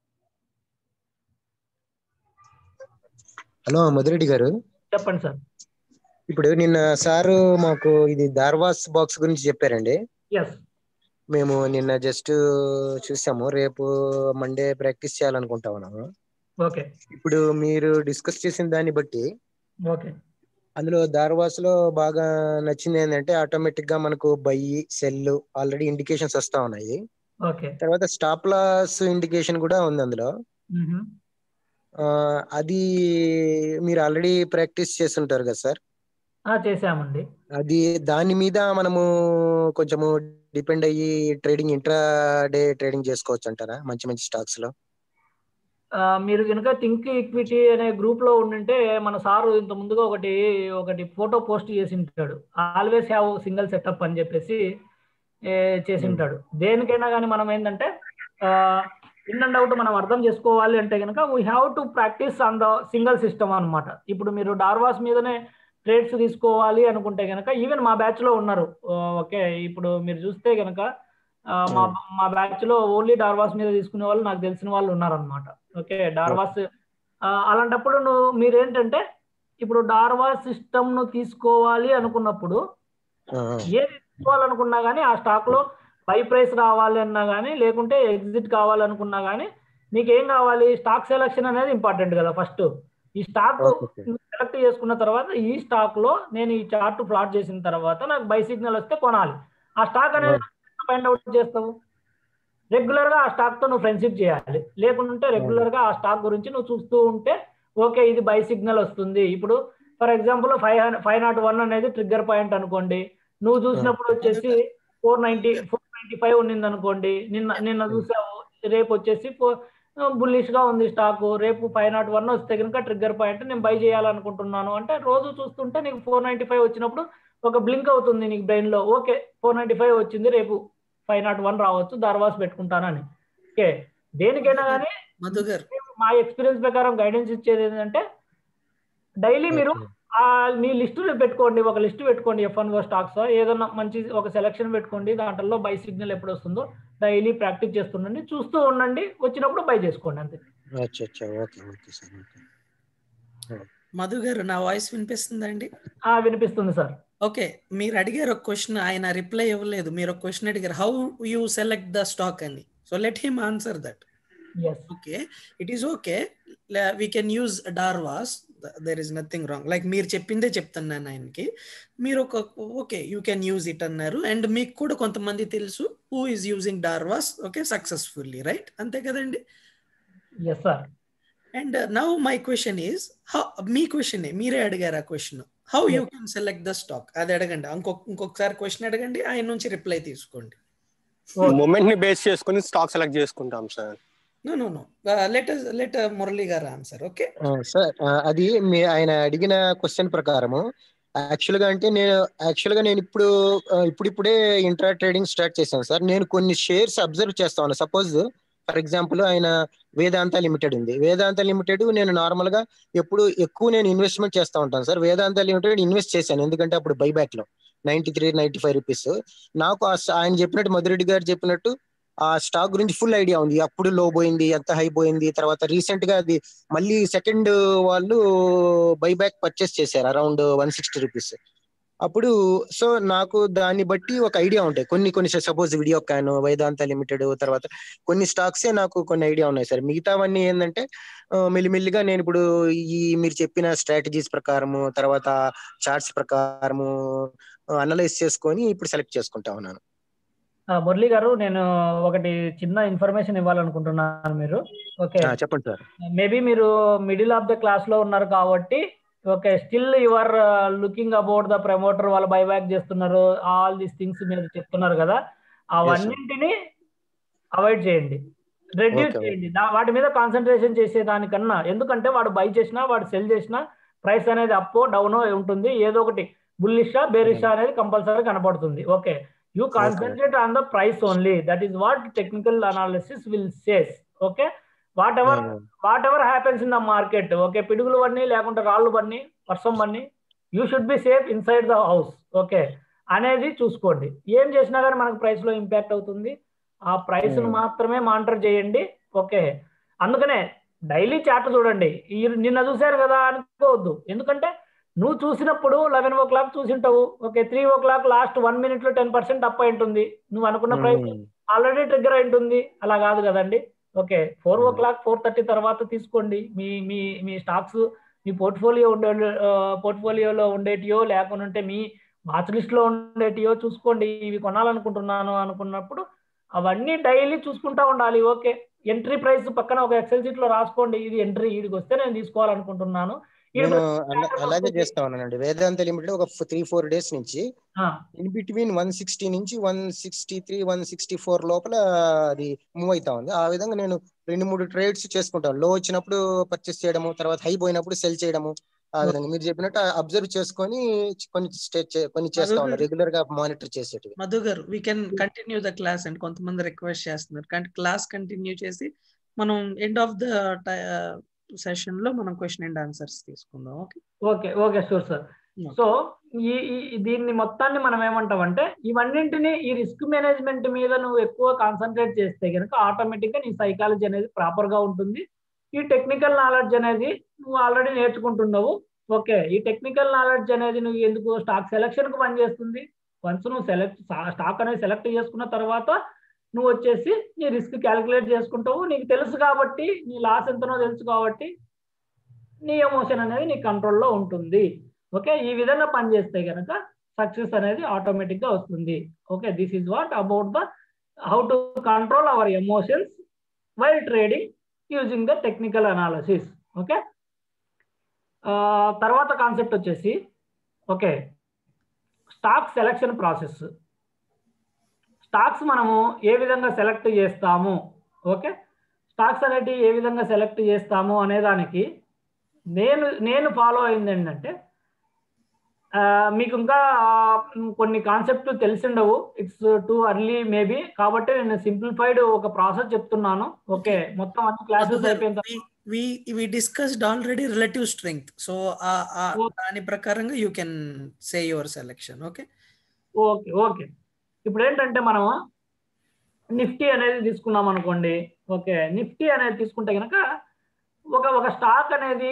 హలో మధురెడ్డి గారు చెప్పండి సార్ ఇప్పుడు నిన్న సారు మాకు ఇది దార్వాస్ బాక్స్ గురించి చెప్పారండి ఎస్ మేము నిన్న జస్ట్ చూసాము రేపు మండే ప్రాక్టీస్ చేయాలనుకుంటా ఉన్నాము ఓకే ఇప్పుడు మీరు డిస్కస్ చేసిన దాన్ని బట్టి ఓకే అందులో దార్వాస్ లో బాగా నచ్చింది ఏంటంటే ఆటోమేటిక్ గా మనకు బై సెల్ ఆల్రెడీ ఇండికేషన్స్ వస్తా ఉన్నాయి ఓకే తర్వాత స్టాప్ లాస్ ఇండికేషన్ కూడా ఉంది అందులో ఆ, అది మీరు ఆల్రెడీ ప్రాక్టీస్ చేస్తుంటారు కదా సార్ చేసామండి అది దాని మీద మనము కొంచెము డిపెండ్ అయ్యి ట్రేడింగ్ ఇంట్రా డే ట్రేడింగ్ చేసుకోవచ్చు అంటారా మంచి మంచి స్టాక్స్ లో ఆ, మీరు కనుక థింక్ ఈక్విటీ అనే గ్రూప్ లో ఉండింటే మన సారు ఇంత ముందుగా ఒకటి ఒకటి ఫోటో పోస్ట్ చేసి ఉంటాడు ఆల్వేస్ హ్యావ్ సింగిల్ సెటప్ అని చెప్పేసి ఏ, చేసి ఉంటాడు దేనికైనా కానీ మనం ఏంటంటే ఇన్ అండ్ అవుట్ మనం అర్థం చేసుకోవాలి అంటే కనుక we have to practice on the single system అనమాట ఇప్పుడు మీరు డార్వాస్ మీదనే ట్రేడ్స్ తీసుకోవాలి అనుకుంటే కనుక ఈవెన్ మా బ్యాచ్ లో ఉన్నారు ఓకే ఇప్పుడు మీరు చూస్తే కనుక మా మా బ్యాచ్ లో ఓన్లీ డార్వాస్ మీద తీసుకునే వాళ్ళు నాకు తెలిసిన వాళ్ళు ఉన్నారనమాట ఓకే డార్వాస్ అలాంటప్పుడు నువ్వు మీరేంటంటే ఇప్పుడు డార్వాస్ సిస్టమ్ ను తీసుకోవాలి అనుకున్నప్పుడు ఏది తీసుకోవాలనుకున్నా కానీ ఆ స్టాక్ లో బై ప్రైస్ రావాలి అన్నా కానీ లేకుంటే ఎగ్జిట్ కావాలనుకున్నా కానీ నీకు ఏం కావాలి స్టాక్ సెలక్షన్ అనేది ఇంపార్టెంట్ కదా ఫస్ట్ ఈ స్టాక్ సెలెక్ట్ చేసుకున్న తర్వాత ఈ స్టాక్ లో నేను ఈ చార్ట్ ప్లాట్ చేసిన తర్వాత నాకు బై సిగ్నల్ వస్తే కొనాలి ఆ స్టాక్ అనేది ఫైండ్ అవుట్ చేస్తావు రెగ్యులర్ గా ఆ స్టాక్ తో నువ్వు ఫ్రెండ్షిప్ చేయాలి లేకుంటే రెగ్యులర్ గా ఆ స్టాక్ గురించి నువ్వు చూస్తూ ఉంటే ఓకే ఇది బై సిగ్నల్ వస్తుంది ఇప్పుడు for example five five nought one అనేది ట్రిగ్గర్ పాయింట్ అనుకోండి నువ్వు చూసినప్పుడు వచ్చేసి four ninety four ninety five ఉండింది అనుకోండి నిన్న నిన్న చూసావు రేపు వచ్చేసి బుల్లిష్ గా ఉంది స్టాక్ రేపు ఫైవ్ నాట్ వన్ వస్తే కనుక ట్రిగ్గర్ పాయింట్ నేను బై చేయాలనుకుంటున్నాను అంటే రోజు చూస్తుంటే నీకు ఫోర్ నైన్టీ ఫైవ్ వచ్చినప్పుడు ఒక బ్లింక్ అవుతుంది నీకు బ్రెయిన్ లో ఓకే ఫోర్ నైన్టీ ఫైవ్ వచ్చింది రేపు ఫైవ్ నాట్ వన్ రావచ్చు దర్వాస్ పెట్టుకుంటానని ఓకే దేనికైనా కానీ మా ఎక్స్పీరియన్స్ ప్రకారం గైడెన్స్ ఇచ్చేది ఏంటంటే డైలీ మీరు ఆ మీ లిస్టు పెట్టుకోండి ఒక లిస్ట్ పెట్టుకోండి ఎఫ్ వన్ స్టాక్స్ ఏదన్నా మంచి ఒక సెలక్షన్ పెట్టుకోండి దాంట్లో బై సిగ్నల్ ఎప్పుడు వస్తుందో డైలీ ప్రాక్టీస్ చేస్తుండండి చూస్తూ ఉండండి వచ్చినప్పుడు బై చేసుకోండి అంతే మధు గారు నా వాయిస్ వినిపిస్తుందా అండి వినిపిస్తుంది సార్ ఓకే మీరు అడిగారు ఒక క్వశ్చన్ ఆయన రిప్లై ఇవ్వలేదు మీరు ఒక క్వశ్చన్ అడిగారు how you select the stock అని so let him answer that okay it is okay we can use Darvas there is nothing wrong like మీరు చెప్పిందే చెప్తున్నాను ఆయనకి మీరు ఒక okay you can use it అన్నారు అండ్ మీకు కూడా కొంతమంది తెలుసు who is using Darvas okay successfully right అంతే కదండి and now my question is మీ క్వశ్చన్ మీరే అడిగారు ఆ question how you can select the stock అది అడగండి ఇంకొక ఇంకొకసారి క్వశ్చన్ అడగండి ఆయన నుంచి రిప్లై తీసుకోండి మూమెంట్ ని బేస్ చేసుకుని స్టాక్ సెలెక్ట్ చేసుకుంటాం sir no no no let let Murali గారు ఆన్సర్ ఓకే సార్ అది మీ ఆయన అడిగిన క్వశ్చన్ ప్రకారము యాక్చువల్ గా అంటే నేను యాక్చువల్ గా నేను ఇప్పుడు ఇప్పుడిప్పుడే ఇంట్రా ట్రేడింగ్ స్టార్ట్ చేశాను సార్ నేను కొన్ని షేర్స్ అబ్జర్వ్ చేస్తా ఉన్నాను సపోజ్ ఫర్ ఎగ్జాంపుల్ ఆయన వేదాంత లిమిటెడ్ ఉంది వేదాంత లిమిటెడ్ నేను నార్మల్ గా ఎప్పుడు ఎక్కువ నేను ఇన్వెస్ట్మెంట్ చేస్తా ఉంటాను సార్ వేదాంత లిమిటెడ్ ఇన్వెస్ట్ చేశాను ఎందుకంటే అప్పుడు బైబ్యాక్ లో ninety three ninety five rupees నాకు ఆయన చెప్పినట్టు మధురెడ్డి గారు చెప్పినట్టు ఆ స్టాక్ గురించి ఫుల్ ఐడియా ఉంది అప్పుడు లో పోయింది ఎంత హై పోయింది తర్వాత రీసెంట్ గా అది మళ్ళీ సెకండ్ వాళ్ళు బైబ్యాక్ పర్చేస్ చేశారు అరౌండ్ వన్ సిక్స్టీ రూపీస్ అప్పుడు సో నాకు దాన్ని బట్టి ఒక ఐడియా ఉంటాయి కొన్ని కొన్ని suppose Videocon Vedanta limited తర్వాత కొన్ని స్టాక్సే నాకు కొన్ని ఐడియా ఉన్నాయి సార్ మిగతావన్నీ ఏంటంటే మెల్లిమెల్లిగా నేను ఇప్పుడు ఈ మీరు చెప్పిన స్ట్రాటజీస్ ప్రకారము తర్వాత చార్ట్స్ ప్రకారము అనలైజ్ చేసుకొని ఇప్పుడు సెలెక్ట్ చేసుకుంటా ఉన్నాను మురళి గారు నేను ఒకటి చిన్న ఇన్ఫర్మేషన్ ఇవ్వాలనుకుంటున్నాను మీరు ఓకే చెప్పండి సార్ మేబీ మీరు మిడిల్ ఆఫ్ ద క్లాస్ లో ఉన్నారు కాబట్టి okay still your looking about the promoter వాళ్ళు బైబ్యాక్ చేస్తున్నారు ఆల్ దీస్ థింగ్స్ మీరు చెప్తున్నారు కదా అవన్నింటిని అవాయిడ్ చేయండి రెడ్యూస్ చేయండి వాటి మీద కాన్సన్ట్రేషన్ చేసే దానికన్నా ఎందుకంటే వాడు బై చేసినా వాడు సెల్ చేసినా ప్రైస్ అనేది అప్పో డౌనో ఉంటుంది ఏదో ఒకటి బుల్లిషా బేరిషా అనేది కంపల్సరీ కనపడుతుంది okay you concentrate on the price only that is what technical analysis will says okay whatever whatever happens in the market okay పిడుగులు పడిని లేకుంటే రాళ్ళు పడిని వర్షం పడిని you should be safe inside the house okay అనేది చూసుకోండి ఏం చేసినా కానీ మనకు ప్రైస్ లో ఇంపాక్ట్ అవుతుంది ఆ ప్రైస్ ను మాత్రమే మానిటర్ చేయండి ఓకే అందుకనే డైలీ చార్ట్ చూడండి ఈ నిన్న చూశారు కదా అనుకోవద్దు ఎందుకంటే నువ్వు చూసినప్పుడు లెవెన్ ఓ క్లాక్ చూసింటావు okay three o'clock last one minute లో టెన్ పర్సెంట్ అప్ అయి ఉంటుంది నువ్వు అనుకున్న ప్రైస్ ఆల్రెడీ ట్రిగ్గర్ అయి ఉంటుంది అలా కాదు కదండి okay four o'clock four thirty తర్వాత తీసుకోండి మీ మీ మీ స్టాక్స్ మీ పోర్ట్ఫోలియో ఉండే పోర్ట్ఫోలియోలో ఉండేటియో లేకుంటే మీ వాచ్ లిస్ట్ లో ఉండేటియో చూసుకోండి ఇవి కొనాలనుకుంటున్నాను అనుకున్నప్పుడు అవన్నీ డైలీ చూసుకుంటా ఉండాలి ఓకే ఎంట్రీ ప్రైస్ పక్కన ఒక ఎక్సెల్ షీట్ లో రాసుకోండి ఇది ఎంట్రీ వీడికి వస్తే నేను తీసుకోవాలనుకుంటున్నాను నేను అలాగే చేస్తా ఉన్నానండి వేదాంత లిమిటెడ్ ఒక త్రీ ఫోర్ డేస్ నుంచి ఇన్ బిట్వీన్ వన్ సిక్స్టీ నుంచి one sixty three one sixty four లోపల అది మూవ్ అవుతా ఉంది ఆ విధంగా నేను రెండు మూడు ట్రేడ్స్ చేసుకుంటాను లో వచ్చినప్పుడు పర్చేస్ చేయడము తర్వాత హై పోయినప్పుడు సెల్ చేయడము ఆ విధంగా మీరు చెప్పినట్టు అబ్జర్వ్ చేసుకొని కొన్ని కొన్ని చేస్తా ఉన్నారు రెగ్యులర్ గా మానిటర్ చేసేటివి మధు గారు we can continue the class and కొంతమంది రిక్వెస్ట్ చేస్తున్నారు కానీ క్లాస్ కంటిన్యూ చేసి మనం ఎండ్ ఆఫ్ ద సెషన్ లో మనం క్వశ్చన్ అండ్ ఆన్సర్స్ తీసుకుందాం okay okay okay sure sir so ఈ ఈ- దీన్ని మొత్తాన్ని మనం ఏమంటామంటే ఇవన్నింటినీ ఈ రిస్క్ మేనేజ్మెంట్ మీద నువ్వు ఎక్కువ కాన్సన్ట్రేట్ చేస్తే కనుక ఆటోమేటిక్ గా నీ సైకాలజీ అనేది ప్రాపర్ గా ఉంటుంది ఈ టెక్నికల్ నాలెడ్జ్ అనేది నువ్వు ఆల్రెడీ నేర్చుకుంటున్నావు ఓకే ఈ టెక్నికల్ నాలెడ్జ్ అనేది నువ్వు ఎందుకు స్టాక్ సెలక్షన్ కు పనిచేస్తుంది వన్స్ నువ్వు సెలెక్ట్ స్టాక్ అనేది సెలెక్ట్ చేసుకున్న తర్వాత నువ్వు వచ్చేసి నీ రిస్క్ క్యాలిక్యులేట్ చేసుకుంటావు నీకు తెలుసు కాబట్టి నీ లాస్ ఎంతనో తెలుసు కాబట్టి నీ ఎమోషన్ అనేది నీ కంట్రోల్లో ఉంటుంది ఓకే ఈ విధంగా పనిచేస్తే కనుక సక్సెస్ అనేది ఆటోమేటిక్ గా వస్తుంది okay this is what about the how to control our emotions while trading using the technical analysis okay తర్వాత కాన్సెప్ట్ వచ్చేసి okay stock selection process stocks మనము ఏ విధంగా సెలెక్ట్ చేస్తాము ఓకే స్టాక్స్ అనేటివి ఏ విధంగా సెలెక్ట్ చేస్తాము అనే దానికి నేను నేను ఫాలో అయింది ఏంటంటే ఆ, మీకు ఇంకా ఆ, కొన్ని కాన్సెప్ట్ తెలిసిండవు ఇట్స్ టూ అర్లీ మేబీ కాబట్టి నేను సింప్లిఫైడ్ ఒక ప్రాసెస్ చెప్తున్నాను ఓకే మొత్తం అన్ని క్లాసెస్ అయిపోయిన తర్వాత we discussed already relative strength so దాని ప్రకారంగా you can say your selection okay okay okay ఇప్పుడు ఏంటంటే మనం నిఫ్టీ అనేది తీసుకున్నాం అనుకోండి ఓకే నిఫ్టీ అనేది తీసుకుంటే కనుక ఒక ఒక స్టాక్ అనేది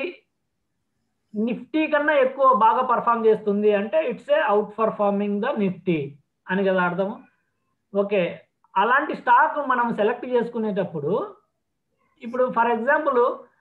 నిఫ్టీ కన్నా ఎక్కువ బాగా పర్ఫామ్ చేస్తుంది అంటే it's a outperforming the Nifty అని కదా అర్థం ఓకే అలాంటి స్టాక్ మనం సెలెక్ట్ చేసుకునేటప్పుడు ఇప్పుడు ఫర్ ఎగ్జాంపుల్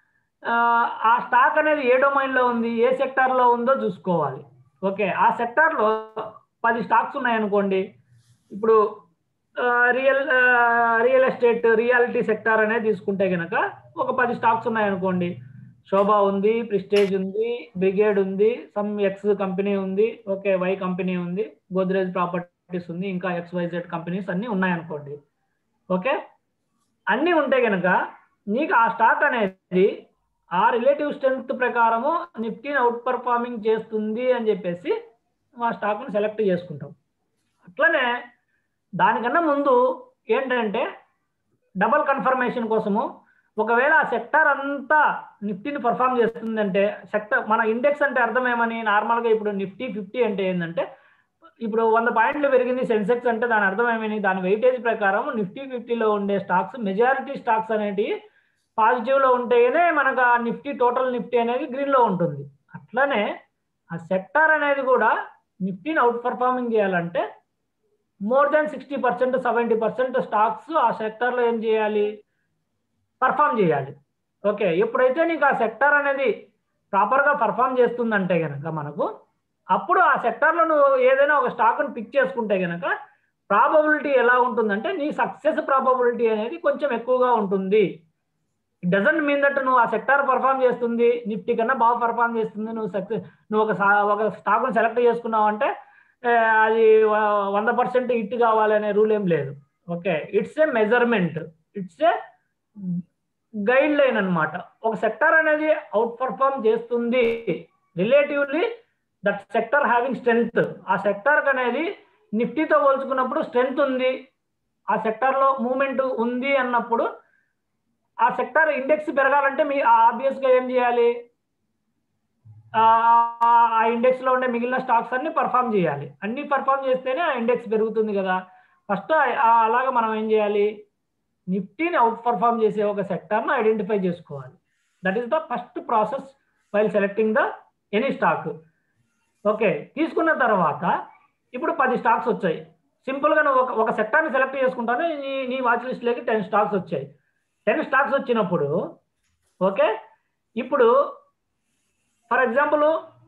ఆ స్టాక్ అనేది ఏ డొమైన్లో ఉంది ఏ సెక్టార్లో ఉందో చూసుకోవాలి ఓకే ఆ సెక్టార్లో పది స్టాక్స్ ఉన్నాయనుకోండి ఇప్పుడు real real estate reality sector అనేది తీసుకుంటే కనుక ఒక పది స్టాక్స్ ఉన్నాయనుకోండి శోభా ఉంది ప్రిస్టేజ్ ఉంది బ్రిగేడ్ ఉంది సమ్ ఎక్స్ కంపెనీ ఉంది ఓకే వై కంపెనీ ఉంది గోద్రేజ్ ప్రాపర్టీస్ ఉంది ఇంకా ఎక్స్ వైజెడ్ కంపెనీస్ అన్నీ ఉన్నాయనుకోండి ఓకే అన్నీ ఉంటే కనుక నీకు ఆ స్టాక్ అనేది ఆ రిలేటివ్ స్ట్రెంగ్త్ ప్రకారము నిఫ్టీని అవుట్ పర్ఫార్మింగ్ చేస్తుంది అని చెప్పేసి ఆ స్టాక్ని సెలెక్ట్ చేసుకుంటాం అట్లనే దానికన్నా ముందు ఏంటంటే డబల్ కన్ఫర్మేషన్ కోసము ఒకవేళ ఆ సెక్టార్ అంతా నిఫ్టీని పర్ఫామ్ చేస్తుందంటే సెక్టర్ మన ఇండెక్స్ అంటే అర్థం ఏమని నార్మల్గా ఇప్పుడు నిఫ్టీ ఫిఫ్టీ అంటే ఏంటంటే ఇప్పుడు వంద పాయింట్లు పెరిగింది సెన్సెక్స్ అంటే దాని అర్థం ఏమని దాని వెయిటేజ్ ప్రకారం నిఫ్టీ ఫిఫ్టీలో ఉండే స్టాక్స్ మెజారిటీ స్టాక్స్ అనేటివి పాజిటివ్లో ఉంటేనే మనకు ఆ నిఫ్టీ టోటల్ నిఫ్టీ అనేది గ్రీన్లో ఉంటుంది అట్లనే ఆ సెక్టార్ అనేది కూడా నిఫ్టీని అవుట్ పర్ఫార్మింగ్ చేయాలంటే more than sixty percent seventy percent stocks ఆ సెక్టార్లో ఏం చేయాలి పర్ఫామ్ చేయాలి ఓకే ఎప్పుడైతే నీకు ఆ సెక్టార్ అనేది ప్రాపర్గా పర్ఫామ్ చేస్తుందంటే కనుక మనకు అప్పుడు ఆ సెక్టార్లో నువ్వు ఏదైనా ఒక స్టాక్ని పిక్ చేసుకుంటే కనుక ప్రాబబిలిటీ ఎలా ఉంటుందంటే నీ సక్సెస్ ప్రాబబిలిటీ అనేది కొంచెం ఎక్కువగా ఉంటుంది ఇట్ డజంట్ మీన్ దట్ నువ్వు ఆ సెక్టార్ పర్ఫామ్ చేస్తుంది నిఫ్టీ కన్నా బాగా పర్ఫామ్ చేస్తుంది నువ్వు సక్సెస్ నువ్వు ఒక సా- ఒక స్టాక్ని సెలెక్ట్ చేసుకున్నావు అంటే ఏ, అది వ- వంద పర్సెంట్ హిట్ కావాలి అనే రూల్ ఏం లేదు okay it's a measurement it's a guideline అన్నమాట ఒక సెక్టర్ అనేది అవుట్ పర్ఫామ్ చేస్తుంది relatively that sector having strength ఆ సెక్టర్ అనేది నిఫ్టీతో పోల్చుకున్నప్పుడు స్ట్రెంగ్త్ ఉంది ఆ సెక్టార్లో మూమెంట్ ఉంది అన్నప్పుడు ఆ సెక్టార్ ఇండెక్స్ పెరగాలంటే మీ ఆబ్వియస్ గా ఏం చేయాలి ఆ ఆ ఇండెక్స్ లో ఉండే మిగిలిన స్టాక్స్ అన్ని పర్ఫామ్ చేయాలి అన్ని పర్ఫామ్ చేస్తేనే ఆ ఇండెక్స్ పెరుగుతుంది కదా ఫస్ట్ అలాగా మనం ఏం చేయాలి నిఫ్టీని అవుట్ పర్ఫామ్ చేసే ఒక సెక్టార్ను ఐడెంటిఫై చేసుకోవాలి that is the first process while selecting the any stock okay తీసుకున్న తర్వాత ఇప్పుడు పది స్టాక్స్ వచ్చాయి సింపుల్గా నువ్వు ఒక ఒక సెక్టార్ని సెలెక్ట్ చేసుకుంటానే నీ నీ వాచ్ లిస్ట్లోకి టెన్ స్టాక్స్ వచ్చాయి టెన్ స్టాక్స్ వచ్చినప్పుడు ఓకే ఇప్పుడు ఫర్ ఎగ్జాంపుల్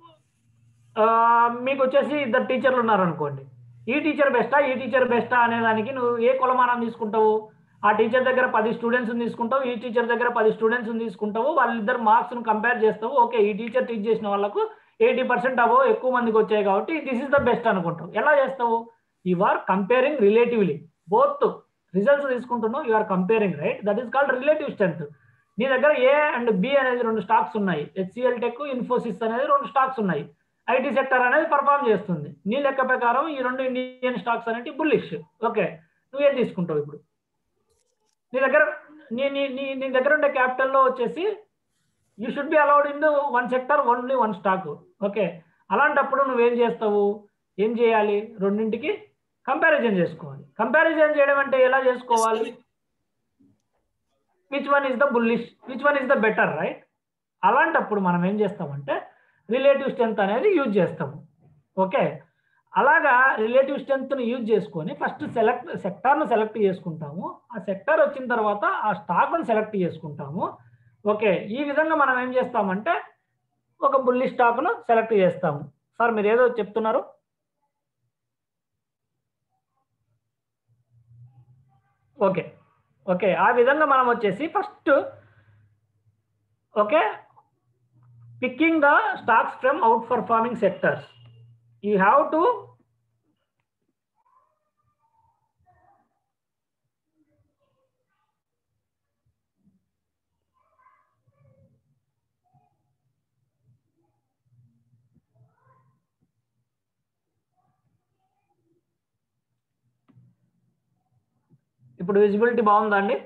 మీకు వచ్చేసి ఇద్దరు టీచర్లు ఉన్నారనుకోండి ఈ టీచర్ బెస్టా ఈ టీచర్ బెస్టా అనే దానికి నువ్వు ఏ కొలమానం తీసుకుంటావు ఆ టీచర్ దగ్గర పది స్టూడెంట్స్ తీసుకుంటావు ఈ టీచర్ దగ్గర పది స్టూడెంట్స్ తీసుకుంటావు వాళ్ళిద్దరు మార్క్స్ను కంపేర్ చేస్తావు ఓకే ఈ టీచర్ టీచ్ చేసిన వాళ్ళకు ఎయిటీ పర్సెంట్ అవో ఎక్కువ మందికి వచ్చాయి కాబట్టి దిస్ ఇస్ ద బెస్ట్ అనుకుంటావు ఎలా చేస్తావు you are comparing relatively both results తీసుకుంటున్నావు you are comparing right that is called relative strength నీ దగ్గర ఏ అండ్ బి అనేది రెండు స్టాక్స్ ఉన్నాయి హెచ్సిఎల్ టెక్ ఇన్ఫోసిస్ అనేది రెండు స్టాక్స్ ఉన్నాయి ఐటీ సెక్టర్ అనేది పర్ఫామ్ చేస్తుంది నీ లెక్క ప్రకారం ఈ రెండు ఇండియన్ స్టాక్స్ అనేవి బుల్లిష్ ఓకే నువ్వేం తీసుకుంటావు ఇప్పుడు నీ దగ్గర నీ నీ నీ నీ దగ్గర ఉండే క్యాపిటల్లో వచ్చేసి you should be allowed in one sector only one stock okay అలాంటప్పుడు నువ్వేం చేస్తావు ఏం చేయాలి రెండింటికి కంపారిజన్ చేసుకోవాలి కంపారిజన్ చేయడం అంటే ఎలా చేసుకోవాలి which one is the bullish which one is the better right అలాంటప్పుడు మనం ఏం చేస్తామంటే రిలేటివ్ స్ట్రెంత్ అనేది యూజ్ చేస్తాము ఓకే అలాగా రిలేటివ్ స్ట్రెంత్ని యూజ్ చేసుకొని ఫస్ట్ సెలెక్ట్ సెక్టార్ను సెలెక్ట్ చేసుకుంటాము ఆ సెక్టార్ వచ్చిన తర్వాత ఆ స్టాక్ను సెలెక్ట్ చేసుకుంటాము ఓకే ఈ విధంగా మనం ఏం చేస్తామంటే ఒక బుల్లి స్టాక్ను సెలెక్ట్ చేస్తాము సార్ మీరు ఏదో చెప్తున్నారు ఓకే ఓకే ఆ విధంగా మనం వచ్చేసి first okay picking the stocks from outperforming sectors you have to ఇప్పుడు విజిబిలిటీ బాగుందా అండి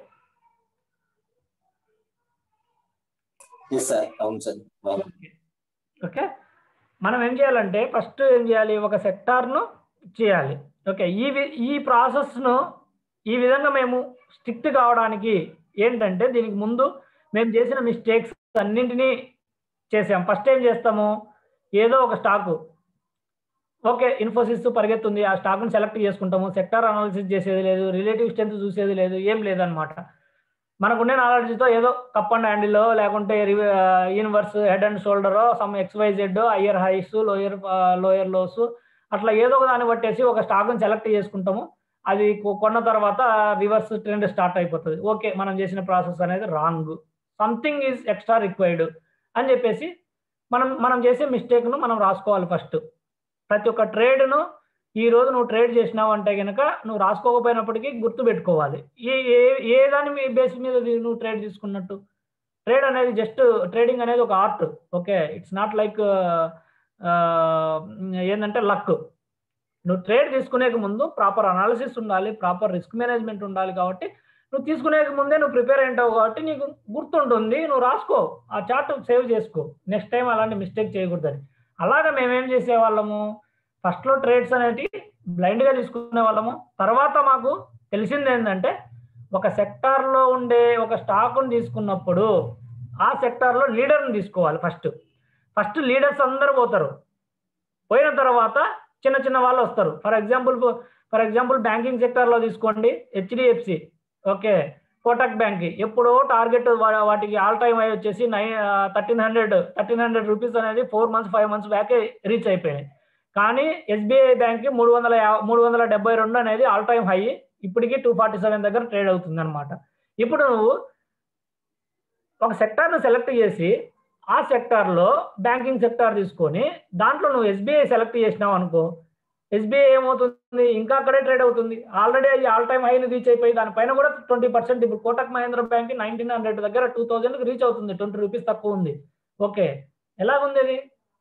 ఎస్ సార్ అవును సార్ బాగుంది ఓకే మనం ఏం చేయాలంటే ఫస్ట్ ఏం చేయాలి ఒక సెక్టార్ను చేయాలి ఓకే ఈ వి- ఈ ప్రాసెస్ను ఈ విధంగా మేము స్ట్రిక్ట్ కావడానికి ఏంటంటే దీనికి ముందు మేము చేసిన మిస్టేక్స్ అన్నింటినీ చేసాం ఫస్ట్ ఏం చేస్తాము ఏదో ఒక స్టాకు ఓకే ఇన్ఫోసిస్ పరిగెత్తుంది ఆ స్టాక్ను సెలెక్ట్ చేసుకుంటాము సెక్టార్ అనాలిసిస్ చేసేది లేదు రిలేటివ్ స్ట్రెంత్ చూసేది లేదు ఏం లేదనమాట మనకుండే నాలెడ్జ్తో ఏదో కప్ అండ్ హ్యాండిల్లో లేకుంటే inverse head and shoulder some XYZ higher highs lower lower lows అట్లా ఏదో ఒక దాన్ని పట్టేసి ఒక స్టాక్ని సెలెక్ట్ చేసుకుంటాము అది కొ- కొన్న తర్వాత రివర్స్ ట్రెండ్ స్టార్ట్ అయిపోతుంది ఓకే మనం చేసిన ప్రాసెస్ అనేది wrong something is extra required అని చెప్పేసి మనం మనం చేసే మిస్టేక్ను మనం రాసుకోవాలి ఫస్ట్ ప్రతి ఒక్క ట్రేడ్ను ఈ రోజు నువ్వు ట్రేడ్ చేసినావు అంటే కనుక నువ్వు రాసుకోకపోయినప్పటికీ గుర్తు పెట్టుకోవాలి ఏ ఏ ఏ దాని మీ బేస్ మీద ఇది నువ్వు ట్రేడ్ తీసుకున్నట్టు ట్రేడ్ అనేది జస్ట్ ట్రేడింగ్ అనేది ఒక art okay it's not like ఏంటంటే లక్ నువ్వు ట్రేడ్ తీసుకునేక ముందు ప్రాపర్ అనాలిసిస్ ఉండాలి ప్రాపర్ రిస్క్ మేనేజ్మెంట్ ఉండాలి కాబట్టి నువ్వు తీసుకునేక ముందే నువ్వు ప్రిపేర్ అయింటావు కాబట్టి నీకు గుర్తుంటుంది నువ్వు రాసుకో ఆ చార్ట్ సేవ్ చేసుకో నెక్స్ట్ టైం అలాంటి మిస్టేక్ చేయకూడదని అలాగా మేమేం చేసేవాళ్ళము ఫస్ట్లో ట్రేడ్స్ అనేటివి బ్లైండ్గా తీసుకునే వాళ్ళము తర్వాత మాకు తెలిసింది ఏంటంటే ఒక సెక్టార్లో ఉండే ఒక స్టాక్ను తీసుకున్నప్పుడు ఆ సెక్టార్లో లీడర్ని తీసుకోవాలి ఫస్ట్ ఫస్ట్ లీడర్స్ అందరూ పోతారు పోయిన తర్వాత చిన్న చిన్న వాళ్ళు వస్తారు for example for example banking సెక్టార్లో తీసుకోండి హెచ్డిఎఫ్సి ఓకే కోటక్ బ్యాంక్ ఎప్పుడో టార్గెట్ వాటికి ఆల్ టైమ్ అయి వచ్చేసి నై thirteen hundred thirteen hundred rupees అనేది ఫోర్ మంత్స్ ఫైవ్ మంత్స్ బ్యాకే రీచ్ అయిపోయినాయి కానీ ఎస్బీఐ బ్యాంక్ మూడు వందల యా- మూడు వందల డెబ్బై రెండు అనేది ఆల్ టైమ్ హై ఇప్పటికీ టూ ఫార్టీ సెవెన్ దగ్గర ట్రేడ్ అవుతుంది అనమాట ఇప్పుడు నువ్వు ఒక సెక్టార్ను సెలెక్ట్ చేసి ఆ సెక్టార్లో బ్యాంకింగ్ సెక్టార్ తీసుకొని దాంట్లో నువ్వు ఎస్బీఐ సెలెక్ట్ చేసినావు అనుకో ఎస్బీఐ ఏమవుతుంది ఇంకా అక్కడే ట్రేడ్ అవుతుంది ఆల్రెడీ అది ఆల్ టైమ్ హైని రీచ్ అయిపోయి దానిపైన కూడా ట్వంటీ పర్సెంట్ ఇప్పుడు Kotak Mahindra bank nineteen hundred దగ్గర టూ థౌజండ్కి రీచ్ అవుతుంది ట్వంటీ రూపీస్ తక్కువ ఉంది ఓకే ఎలాగుంది అది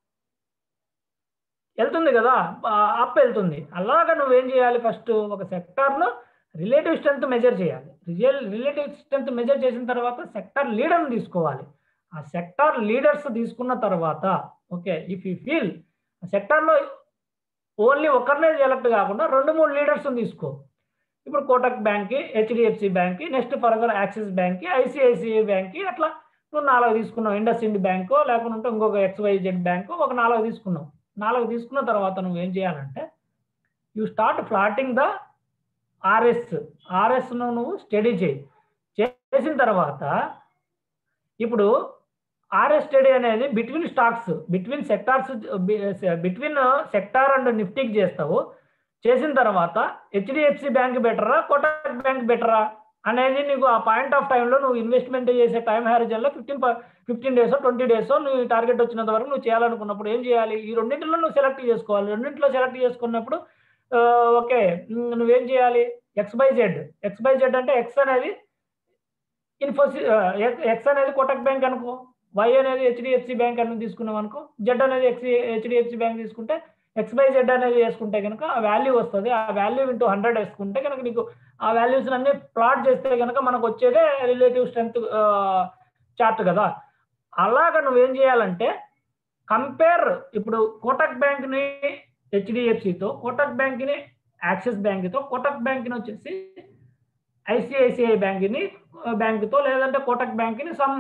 వెళ్తుంది కదా అప్ వెళ్తుంది అలాగా నువ్వేం చేయాలి ఫస్ట్ ఒక సెక్టార్లో రిలేటివ్ స్ట్రెంత్ మెజర్ చేయాలి రియల్ రిలేటివ్ స్ట్రెంత్ మెజర్ చేసిన తర్వాత సెక్టార్ లీడర్ని తీసుకోవాలి ఆ సెక్టార్ లీడర్స్ తీసుకున్న తర్వాత ఓకే ఇఫ్ యూ ఫీల్ సెక్టార్లో ఓన్లీ ఒకరినే సెలెక్ట్ కాకుండా రెండు మూడు లీడర్స్ తీసుకో ఇప్పుడు కోటక్ బ్యాంక్కి హెచ్డిఎఫ్సి బ్యాంక్కి నెక్స్ట్ ఫర్దర్ యాక్సిస్ బ్యాంక్కి ఐసిఐసిఐ బ్యాంక్కి అట్లా నువ్వు నాలుగు తీసుకున్నావు ఇండస్ ఇండ్ బ్యాంకో లేకుంటే ఇంకొక ఎక్స్వైజెడ్ బ్యాంకో ఒక నాలుగు తీసుకున్నావు నాలుగు తీసుకున్న తర్వాత నువ్వు ఏం చేయాలంటే you start plotting the RS ఆర్ఎస్ను నువ్వు స్టడీ చేయి చేసిన తర్వాత ఇప్పుడు ఆర్ఎస్ స్టడీ అనేది between stocks between sectors between sector and నిఫ్టీకి చేస్తావు చేసిన తర్వాత హెచ్డిఎఫ్సి బ్యాంక్ బెటరా కోటక్ బ్యాంక్ బెటరా అనేది నీకు ఆ పాయింట్ ఆఫ్ టైంలో నువ్వు ఇన్వెస్ట్మెంట్ చేసే టైం హ్యారిజన్లో fifteen fifteen days twenty days నువ్వు టార్గెట్ వచ్చినంత వరకు నువ్వు చేయాలనుకున్నప్పుడు ఏం చేయాలి ఈ రెండింటిలో నువ్వు సెలెక్ట్ చేసుకోవాలి రెండింటిలో సెలెక్ట్ చేసుకున్నప్పుడు ఓకే నువ్వేం చేయాలి X by Z X by Z అంటే ఎక్స్ అనేది ఇన్ఫోసి ఎక్స్ అనేది కోటక్ బ్యాంక్ అనుకో వై అనేది హెచ్డిఎఫ్సి బ్యాంక్ అనేది తీసుకున్నాం అనుకో జెడ్ అనేది ఎక్స్ హెచ్డిఎఫ్సి బ్యాంక్ తీసుకుంటే ఎక్స్ బై జెడ్ అనేది వేసుకుంటే కనుక ఆ వాల్యూ వస్తుంది ఆ వాల్యూ ఇంటూ హండ్రెడ్ వేసుకుంటే కనుక నీకు ఆ వాల్యూస్ అన్ని ప్లాట్ చేస్తే కనుక మనకు వచ్చేదే రిలేటివ్ స్ట్రెంత్ చార్ట్ కదా అలాగ నువ్వేం చేయాలంటే కంపేర్ ఇప్పుడు కోటక్ బ్యాంక్ని హెచ్డిఎఫ్సితో కోటక్ బ్యాంక్ని యాక్సిస్ బ్యాంక్తో కోటక్ బ్యాంక్ని వచ్చేసి ఐసిఐసిఐ బ్యాంక్ని బ్యాంకుతో లేదంటే కోటక్ బ్యాంక్ని సమ్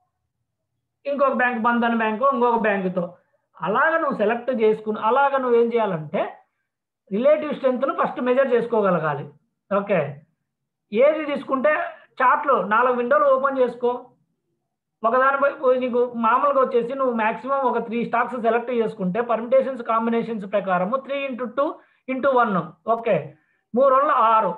ఇంకొక బ్యాంక్ బంధన్ బ్యాంకు ఇంకొక బ్యాంకుతో అలాగ నువ్వు సెలెక్ట్ చేసుకుని అలాగ నువ్వేం చేయాలంటే రిలేటివ్ స్ట్రెంత్ను ఫస్ట్ మెజర్ చేసుకోగలగాలి ఓకే ఏది తీసుకుంటే చార్ట్లు నాలుగు విండోలు ఓపెన్ చేసుకో ఒకదానిపై నీకు మామూలుగా వచ్చేసి నువ్వు మాక్సిమం ఒక త్రీ స్టాక్స్ సెలెక్ట్ చేసుకుంటే పర్మిటేషన్స్ కాంబినేషన్స్ ప్రకారము three into two into one okay మూడు రోజులు ఆరు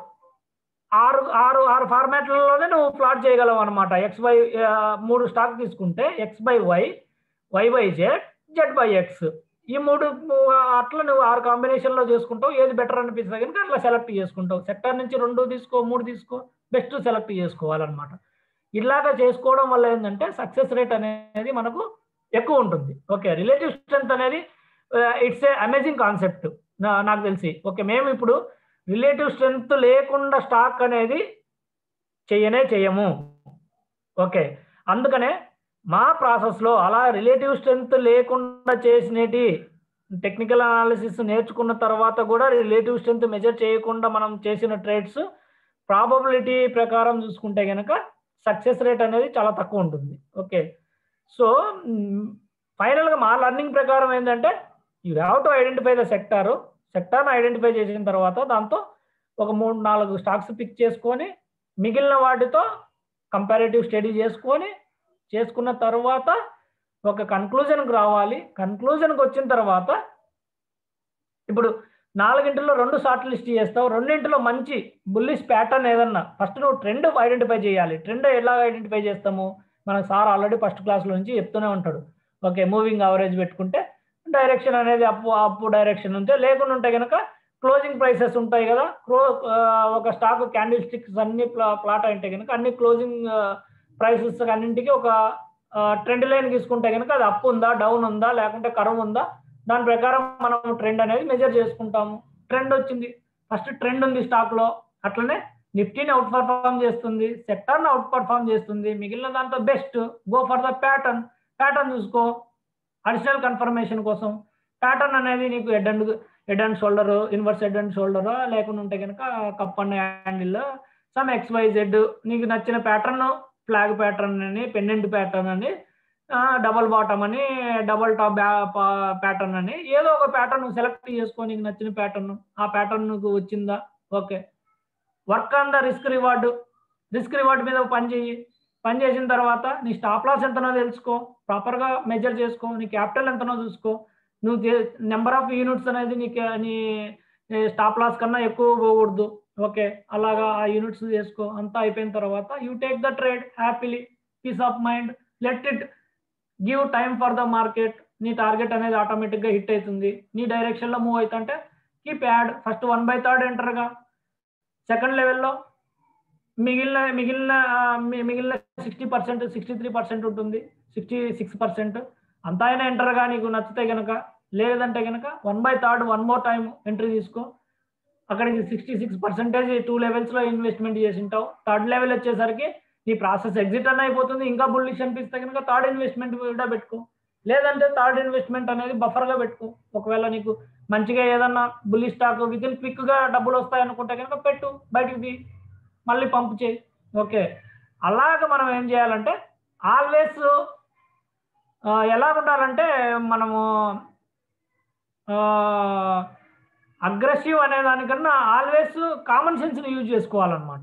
ఆరు ఆరు ఆరు ఫార్మాట్లలోనే నువ్వు ప్లాట్ చేయగలవు అనమాట ఎక్స్ బై మూడు స్టాక్ తీసుకుంటే X by Y Y by Z Z by X ఈ మూడు ము- అట్లా నువ్వు ఆరు కాంబినేషన్లో చేసుకుంటావు ఏది బెటర్ అనిపిస్తుంది కనుక అట్లా సెలెక్ట్ చేసుకుంటావు సెక్టర్ నుంచి రెండు తీసుకో మూడు తీసుకో బెస్ట్ సెలెక్ట్ చేసుకోవాలన్నమాట ఇలాగా చేసుకోవడం వల్ల ఏంటంటే సక్సెస్ రేట్ అనేది మనకు ఎక్కువ ఉంటుంది ఓకే రిలేటివ్ స్ట్రెంత్ అనేది ఇట్స్ ఏ అమేజింగ్ కాన్సెప్ట్ నాకు తెలిసి ఓకే మేము ఇప్పుడు రిలేటివ్ స్ట్రెంత్ లేకుండా స్టాక్ అనేది చెయ్యనే చెయ్యము ఓకే అందుకనే మా ప్రాసెస్లో అలా రిలేటివ్ స్ట్రెంత్ లేకుండా చేసినటి టెక్నికల్ అనాలిసిస్ నేర్చుకున్న తర్వాత కూడా రిలేటివ్ స్ట్రెంత్ మెజర్ చేయకుండా మనం చేసిన ట్రేడ్స్ ప్రాబబిలిటీ ప్రకారం చూసుకుంటే కనుక సక్సెస్ రేట్ అనేది చాలా తక్కువ ఉంటుంది ఓకే సో ఫైనల్గా మా లర్నింగ్ ప్రకారం ఏంటంటే you have to identify the sector సెక్టార్ని ఐడెంటిఫై చేసిన తర్వాత దాంతో ఒక మూడు నాలుగు స్టాక్స్ పిక్ చేసుకొని మిగిలిన వాటితో కంపారేటివ్ స్టడీ చేసుకొని చేసుకున్న తర్వాత ఒక కన్క్లూజన్కి రావాలి కన్క్లూజన్కి వచ్చిన తర్వాత ఇప్పుడు నాలుగింటిలో రెండు షార్ట్ లిస్ట్ చేస్తావు రెండింటిలో మంచి బుల్లిష్ ప్యాటర్న్ ఏదన్నా ఫస్ట్ నువ్వు ట్రెండ్ ఐడెంటిఫై చేయాలి ట్రెండ్ ఎలా ఐడెంటిఫై చేస్తాము మన సార్ ఆల్రెడీ ఫస్ట్ క్లాస్లో నుంచి చెప్తూనే ఉంటాడు ఓకే మూవింగ్ అవరేజ్ పెట్టుకుంటే డైరెక్షన్ అనేది అప్పు అప్పు డైరెక్షన్ ఉంటే లేకుండా ఉంటే కనుక క్లోజింగ్ ప్రైసెస్ ఉంటాయి కదా క్లో ఆ, ఒక స్టాక్ క్యాండిల్ స్టిక్స్ అన్ని ప్లా ప్లాట్ అయితే కనుక అన్ని క్లోజింగ్ ప్రైసెస్ అన్నింటికి ఒక ట్రెండ్ లైన్ తీసుకుంటే కనుక అది అప్ ఉందా డౌన్ ఉందా లేకుంటే కర్వ్ ఉందా దాని ప్రకారం మనం ట్రెండ్ అనేది మెజర్ చేసుకుంటాము ట్రెండ్ వచ్చింది ఫస్ట్ ట్రెండ్ ఉంది స్టాక్ లో అట్లనే నిఫ్టీని అవుట్ పర్ఫామ్ చేస్తుంది సెక్టార్ని అవుట్ పర్ఫామ్ చేస్తుంది మిగిలిన దాంతో best go for the pattern pattern చూసుకో అడిషనల్ కన్ఫర్మేషన్ కోసం ప్యాటర్న్ అనేది నీకు head and head and shoulder inverse head and shoulder లేకుండా ఉంటే కనుక cup and handle some X Y Z నీకు నచ్చిన ప్యాటర్న్ ఫ్లాగ్ ప్యాటర్న్ అని పెండెంట్ ప్యాటర్న్ అని డబల్ బాటమ్ అని డబల్ టాప్ ప్యాటర్న్ అని ఏదో ఒక ప్యాటర్న్ సెలెక్ట్ చేసుకో నీకు నచ్చిన ప్యాటర్న్ ఆ ప్యాటర్న్ నీకు వచ్చిందా okay work on the risk reward risk reward మీద పని చెయ్యి పని చేసిన తర్వాత నీ స్టాప్ లాస్ ఎంతనో తెలుసుకో ప్రాపర్గా మెజర్ చేసుకో నీ క్యాపిటల్ ఎంతనో చూసుకో నువ్వు నెంబర్ ఆఫ్ యూనిట్స్ అనేది నీకు నీ స్టాప్ లాస్ కన్నా ఎక్కువ పోకూడదు ఓకే అలాగా ఆ యూనిట్స్ చేసుకో అంతా అయిపోయిన తర్వాత you take the trade happily peace of mind let it give time for the market నీ టార్గెట్ అనేది ఆటోమేటిక్గా హిట్ అవుతుంది నీ డైరెక్షన్లో మూవ్ అవుతుంటే keep add first one by third ఎంటర్గా సెకండ్ లెవెల్లో మిగిలిన మిగిలిన ఆ, మి- మిగిలిన sixty percent sixty three percent ఉంటుంది సిక్స్టీ సిక్స్ పర్సెంట్ అంతా అయినా ఎంటర్గా నీకు నచ్చితే కనుక లేదంటే కనుక one by third one more time entry తీసుకో అక్కడికి సిక్స్టీ సిక్స్ పర్సెంటేజ్ టూ లెవెల్స్లో ఇన్వెస్ట్మెంట్ చేసి ఉంటావు థర్డ్ లెవెల్ వచ్చేసరికి నీ ప్రాసెస్ ఎగ్జిట్ అన్న అయిపోతుంది ఇంకా బుల్లిష్ అనిపిస్తే కనుక థర్డ్ ఇన్వెస్ట్మెంట్ కూడా పెట్టుకో లేదంటే థర్డ్ ఇన్వెస్ట్మెంట్ అనేది బఫర్గా పెట్టుకో ఒకవేళ నీకు మంచిగా ఏదన్నా బుల్లి స్టాక్ విత్ ఇన్ క్విక్గా డబ్బులు వస్తాయి అనుకుంటే కనుక పెట్టు బయటికి తీ మళ్ళీ పంపు చేయి ఓకే అలాగ మనం ఏం చేయాలంటే ఆల్వేస్ ఎలా ఉండాలంటే మనము అగ్రెసివ్ అనే దానికన్నా ఆల్వేస్ కామన్ సెన్స్ని యూజ్ చేసుకోవాలన్నమాట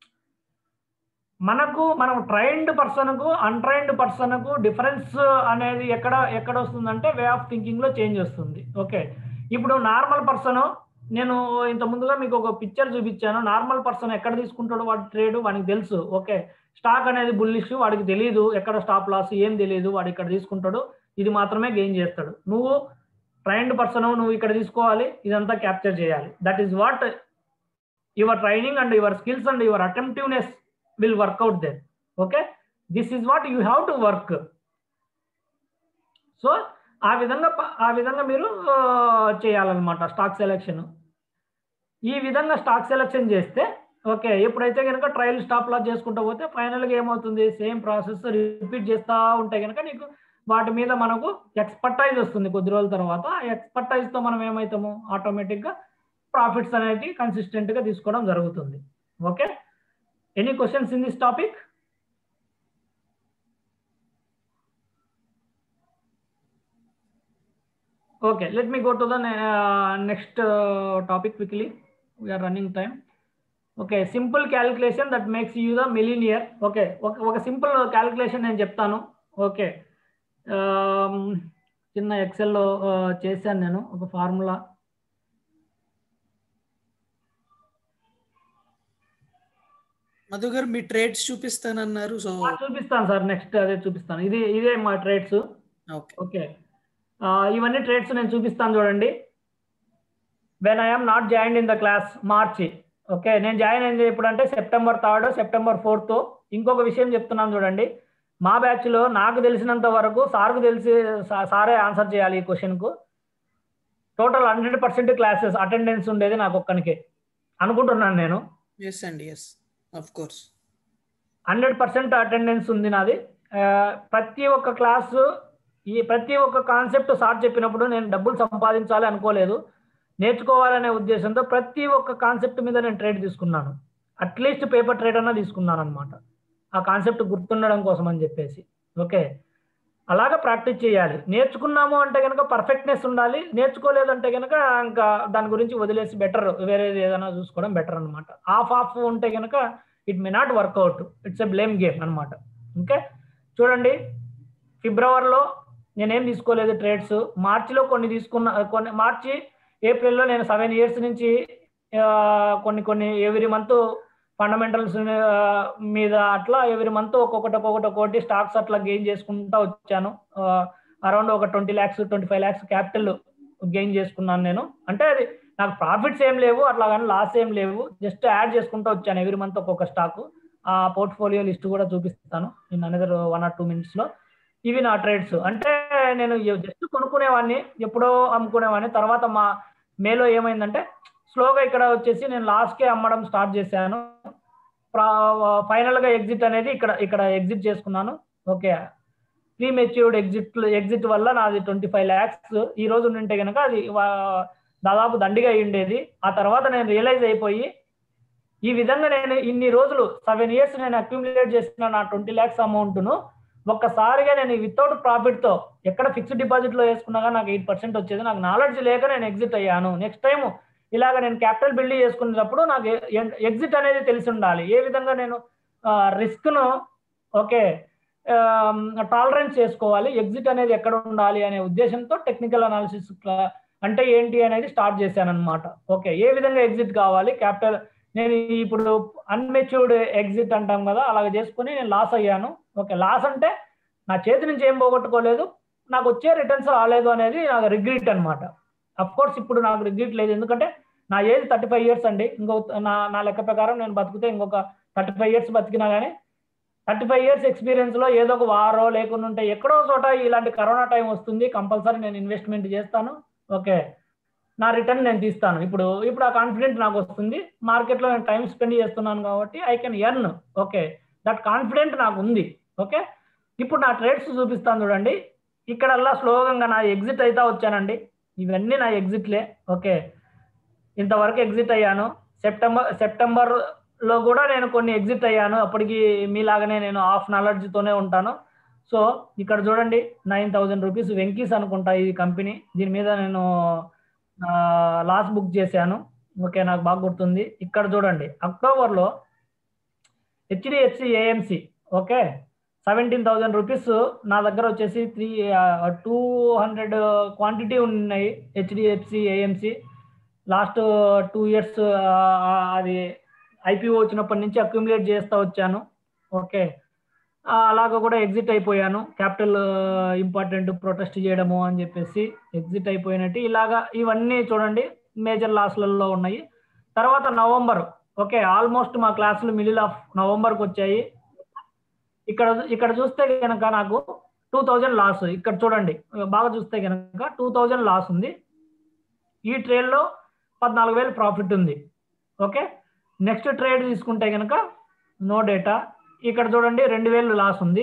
మనకు మనం ట్రైన్డ్ పర్సన్కు అన్ట్రైన్డ్ పర్సన్కు డిఫరెన్స్ అనేది ఎక్కడ ఎక్కడ వస్తుందంటే వే ఆఫ్ థింకింగ్లో చేంజ్ వస్తుంది ఓకే ఇప్పుడు నార్మల్ పర్సన్ నేను ఇంత ముందుగా మీకు ఒక పిక్చర్ చూపించాను నార్మల్ పర్సన్ ఎక్కడ తీసుకుంటాడు వాడి ట్రేడ్ వాడికి తెలుసు ఓకే స్టాక్ అనేది బుల్లిష్ వాడికి తెలియదు ఎక్కడ స్టాప్ లాస్ ఏం తెలియదు వాడు ఇక్కడ తీసుకుంటాడు ఇది మాత్రమే గెయిన్ చేస్తాడు నువ్వు ట్రైన్డ్ పర్సన్ నువ్వు ఇక్కడ తీసుకోవాలి ఇదంతా క్యాప్చర్ చేయాలి that is what your training and your skills and your attentiveness will work out there okay this is what you have to work so ఆ విధంగా ప- ఆ విధంగా మీరు ఆ, చేయాలన్నమాట స్టాక్ సెలెక్షన్ ఈ విధంగా స్టాక్ సెలెక్షన్ చేస్తే ఓకే ఎప్పుడైతే కనుక ట్రయల్ స్టాప్ లాస్ చేసుకుంటూ పోతే ఫైనల్గా ఏమవుతుంది సేమ్ ప్రాసెస్ రిపీట్ చేస్తూ ఉంటే కనుక నీకు వాటి మీద మనకు ఎక్స్పర్టైజ్ వస్తుంది కొద్ది రోజుల తర్వాత ఆ ఎక్స్పర్టైజ్తో మనం ఏమవుతాము ఆటోమేటిక్గా ప్రాఫిట్స్ అనేది కన్సిస్టెంట్గా తీసుకోవడం జరుగుతుంది okay any questions in this topic okay let me go to the ne- uh, next uh, topic quickly we are running time okay simple calculation that makes you the millionaire okay ఒక ఒక సింపుల్ క్యాలిక్యులేషన్ నేను చెప్తాను ఓకే చిన్న ఎక్సెల్లో చేశాను నేను ఒక ఫార్ములా మధు గారు మీ ట్రేడ్స్ చూపిస్తానన్నారు సో చూపిస్తాను సార్ నెక్స్ట్ అదే చూపిస్తాను ఇది ఇదే మా ట్రేడ్స్ ఓకే ఓకే ఇవన్నీ ట్రేడ్స్ నేను చూపిస్తాను చూడండి when I'm not join in the class March okay నేను జాయిన్ అయింది ఎప్పుడు అంటే సెప్టెంబర్ థర్డ్ సెప్టెంబర్ ఫోర్త్ ఇంకొక విషయం చెప్తున్నాను చూడండి మా బ్యాచ్లో నాకు తెలిసినంత వరకు సార్కు తెలిసి సా- సారే ఆన్సర్ చేయాలి ఈ క్వశ్చన్కు total hundred percent classes attendance ఉండేది నాకు ఒక్కనికే అనుకుంటున్నాను నేను ఎస్ అండి yes of course hundred percent attendance ఉంది నాది ఆ, ప్రతి ఒక్క క్లాసు ఈ ప్రతి ఒక్క కాన్సెప్ట్ సార్ చెప్పినప్పుడు నేను డబ్బులు సంపాదించాలి అనుకోలేదు నేర్చుకోవాలనే ఉద్దేశంతో ప్రతి ఒక్క కాన్సెప్ట్ మీద నేను ట్రేడ్ తీసుకున్నాను అట్లీస్ట్ పేపర్ ట్రేడ్ అన్నా తీసుకున్నాను అనమాట ఆ కాన్సెప్ట్ గుర్తుండడం కోసం అని చెప్పేసి ఓకే అలాగ ప్రాక్టీస్ చేయాలి నేర్చుకున్నాము అంటే కనుక పర్ఫెక్ట్నెస్ ఉండాలి నేర్చుకోలేదంటే కనుక ఇంకా దాని గురించి వదిలేసి బెటర్ వేరేది ఏదైనా చూసుకోవడం బెటర్ అనమాట ఆఫ్ ఆఫ్ ఉంటే కనుక it may not work out it's a blame game అనమాట ఓకే చూడండి ఫిబ్రవరిలో నేనేం తీసుకోలేదు ట్రేడ్స్ మార్చిలో కొన్ని తీసుకున్న కొన్ని మార్చి ఏప్రిల్లో నేను సెవెన్ ఇయర్స్ నుంచి ఆ, కొన్ని కొన్ని ఎవ్రీ మంత్ ఫండమెంటల్స్ మీద అట్లా ఎవ్రీ మంత్ ఒక్కొక్కటి ఒక్కొక్కటి ఒక్కొక్కటి స్టాక్స్ అట్లా గెయిన్ చేసుకుంటా వచ్చాను అరౌండ్ ఒక twenty lakhs twenty five lakhs capital gain చేసుకున్నాను నేను అంటే అది నాకు ప్రాఫిట్స్ ఏం లేవు అట్లా కానీ లాస్ ఏం లేవు జస్ట్ యాడ్ చేసుకుంటూ వచ్చాను ఎవ్రీ మంత్ ఒక్కొక్క స్టాక్ ఆ పోర్ట్ఫోలియో లిస్ట్ కూడా చూపిస్తాను in another one or two మినిట్స్లో ఇవి నా ట్రేడ్స్ అంటే నేను జస్ట్ కొనుక్కునేవాడిని ఎప్పుడో అమ్ముకునేవాడిని తర్వాత మా మేలో ఏమైందంటే స్లోగా ఇక్కడ వచ్చేసి నేను లాస్ట్కే అమ్మడం స్టార్ట్ చేశాను ఫైనల్గా ఎగ్జిట్ అనేది ఇక్కడ ఇక్కడ ఎగ్జిట్ చేసుకున్నాను okay pre matured exit exit వల్ల నాది ట్వంటీ ఫైవ్ ల్యాక్స్ ఈ రోజు ఉంటే కనుక అది వా- దాదాపు దండిగా అయి ఉండేది ఆ తర్వాత నేను రియలైజ్ అయిపోయి ఈ విధంగా నేను ఇన్ని రోజులు సెవెన్ ఇయర్స్ నేను అక్యుములేట్ చేసిన నా ట్వంటీ ల్యాక్స్ అమౌంట్ను ఒక్కసారిగా నేను వితౌట్ ప్రాఫిట్తో ఎక్కడ ఫిక్స్డ్ డిపాజిట్లో వేసుకున్నా కానీ నాకు ఎయిట్ పర్సెంట్ వచ్చేది నాకు నాలెడ్జ్ లేక నేను ఎగ్జిట్ అయ్యాను నెక్స్ట్ టైం ఇలాగ నేను క్యాపిటల్ బిల్డ్ చేసుకునేటప్పుడు నాకు ఎగ్జిట్ అనేది తెలిసి ఉండాలి ఏ విధంగా నేను రిస్క్ను ఓకే టాలరెన్స్ చేసుకోవాలి ఎగ్జిట్ అనేది ఎక్కడ ఉండాలి అనే ఉద్దేశంతో టెక్నికల్ అనాలిసిస్ అంటే ఏంటి అనేది స్టార్ట్ చేశాను అనమాట ఓకే ఏ విధంగా ఎగ్జిట్ కావాలి క్యాపిటల్ నేను ఇప్పుడు అన్మెచ్యూర్డ్ ఎగ్జిట్ అంటాం కదా అలాగ చేసుకుని నేను లాస్ అయ్యాను ఓకే లాస్ అంటే నా చేతి నుంచి ఏం పోగొట్టుకోలేదు నాకు వచ్చే రిటర్న్స్ రాలేదు అనేది నాకు రిగ్రెట్ అనమాట అఫ్ కోర్స్ ఇప్పుడు నాకు రిగ్రెట్ లేదు ఎందుకంటే నా ఏజ్ థర్టీ ఫైవ్ ఇయర్స్ అండి ఇంకో నా నా లెక్క ప్రకారం నేను బతికితే ఇంకొక థర్టీ ఫైవ్ ఇయర్స్ బతికినా కానీ థర్టీ ఫైవ్ ఇయర్స్ ఎక్స్పీరియన్స్లో ఏదో ఒక వారో లేకుండా ఉంటే ఎక్కడో చోట ఇలాంటి కరోనా టైం వస్తుంది కంపల్సరీ నేను ఇన్వెస్ట్మెంట్ చేస్తాను ఓకే నా రిటర్న్ నేను తీస్తాను ఇప్పుడు ఇప్పుడు ఆ కాన్ఫిడెంట్ నాకు వస్తుంది మార్కెట్లో నేను టైం స్పెండ్ చేస్తున్నాను కాబట్టి I can earn okay that confident నాకు ఉంది ఓకే ఇప్పుడు నా ట్రేడ్స్ చూపిస్తాను చూడండి ఇక్కడల్లా స్లోగా నా ఎగ్జిట్ అయితే వచ్చానండి ఇవన్నీ నా ఎగ్జిట్లే ఓకే ఇంతవరకు ఎగ్జిట్ అయ్యాను సెప్టెంబర్ సెప్టెంబర్లో కూడా నేను కొన్ని ఎగ్జిట్ అయ్యాను అప్పటికి మీలాగానే నేను హాఫ్ నాలెడ్జ్తోనే ఉంటాను సో ఇక్కడ చూడండి నైన్ థౌజండ్ రూపీస్ వెంకీస్ అనుకుంటా ఈ కంపెనీ దీని మీద నేను లాస్ బుక్ చేశాను ఓకే నాకు బాగా గుర్తుంది ఇక్కడ చూడండి అక్టోబర్లో HDFC AMC okay seventeen thousand rupees నా దగ్గర వచ్చేసి త్రీ టూ హండ్రెడ్ క్వాంటిటీ ఉన్నాయి HDFC AMC last two years అది ఐపీఓ వచ్చినప్పటి నుంచి అక్యుములేట్ చేస్తూ వచ్చాను ఓకే అలాగ కూడా ఎగ్జిట్ అయిపోయాను క్యాపిటల్ ఇంపార్టెంట్ ప్రొటెస్ట్ చేయడము అని చెప్పేసి ఎగ్జిట్ అయిపోయినట్టు ఇలాగా ఇవన్నీ చూడండి మేజర్ లాస్లలో ఉన్నాయి తర్వాత నవంబర్ ఓకే ఆల్మోస్ట్ మా క్లాసులు మిడిల్ ఆఫ్ నవంబర్కి వచ్చాయి ఇక్కడ ఇక్కడ చూస్తే కనుక నాకు టూ థౌజండ్ లాస్ ఇక్కడ చూడండి బాగా చూస్తే కనుక టూ థౌజండ్ లాస్ ఉంది ఈ ట్రేడ్లో పద్నాలుగు వేలు ప్రాఫిట్ ఉంది ఓకే నెక్స్ట్ ట్రేడ్ తీసుకుంటే కనుక నో డేటా ఇక్కడ చూడండి రెండు వేలు లాస్ ఉంది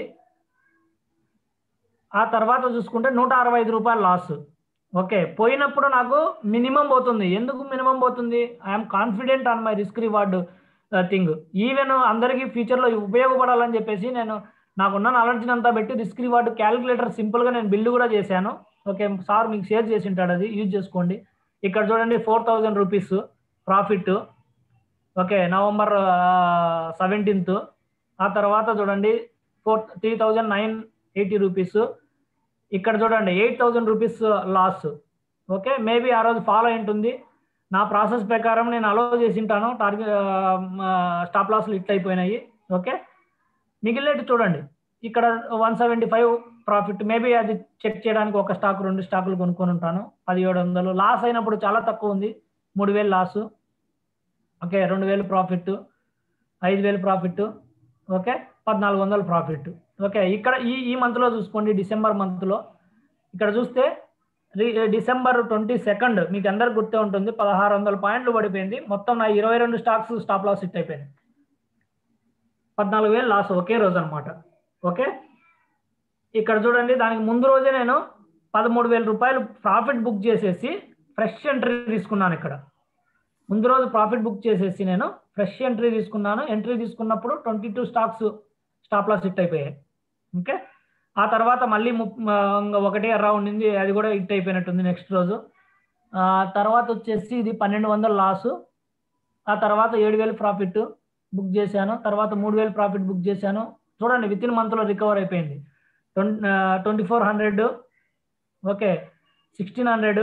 ఆ తర్వాత చూసుకుంటే నూట అరవై ఐదు రూపాయలు లాస్ ఓకే పోయినప్పుడు నాకు మినిమం పోతుంది ఎందుకు మినిమం పోతుంది I'm confident on my risk reward thing even అందరికీ ఫ్యూచర్లో ఉపయోగపడాలని చెప్పేసి నేను నాకున్న నాలెడ్జ్ని అంతా పెట్టి రిస్క్ రివార్డ్ క్యాలిక్యులేటర్ సింపుల్గా నేను బిల్డ్ కూడా చేశాను ఓకే సార్ మీకు షేర్ చేసి ఉంటాడు అది యూజ్ చేసుకోండి ఇక్కడ చూడండి four thousand rupees profit okay November seventeenth ఆ తర్వాత చూడండి four three thousand nine eighty rupees ఇక్కడ చూడండి eight thousand rupees loss okay maybe ఆ రోజు ఫాలో అయి ఉంటుంది నా ప్రాసెస్ ప్రకారం నేను అలో చేసి ఉంటాను టార్గెట్ స్టాప్ లాస్లు హిట్ అయిపోయినాయి ఓకే మిగిలినట్టు చూడండి ఇక్కడ one seventy five profit maybe అది చెక్ చేయడానికి ఒక స్టాక్ రెండు స్టాకులు కొనుక్కొని ఉంటాను పదిహేడు వందలు లాస్ అయినప్పుడు చాలా తక్కువ ఉంది మూడు వేలు లాసు ఓకే రెండు వేలు ప్రాఫిట్ ఐదు వేలు ప్రాఫిట్ ఓకే పద్నాలుగు వందలు ప్రాఫిట్ ఓకే ఇక్కడ ఈ ఈ మంత్లో చూసుకోండి డిసెంబర్ మంత్లో ఇక్కడ చూస్తే రి- డిసెంబర్ ట్వంటీ సెకండ్ మీకు అందరికి గుర్తే ఉంటుంది పదహారు వందల పాయింట్లు పడిపోయింది మొత్తం నా ఇరవై రెండు స్టాక్స్ స్టాప్ లాస్ హిట్ అయిపోయినాయి పద్నాలుగు వేలు లాస్ ఒకే రోజు అనమాట ఓకే ఇక్కడ చూడండి దానికి ముందు రోజే నేను పదమూడు వేల రూపాయలు ప్రాఫిట్ బుక్ చేసేసి ఫ్రెష్ ఎంట్రీ తీసుకున్నాను ఇక్కడ ముందు రోజు ప్రాఫిట్ బుక్ చేసేసి నేను ఫ్రెష్ ఎంట్రీ తీసుకున్నాను ఎంట్రీ తీసుకున్నప్పుడు twenty two stocks stop loss hit అయిపోయాయి ఓకే ఆ తర్వాత మళ్ళీ ముప్ ఆ, ఇంక ఒకటి ఎర్ర ఉండింది అది కూడా హిట్ అయిపోయినట్టుంది నెక్స్ట్ రోజు ఆ తర్వాత వచ్చేసి ఇది పన్నెండు వందల లాసు ఆ తర్వాత ఏడు వేలు ప్రాఫిట్ బుక్ చేశాను తర్వాత మూడు వేలు ప్రాఫిట్ బుక్ చేశాను చూడండి విత్ ఇన్ మంత్లో రికవర్ అయిపోయింది twenty twenty four hundred okay sixteen hundred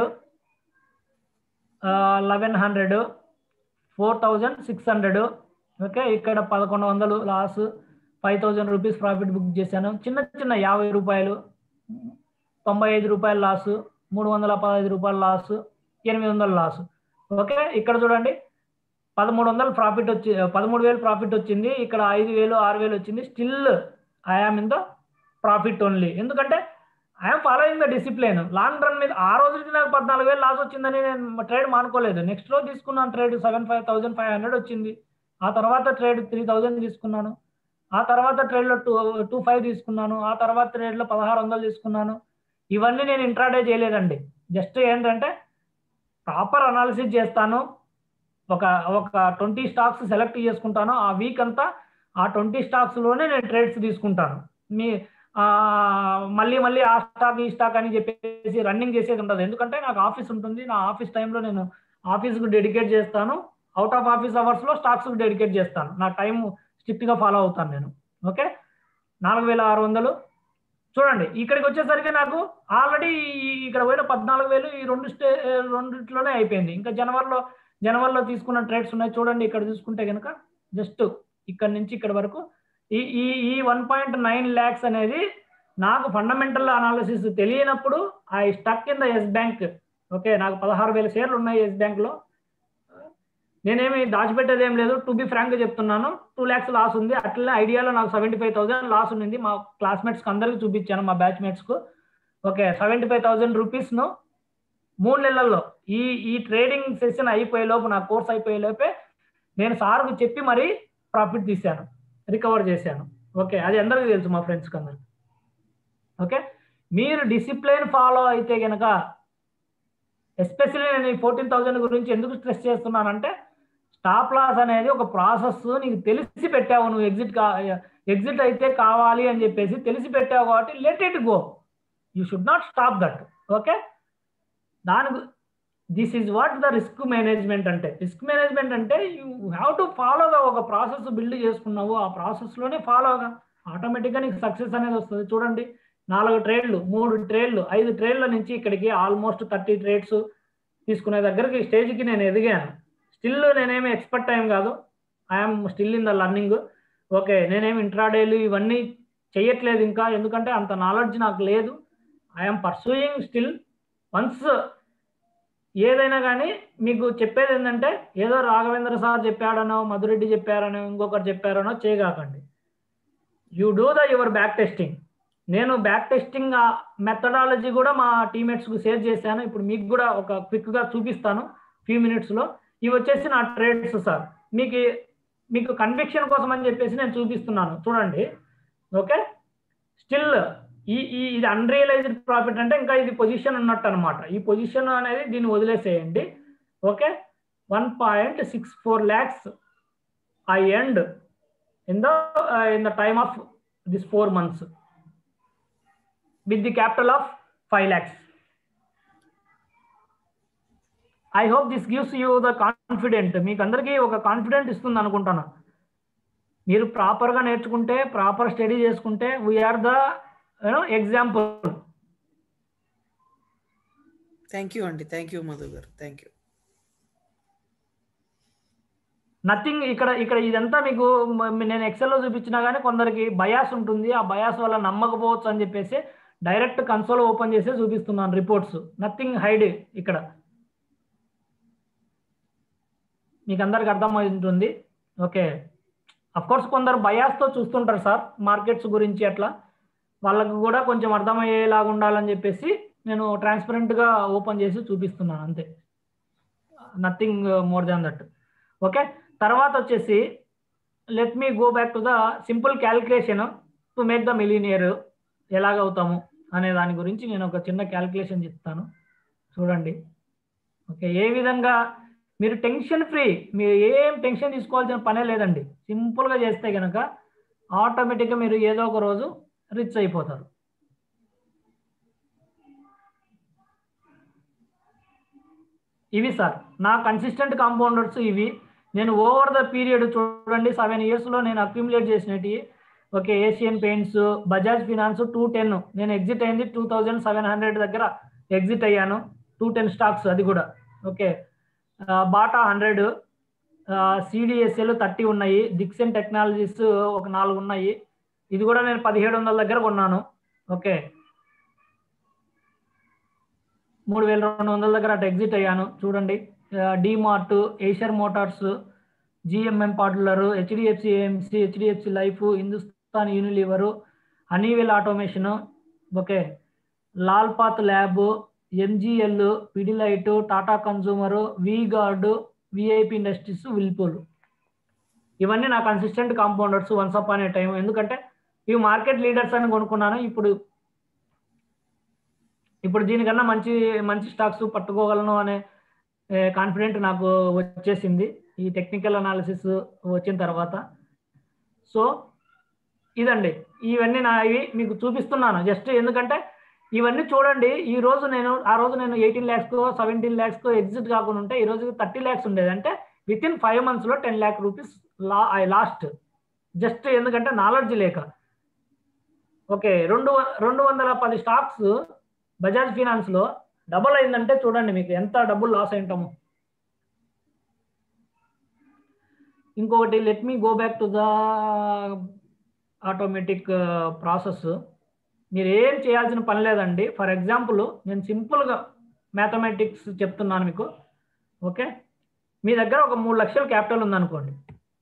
eleven hundred four thousand six hundred okay ఇక్కడ పదకొండు వందలు loss five thousand rupees profit book చేశాను చిన్న చిన్న యాభై రూపాయలు తొంభై ఐదు రూపాయల లాసు మూడు వందల పదహైదు రూపాయల లాసు ఎనిమిది వందల లాసు ఓకే ఇక్కడ చూడండి పదమూడు వందలు ప్రాఫిట్ వచ్చి పదమూడు వేలు ప్రాఫిట్ వచ్చింది ఇక్కడ ఐదు వేలు ఆరు వేలు వచ్చింది still I am in the profit only ఎందుకంటే I'm following the discipline long run మీద ఆ రోజుకి నాకు పద్నాలుగు వేలు లాస్ వచ్చిందని నేను ట్రేడ్ మానుకోలేదు నెక్స్ట్ రోజు తీసుకున్నాను trade seven five thousand five hundred వచ్చింది ఆ తర్వాత ట్రేడ్ త్రీ థౌజండ్ తీసుకున్నాను ఆ తర్వాత ట్రేడ్లో టూ టూ ఫైవ్ తీసుకున్నాను ఆ తర్వాత ట్రేడ్లో పదహారు వందలు తీసుకున్నాను ఇవన్నీ నేను ఇంట్రాడే చేయలేదండి జస్ట్ ఏంటంటే ప్రాపర్ అనాలిసిస్ చేస్తాను ఒక ఒక ట్వంటీ స్టాక్స్ సెలెక్ట్ చేసుకుంటాను ఆ వీక్ అంతా ఆ ట్వంటీ స్టాక్స్లోనే నేను ట్రేడ్స్ తీసుకుంటాను మీ ఆ, మళ్ళీ మళ్ళీ ఆ స్టాక్ ఈ స్టాక్ అని చెప్పేసి రన్నింగ్ చేసేది ఉండదు ఎందుకంటే నాకు ఆఫీస్ ఉంటుంది నా ఆఫీస్ టైంలో నేను ఆఫీస్కి డెడికేట్ చేస్తాను అవుట్ ఆఫ్ ఆఫీస్ అవర్స్లో స్టాక్స్కి డెడికేట్ చేస్తాను నా టైం స్ట్రిక్ట్గా ఫాలో అవుతాను నేను ఓకే నాలుగు వేల ఆరు వందలు చూడండి ఇక్కడికి వచ్చేసరికి నాకు ఆల్రెడీ ఇక్కడ పోయిన పద్నాలుగు వేలు ఈ రెండు స్టే రెండిట్లోనే అయిపోయింది ఇంకా జనవరిలో జనవరిలో తీసుకున్న ట్రేడ్స్ ఉన్నాయి చూడండి ఇక్కడ చూసుకుంటే కనుక జస్ట్ ఇక్కడ నుంచి ఇక్కడ వరకు ఈ ఈ ఈ వన్ పాయింట్ నైన్ ల్యాక్స్ అనేది నాకు ఫండమెంటల్ అనాలిసిస్ తెలియనప్పుడు I stuck in the Yes Bank okay నాకు పదహారు వేల షేర్లు ఉన్నాయి ఎస్ బ్యాంక్లో నేనేమి దాచిపెట్టేది ఏం లేదు టు బి ఫ్రాంక్గా చెప్తున్నాను టూ ల్యాక్స్ లాస్ ఉంది అట్లనే ఐడియాలో నాకు సెవెంటీ ఫైవ్ థౌసండ్ లాస్ ఉంది మా క్లాస్మేట్స్కి అందరికీ చూపించాను మా బ్యాచ్మేట్స్కు ఓకే సెవెంటీ ఫైవ్ థౌసండ్ రూపీస్ను మూడు నెలల్లో ఈ ఈ ట్రేడింగ్ సెషన్ అయిపోయే లోపు నా కోర్స్ అయిపోయే లోపే నేను సార్కు చెప్పి మరీ ప్రాఫిట్ తీశాను రికవర్ చేశాను ఓకే అది అందరికీ తెలుసు మా ఫ్రెండ్స్కి అందరికి ఓకే మీరు డిసిప్లైన్ ఫాలో అయితే కనుక ఎస్పెషల్లీ నేను ఈ ఫోర్టీన్ థౌజండ్ గురించి ఎందుకు స్ట్రెస్ చేస్తున్నానంటే స్టాప్ లాస్ అనేది ఒక ప్రాసెస్ నీకు తెలిసి పెట్టావు నువ్వు ఎగ్జిట్ కా ఎగ్జిట్ అయితే కావాలి అని చెప్పేసి తెలిసి పెట్టావు కాబట్టి let it go you should not stop that okay దాని this is what the risk management అంటే రిస్క్ మేనేజ్మెంట్ అంటే you have to follow the ఒక ప్రాసెస్ బిల్డ్ చేసుకున్నావు ఆ ప్రాసెస్లోనే ఫాలోగా ఆటోమేటిక్గా నీకు సక్సెస్ అనేది వస్తుంది చూడండి నాలుగు ట్రేడ్లు మూడు ట్రేడ్లు ఐదు ట్రేడ్ల నుంచి ఇక్కడికి ఆల్మోస్ట్ థర్టీ ట్రేడ్స్ తీసుకునే దగ్గరికి స్టేజ్కి నేను ఎదిగాను స్టిల్ నేనేమి ఎక్స్పర్ట్ టైం కాదు I'm still in the learning okay నేనేమి ఇంట్రాడేలు ఇవన్నీ చెయ్యట్లేదు ఇంకా ఎందుకంటే అంత నాలెడ్జ్ నాకు లేదు ఐఎమ్ పర్సూయింగ్ స్టిల్ వన్స్ ఏదైనా కానీ మీకు చెప్పేది ఏంటంటే ఏదో రాఘవేంద్ర సార్ చెప్పాడనో మధురెడ్డి చెప్పారనో ఇంకొకరు చెప్పారనో చేయగాకండి you do the your back testing నేను బ్యాక్ టెస్టింగ్ మెథడాలజీ కూడా మా టీమేట్స్కు షేర్ చేశాను ఇప్పుడు మీకు కూడా ఒక క్విక్గా చూపిస్తాను ఫ్యూ మినిట్స్లో ఇవి వచ్చేసి నా ట్రేడ్స్ సార్ మీకు మీకు కన్విక్షన్ కోసం అని చెప్పేసి నేను చూపిస్తున్నాను చూడండి ఓకే స్టిల్ ఈ ఈ ఇది అన్రియలైజ్డ్ ప్రాఫిట్ అంటే ఇంకా ఇది పొజిషన్ ఉన్నట్టు అనమాట ఈ పొజిషన్ అనేది దీన్ని వదిలేసేయండి okay one point six four lakhs I end in the in the time of this four months with the capital of five lakhs I hope this gives you the confident మీకు అందరికీ ఒక కాన్ఫిడెంట్ ఇస్తుంది అనుకుంటాను మీరు ప్రాపర్గా నేర్చుకుంటే ప్రాపర్ స్టడీ చేసుకుంటే we're the you know example thank you అండి థ్యాంక్ యూ మధు గారు థ్యాంక్ యూ నథింగ్ ఇక్కడ ఇక్కడ ఇదంతా మీకు మ- నేను ఎక్సెల్లో చూపించినా కానీ కొందరికి బయాస్ ఉంటుంది ఆ బయాస్ వల్ల నమ్మకపోవచ్చు అని చెప్పేసి డైరెక్ట్ కన్సోల్ ఓపెన్ చేసి చూపిస్తున్నాను రిపోర్ట్స్ నథింగ్ హైడ్ ఇక్కడ మీకు అందరికి అర్థమై ఉంటుంది ఓకే అఫ్ కోర్స్ కొందరు బయాస్తో చూస్తుంటారు సార్ మార్కెట్స్ గురించి అట్లా వాళ్ళకు కూడా కొంచెం అర్థమయ్యేలాగా ఉండాలని చెప్పేసి నేను ట్రాన్స్పరెంట్గా ఓపెన్ చేసి చూపిస్తున్నాను అంతే nothing more than that okay తర్వాత వచ్చేసి let me go back to the simple calculation to make the millionaire ఎలాగవుతాము అనే దాని గురించి నేను ఒక చిన్న క్యాలిక్యులేషన్ చెప్తాను చూడండి ఓకే ఏ విధంగా మీరు టెన్షన్ ఫ్రీ మీరు ఏం టెన్షన్ తీసుకోవాల్సిన పనే లేదండి సింపుల్గా చేస్తే కనుక ఆటోమేటిక్గా మీరు ఏదో ఒక రోజు రిచ్ అయిపోతారు ఇవి సార్ నా కన్సిస్టెంట్ కాంపౌండర్స్ ఇవి నేను ఓవర్ ద పీరియడ్ చూడండి సెవెన్ ఇయర్స్లో నేను అక్యుములేట్ చేసినవి okay Asian Paints Bajaj Finance two ten నేను ఎగ్జిట్ అయింది టూ థౌజండ్ సెవెన్ హండ్రెడ్ దగ్గర ఎగ్జిట్ అయ్యాను టూ టెన్ స్టాక్స్ అది కూడా okay Bata hundred CDSL thirty ఉన్నాయి డిక్సన్ టెక్నాలజీస్ ఒక నాలుగు ఉన్నాయి ఇది కూడా నేను పదిహేడు వందల దగ్గర కొన్నాను ఓకే మూడు వేల రెండు వందల దగ్గర అటు ఎగ్జిట్ అయ్యాను చూడండి DMart Eicher Motors GMM Pfaudler HDFC AMC HDFC Life Hindustan Unilever Honeywell Automation okay Lal Path Lab MGL Pidilite Tata Consumer V Guard VIP Industries Whirlpool ఇవన్నీ నా కన్సిస్టెంట్ కాంపౌండర్స్ వన్స్ అప్ అనే టైం ఎందుకంటే ఇవి మార్కెట్ లీడర్స్ అని కొనుక్కున్నాను ఇప్పుడు ఇప్పుడు దీనికన్నా మంచి మంచి స్టాక్స్ పట్టుకోగలను అనే కాన్ఫిడెంట్ నాకు వచ్చేసింది ఈ టెక్నికల్ అనాలిసిస్ వచ్చిన తర్వాత సో ఇదండి ఇవన్నీ నా ఇవి మీకు చూపిస్తున్నాను జస్ట్ ఎందుకంటే ఇవన్నీ చూడండి ఈ రోజు నేను ఆ రోజు నేను ఎయిటీన్ ల్యాక్స్కో సెవెంటీన్ ల్యాక్స్కో ఎగ్జిట్ కాకుండా ఉంటే ఈ రోజు థర్టీ ల్యాక్స్ ఉండేది అంటే విత్ ఇన్ ఫైవ్ మంత్స్లో టెన్ ల్యాక్ రూపీస్ లా ఐ లాస్ట్ జస్ట్ ఎందుకంటే నాలెడ్జ్ లేక ఓకే రెండు రెండు వందల పది స్టాక్స్ బజాజ్ ఫినాన్స్ లో డబుల్ అయిందంటే చూడండి మీకు ఎంత డబ్బులు లాస్ అయింటాము ఇంకొకటి let me go back to the automatic process మీరు ఏం చేయాల్సిన పని లేదండి ఫర్ ఎగ్జాంపుల్ నేను సింపుల్గా మ్యాథమెటిక్స్ చెప్తున్నాను మీకు ఓకే మీ దగ్గర ఒక మూడు లక్షల క్యాపిటల్ ఉందనుకోండి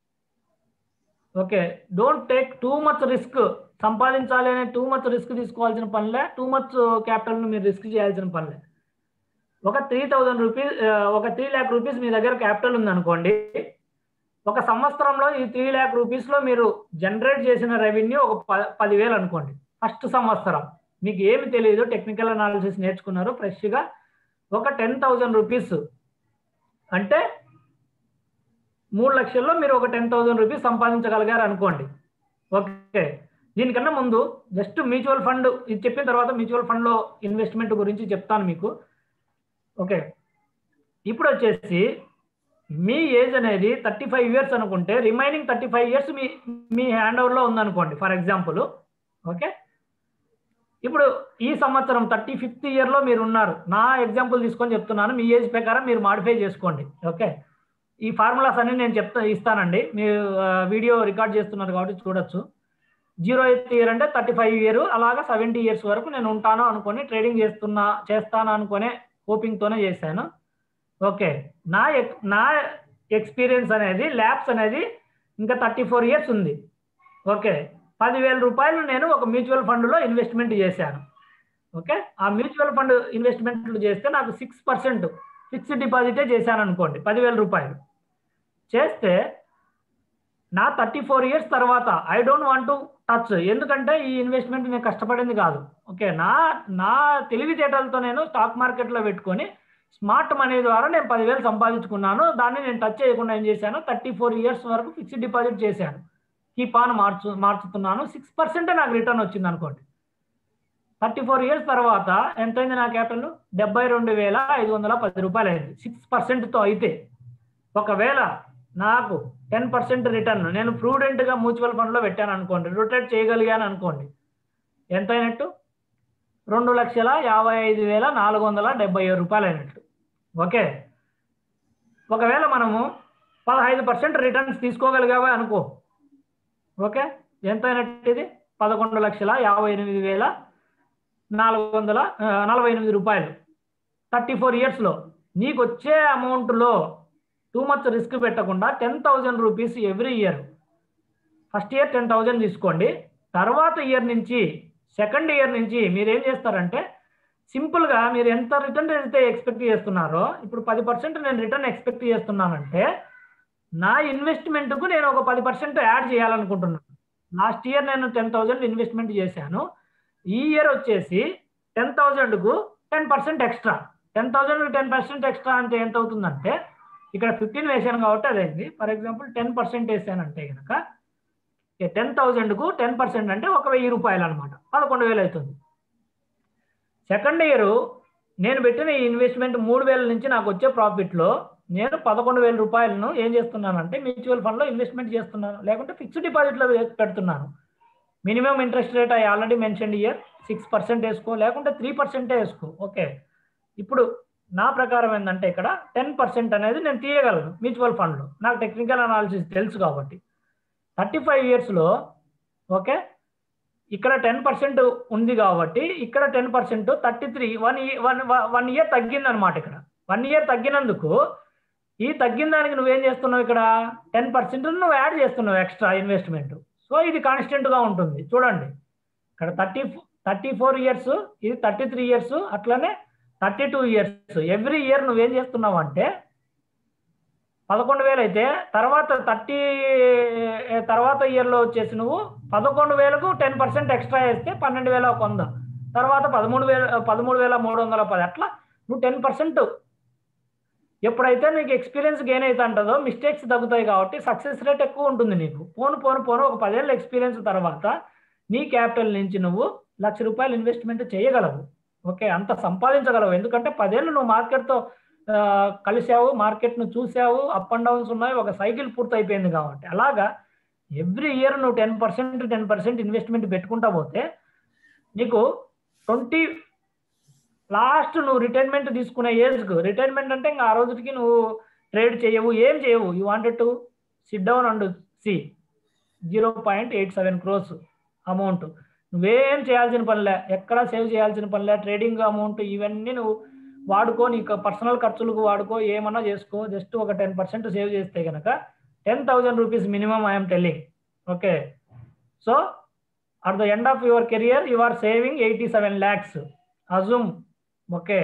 okay don't take too much risk సంపాదించాలి అనే టూ మచ్ రిస్క్ తీసుకోవాల్సిన పనిలే టూ మచ్ క్యాపిటల్ను మీరు రిస్క్ చేయాల్సిన పనిలే ఒక త్రీ థౌజండ్ రూపీస్ ఒక త్రీ ల్యాక్ రూపీస్ మీ దగ్గర క్యాపిటల్ ఉందనుకోండి ఒక సంవత్సరంలో ఈ త్రీ ల్యాక్ రూపీస్లో మీరు జనరేట్ చేసిన రెవెన్యూ ఒక ప పదివేలు అనుకోండి ఫస్ట్ సంవత్సరం మీకు ఏమి తెలియదు టెక్నికల్ అనాలిసిస్ నేర్చుకున్నారు ఫ్రెష్గా ఒక టెన్ థౌజండ్ రూపీస్ అంటే మూడు లక్షల్లో మీరు ఒక టెన్ థౌజండ్ రూపీస్ సంపాదించగలిగారు అనుకోండి ఓకే దీనికన్నా ముందు జస్ట్ మ్యూచువల్ ఫండ్ ఇది చెప్పిన తర్వాత మ్యూచువల్ ఫండ్లో ఇన్వెస్ట్మెంట్ గురించి చెప్తాను మీకు ఓకే ఇప్పుడు వచ్చేసి మీ ఏజ్ అనేది థర్టీ ఫైవ్ ఇయర్స్ అనుకుంటే రిమైనింగ్ థర్టీ ఫైవ్ ఇయర్స్ మీ మీ హ్యాండ్ ఓవర్లో ఉందనుకోండి ఫర్ ఎగ్జాంపుల్ ఓకే ఇప్పుడు ఈ సంవత్సరం థర్టీ ఫిఫ్త్ ఇయర్లో మీరు ఉన్నారు నా ఎగ్జాంపుల్ తీసుకొని చెప్తున్నాను మీ ఏజ్ ప్రకారం మీరు మాడిఫై చేసుకోండి ఓకే ఈ ఫార్ములాస్ అన్ని నేను చెప్తా ఇస్తానండి మీరు వీడియో రికార్డ్ చేస్తున్నారు కాబట్టి చూడొచ్చు జీరో ఎయిత్ ఇయర్ అంటే థర్టీ ఫైవ్ ఇయర్ అలాగా సెవెంటీ ఇయర్స్ వరకు నేను ఉంటాను అనుకొని ట్రేడింగ్ చేస్తున్నా చేస్తాను అనుకునే హోపింగ్తోనే చేశాను ఓకే నా ఎక్- నా ఎక్స్పీరియన్స్ అనేది ల్యాబ్స్ అనేది ఇంకా థర్టీ ఫోర్ ఇయర్స్ ఉంది ఓకే పదివేల రూపాయలు నేను ఒక మ్యూచువల్ ఫండ్లో ఇన్వెస్ట్మెంట్ చేశాను ఓకే ఆ మ్యూచువల్ ఫండ్ ఇన్వెస్ట్మెంట్లు చేస్తే నాకు సిక్స్ పర్సెంట్ ఫిక్స్డ్ డిపాజిటే చేశాను అనుకోండి పదివేల రూపాయలు చేస్తే నా థర్టీ ఫోర్ ఇయర్స్ తర్వాత I don't want to touch ఎందుకంటే ఈ ఇన్వెస్ట్మెంట్ నేను కష్టపడింది కాదు ఓకే నా నా తెలివితేటలతో నేను స్టాక్ మార్కెట్లో పెట్టుకొని స్మార్ట్ మనీ ద్వారా నేను పదివేలు సంపాదించుకున్నాను దాన్ని నేను టచ్ చేయకుండా ఏం చేశాను థర్టీ ఫోర్ ఇయర్స్ వరకు ఫిక్స్డ్ డిపాజిట్ చేశాను కీప్ ఆన్ మార్చు మార్చుతున్నాను సిక్స్ పర్సెంటే నాకు రిటర్న్ వచ్చింది అనుకోండి థర్టీ ఫోర్ ఇయర్స్ తర్వాత ఎంతైంది నా క్యాపిటల్ డెబ్బై రెండు వేల ఐదు వందల పది రూపాయలు అయింది సిక్స్ పర్సెంట్తో అయితే ఒకవేళ నాకు టెన్ పర్సెంట్ రిటర్న్ నేను ప్రూడెంట్గా మ్యూచువల్ ఫండ్లో పెట్టాను అనుకోండి రొటేట్ చేయగలిగాను అనుకోండి ఎంత అయినట్టు రెండు లక్షల యాభై ఐదు వేల నాలుగు వందల డెబ్బై ఏడు రూపాయలు అయినట్టు ఓకే ఒకవేళ మనము పదహైదు పర్సెంట్ రిటర్న్స్ తీసుకోగలిగావా అనుకో ఓకే ఎంత అయినట్టు ఇది పదకొండు లక్షల యాభై ఎనిమిది వేల నాలుగు వందల ఆ, నలభై ఎనిమిది రూపాయలు థర్టీ ఫోర్ ఇయర్స్లో నీకు వచ్చే అమౌంట్లో టూ మచ్ రిస్క్ పెట్టకుండా ten thousand rupees every year first year ten thousand తీసుకోండి తర్వాత ఇయర్ నుంచి సెకండ్ ఇయర్ నుంచి మీరు ఏం చేస్తారంటే సింపుల్గా మీరు ఎంత రిటర్న్ అయితే ఎక్స్పెక్ట్ చేస్తున్నారో ఇప్పుడు పది పర్సెంట్ నేను రిటర్న్ ఎక్స్పెక్ట్ చేస్తున్నానంటే నా ఇన్వెస్ట్మెంట్కు నేను ఒక పది పర్సెంట్ యాడ్ చేయాలనుకుంటున్నాను లాస్ట్ ఇయర్ నేను టెన్ థౌజండ్ ఇన్వెస్ట్మెంట్ చేశాను ఈ ఇయర్ వచ్చేసి టెన్ థౌజండ్కు ten percent extra ten thousand ten percent extra అంటే ఎంత అవుతుందంటే ఇక్కడ ఫిఫ్టీన్ వేసాను కాబట్టి అదైంది ఫర్ ఎగ్జాంపుల్ టెన్ పర్సెంట్ వేసానంటే కనుక టెన్ థౌజండ్కు టెన్ పర్సెంట్ అంటే ఒక వెయ్యి రూపాయలు అనమాట పదకొండు వేలు అవుతుంది సెకండ్ ఇయర్ నేను పెట్టిన ఈ ఇన్వెస్ట్మెంట్ మూడు వేల నుంచి నాకు వచ్చే ప్రాఫిట్లో నేను పదకొండు వేల రూపాయలను ఏం చేస్తున్నానంటే మ్యూచువల్ ఫండ్లో ఇన్వెస్ట్మెంట్ చేస్తున్నాను లేకుంటే ఫిక్స్డ్ డిపాజిట్లో పెడుతున్నాను minimum interest rate I already mention year six percent వేసుకో లేకుంటే త్రీ పర్సెంటే వేసుకో ఓకే ఇప్పుడు నా ప్రకారం ఏంటంటే ఇక్కడ టెన్ పర్సెంట్ అనేది నేను తీయగలను మ్యూచువల్ ఫండ్లో నాకు టెక్నికల్ అనాలిసిస్ తెలుసు కాబట్టి థర్టీ ఫైవ్ ఇయర్స్లో ఓకే ఇక్కడ టెన్ పర్సెంట్ ఉంది కాబట్టి ఇక్కడ ten percent thirty three one one one year తగ్గిందనమాట ఇక్కడ వన్ ఇయర్ తగ్గినందుకు ఈ తగ్గిన దానికి నువ్వేం చేస్తున్నావు ఇక్కడ టెన్ పర్సెంట్ నువ్వు యాడ్ చేస్తున్నావు ఎక్స్ట్రా ఇన్వెస్ట్మెంట్ సో ఇది కాన్స్టెంట్గా ఉంటుంది చూడండి ఇక్కడ థర్టీ థర్టీ ఫోర్ ఇయర్స్ ఇది థర్టీ త్రీ ఇయర్స్ అట్లనే thirty two years every year నువ్వేం చేస్తున్నావు అంటే పదకొండు వేలు అయితే తర్వాత థర్టీ తర్వాత ఇయర్లో వచ్చేసి నువ్వు పదకొండు వేలకు టెన్ పర్సెంట్ ఎక్స్ట్రా వేస్తే పన్నెండు వేల ఒక వంద తర్వాత పదమూడు వేల పదమూడు వేల మూడు వందల పది అట్లా నువ్వు టెన్ పర్సెంట్ ఎప్పుడైతే నీకు ఎక్స్పీరియన్స్ గెయిన్ అవుతా ఉంటుందో మిస్టేక్స్ తగ్గుతాయి కాబట్టి సక్సెస్ రేట్ ఎక్కువ ఉంటుంది నీకు పోను పోను పోను ఒక పదేళ్ళ ఎక్స్పీరియన్స్ తర్వాత నీ క్యాపిటల్ నుంచి నువ్వు లక్ష రూపాయలు ఇన్వెస్ట్మెంట్ చేయగలవు ఓకే అంత సంపాదించగలవు ఎందుకంటే పదేళ్ళు నువ్వు మార్కెట్తో కలిసావు మార్కెట్ను చూసావు అప్ అండ్ డౌన్స్ ఉన్నాయి ఒక సైకిల్ పూర్తయిపోయింది కాబట్టి అలాగా ఎవ్రీ ఇయర్ నువ్వు ten percent ten percent investment పెట్టుకుంటా పోతే నీకు ట్వంటీ లాస్ట్ నువ్వు రిటైర్మెంట్ తీసుకునే ఏజ్కు రిటైర్మెంట్ అంటే ఇంకా ఆ రోజుకి నువ్వు ట్రేడ్ చేయవు ఏం చేయవు you wanted to sit down and see zero point eight seven crores amount నువ్వేం చేయాల్సిన పనిలే ఎక్కడా సేవ్ చేయాల్సిన పనిలే ట్రేడింగ్ అమౌంట్ ఇవన్నీ నువ్వు వాడుకో నీకు పర్సనల్ ఖర్చులకు వాడుకో ఏమన్నా చేసుకో జస్ట్ ఒక టెన్ పర్సెంట్ సేవ్ చేస్తే కనుక ten thousand rupees minimum I'm telling okay so at the end of your career you are saving eighty seven lakhs assume okay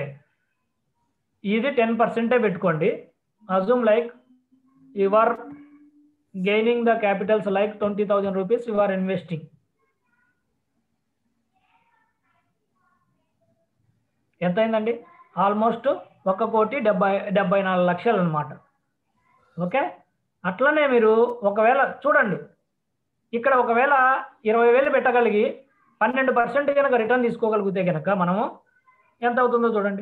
ఇది టెన్ పర్సెంటే పెట్టుకోండి assume like you are gaining the capitals like twenty thousand rupees you are investing ఎంత అయిందండి ఆల్మోస్ట్ ఒక కోటి డెబ్బై డెబ్బై నాలుగు లక్షలు అనమాట ఓకే అట్లనే మీరు ఒకవేళ చూడండి ఇక్కడ ఒకవేళ ఇరవై వేలు పెట్టగలిగి పన్నెండు పర్సెంట్ కనుక రిటర్న్ తీసుకోగలిగితే కనుక మనము ఎంత అవుతుందో చూడండి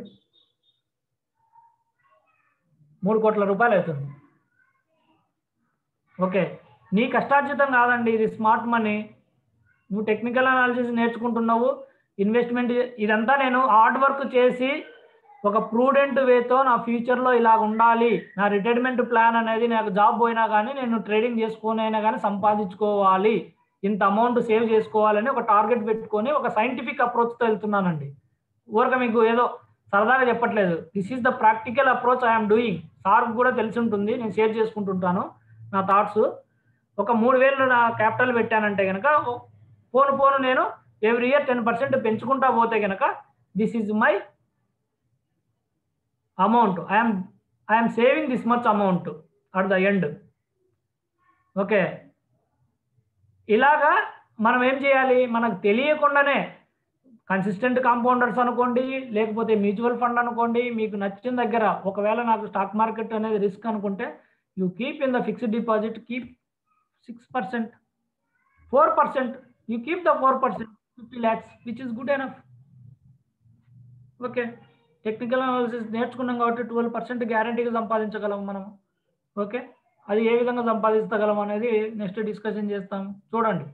మూడు కోట్ల రూపాయలు అవుతుంది ఓకే నీ కష్టార్జితం కాదండి ఇది స్మార్ట్ మనీ నువ్వు టెక్నికల్ అనాలిసిస్ నేర్చుకుంటున్నావు ఇన్వెస్ట్మెంట్ ఇదంతా నేను హార్డ్ వర్క్ చేసి ఒక ప్రూడెంట్ వేతో నా ఫ్యూచర్లో ఇలా ఉండాలి నా రిటైర్మెంట్ ప్లాన్ అనేది నాకు జాబ్ పోయినా కానీ నేను ట్రేడింగ్ చేసుకొని అయినా కానీ సంపాదించుకోవాలి ఇంత అమౌంట్ సేవ్ చేసుకోవాలని ఒక టార్గెట్ పెట్టుకొని ఒక సైంటిఫిక్ అప్రోచ్తో వెళ్తున్నానండి ఊరక మీకు ఏదో సరదాగా చెప్పట్లేదు this is the practical approach I'm doing sir కూడా తెలిసి ఉంటుంది నేను షేర్ చేసుకుంటుంటాను నా థాట్స్ ఒక మూడు వేలు నా క్యాపిటల్ పెట్టానంటే కనుక పోను పోను నేను ఎవ్రీ ఇయర్ టెన్ పర్సెంట్ పెంచుకుంటా పోతే కనుక this is my amount I'm I'm saving this much amount at the end okay ఇలాగా మనం ఏం చేయాలి మనకు తెలియకుండానే కన్సిస్టెంట్ కాంపౌండర్స్ అనుకోండి లేకపోతే మ్యూచువల్ ఫండ్ అనుకోండి మీకు నచ్చిన దగ్గర ఒకవేళ నాకు స్టాక్ మార్కెట్ అనేది రిస్క్ అనుకుంటే you keep in the fixed deposit keep six percent four percent you keep the four percent fifty lakhs which is good enough okay technical analysis నేర్చుకున్నాం కాబట్టి ట్వెల్వ్ పర్సెంట్ గ్యారంటీగా సంపాదించగలం మనం ఓకే అది ఏ విధంగా సంపాదించగలం అనేది నెక్స్ట్ డిస్కషన్ చేస్తాం చూడండి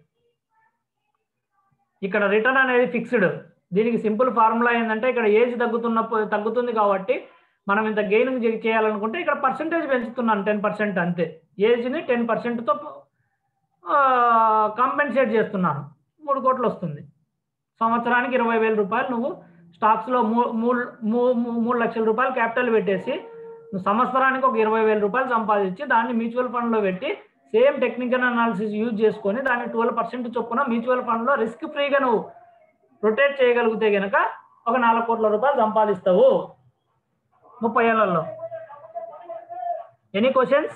ఇక్కడ రిటర్న్ అనేది ఫిక్స్డ్ దీనికి సింపుల్ ఫార్ములా ఏంటంటే ఇక్కడ ఏజ్ తగ్గుతున్న తగ్గుతుంది కాబట్టి మనం ఇంత గెయిన్ చేయాలనుకుంటే ఇక్కడ పర్సంటేజ్ పెంచుతున్నాను టెన్ పర్సెంట్ అంతే ఏజ్ని టెన్ పర్సెంట్తో కాంపెన్సేట్ చేస్తున్నాను మూడు కోట్లు వస్తుంది సంవత్సరానికి ఇరవై వేల రూపాయలు నువ్వు స్టాక్స్లో మూ మూడు మూ- మూ- మూడు లక్షల రూపాయలు క్యాపిటల్ పెట్టేసి నువ్వు సంవత్సరానికి ఒక ఇరవై వేల రూపాయలు సంపాదించి దాన్ని మ్యూచువల్ ఫండ్లో పెట్టి సేమ్ టెక్నికల్ అనాలిసిస్ యూజ్ చేసుకొని దాన్ని ట్వెల్వ్ పర్సెంట్ చొప్పున మ్యూచువల్ ఫండ్లో రిస్క్ ఫ్రీగా నువ్వు రొటేట్ చేయగలిగితే గనక ఒక నాలుగు కోట్ల రూపాయలు సంపాదిస్తావు ముప్పై ఏళ్లలో any questions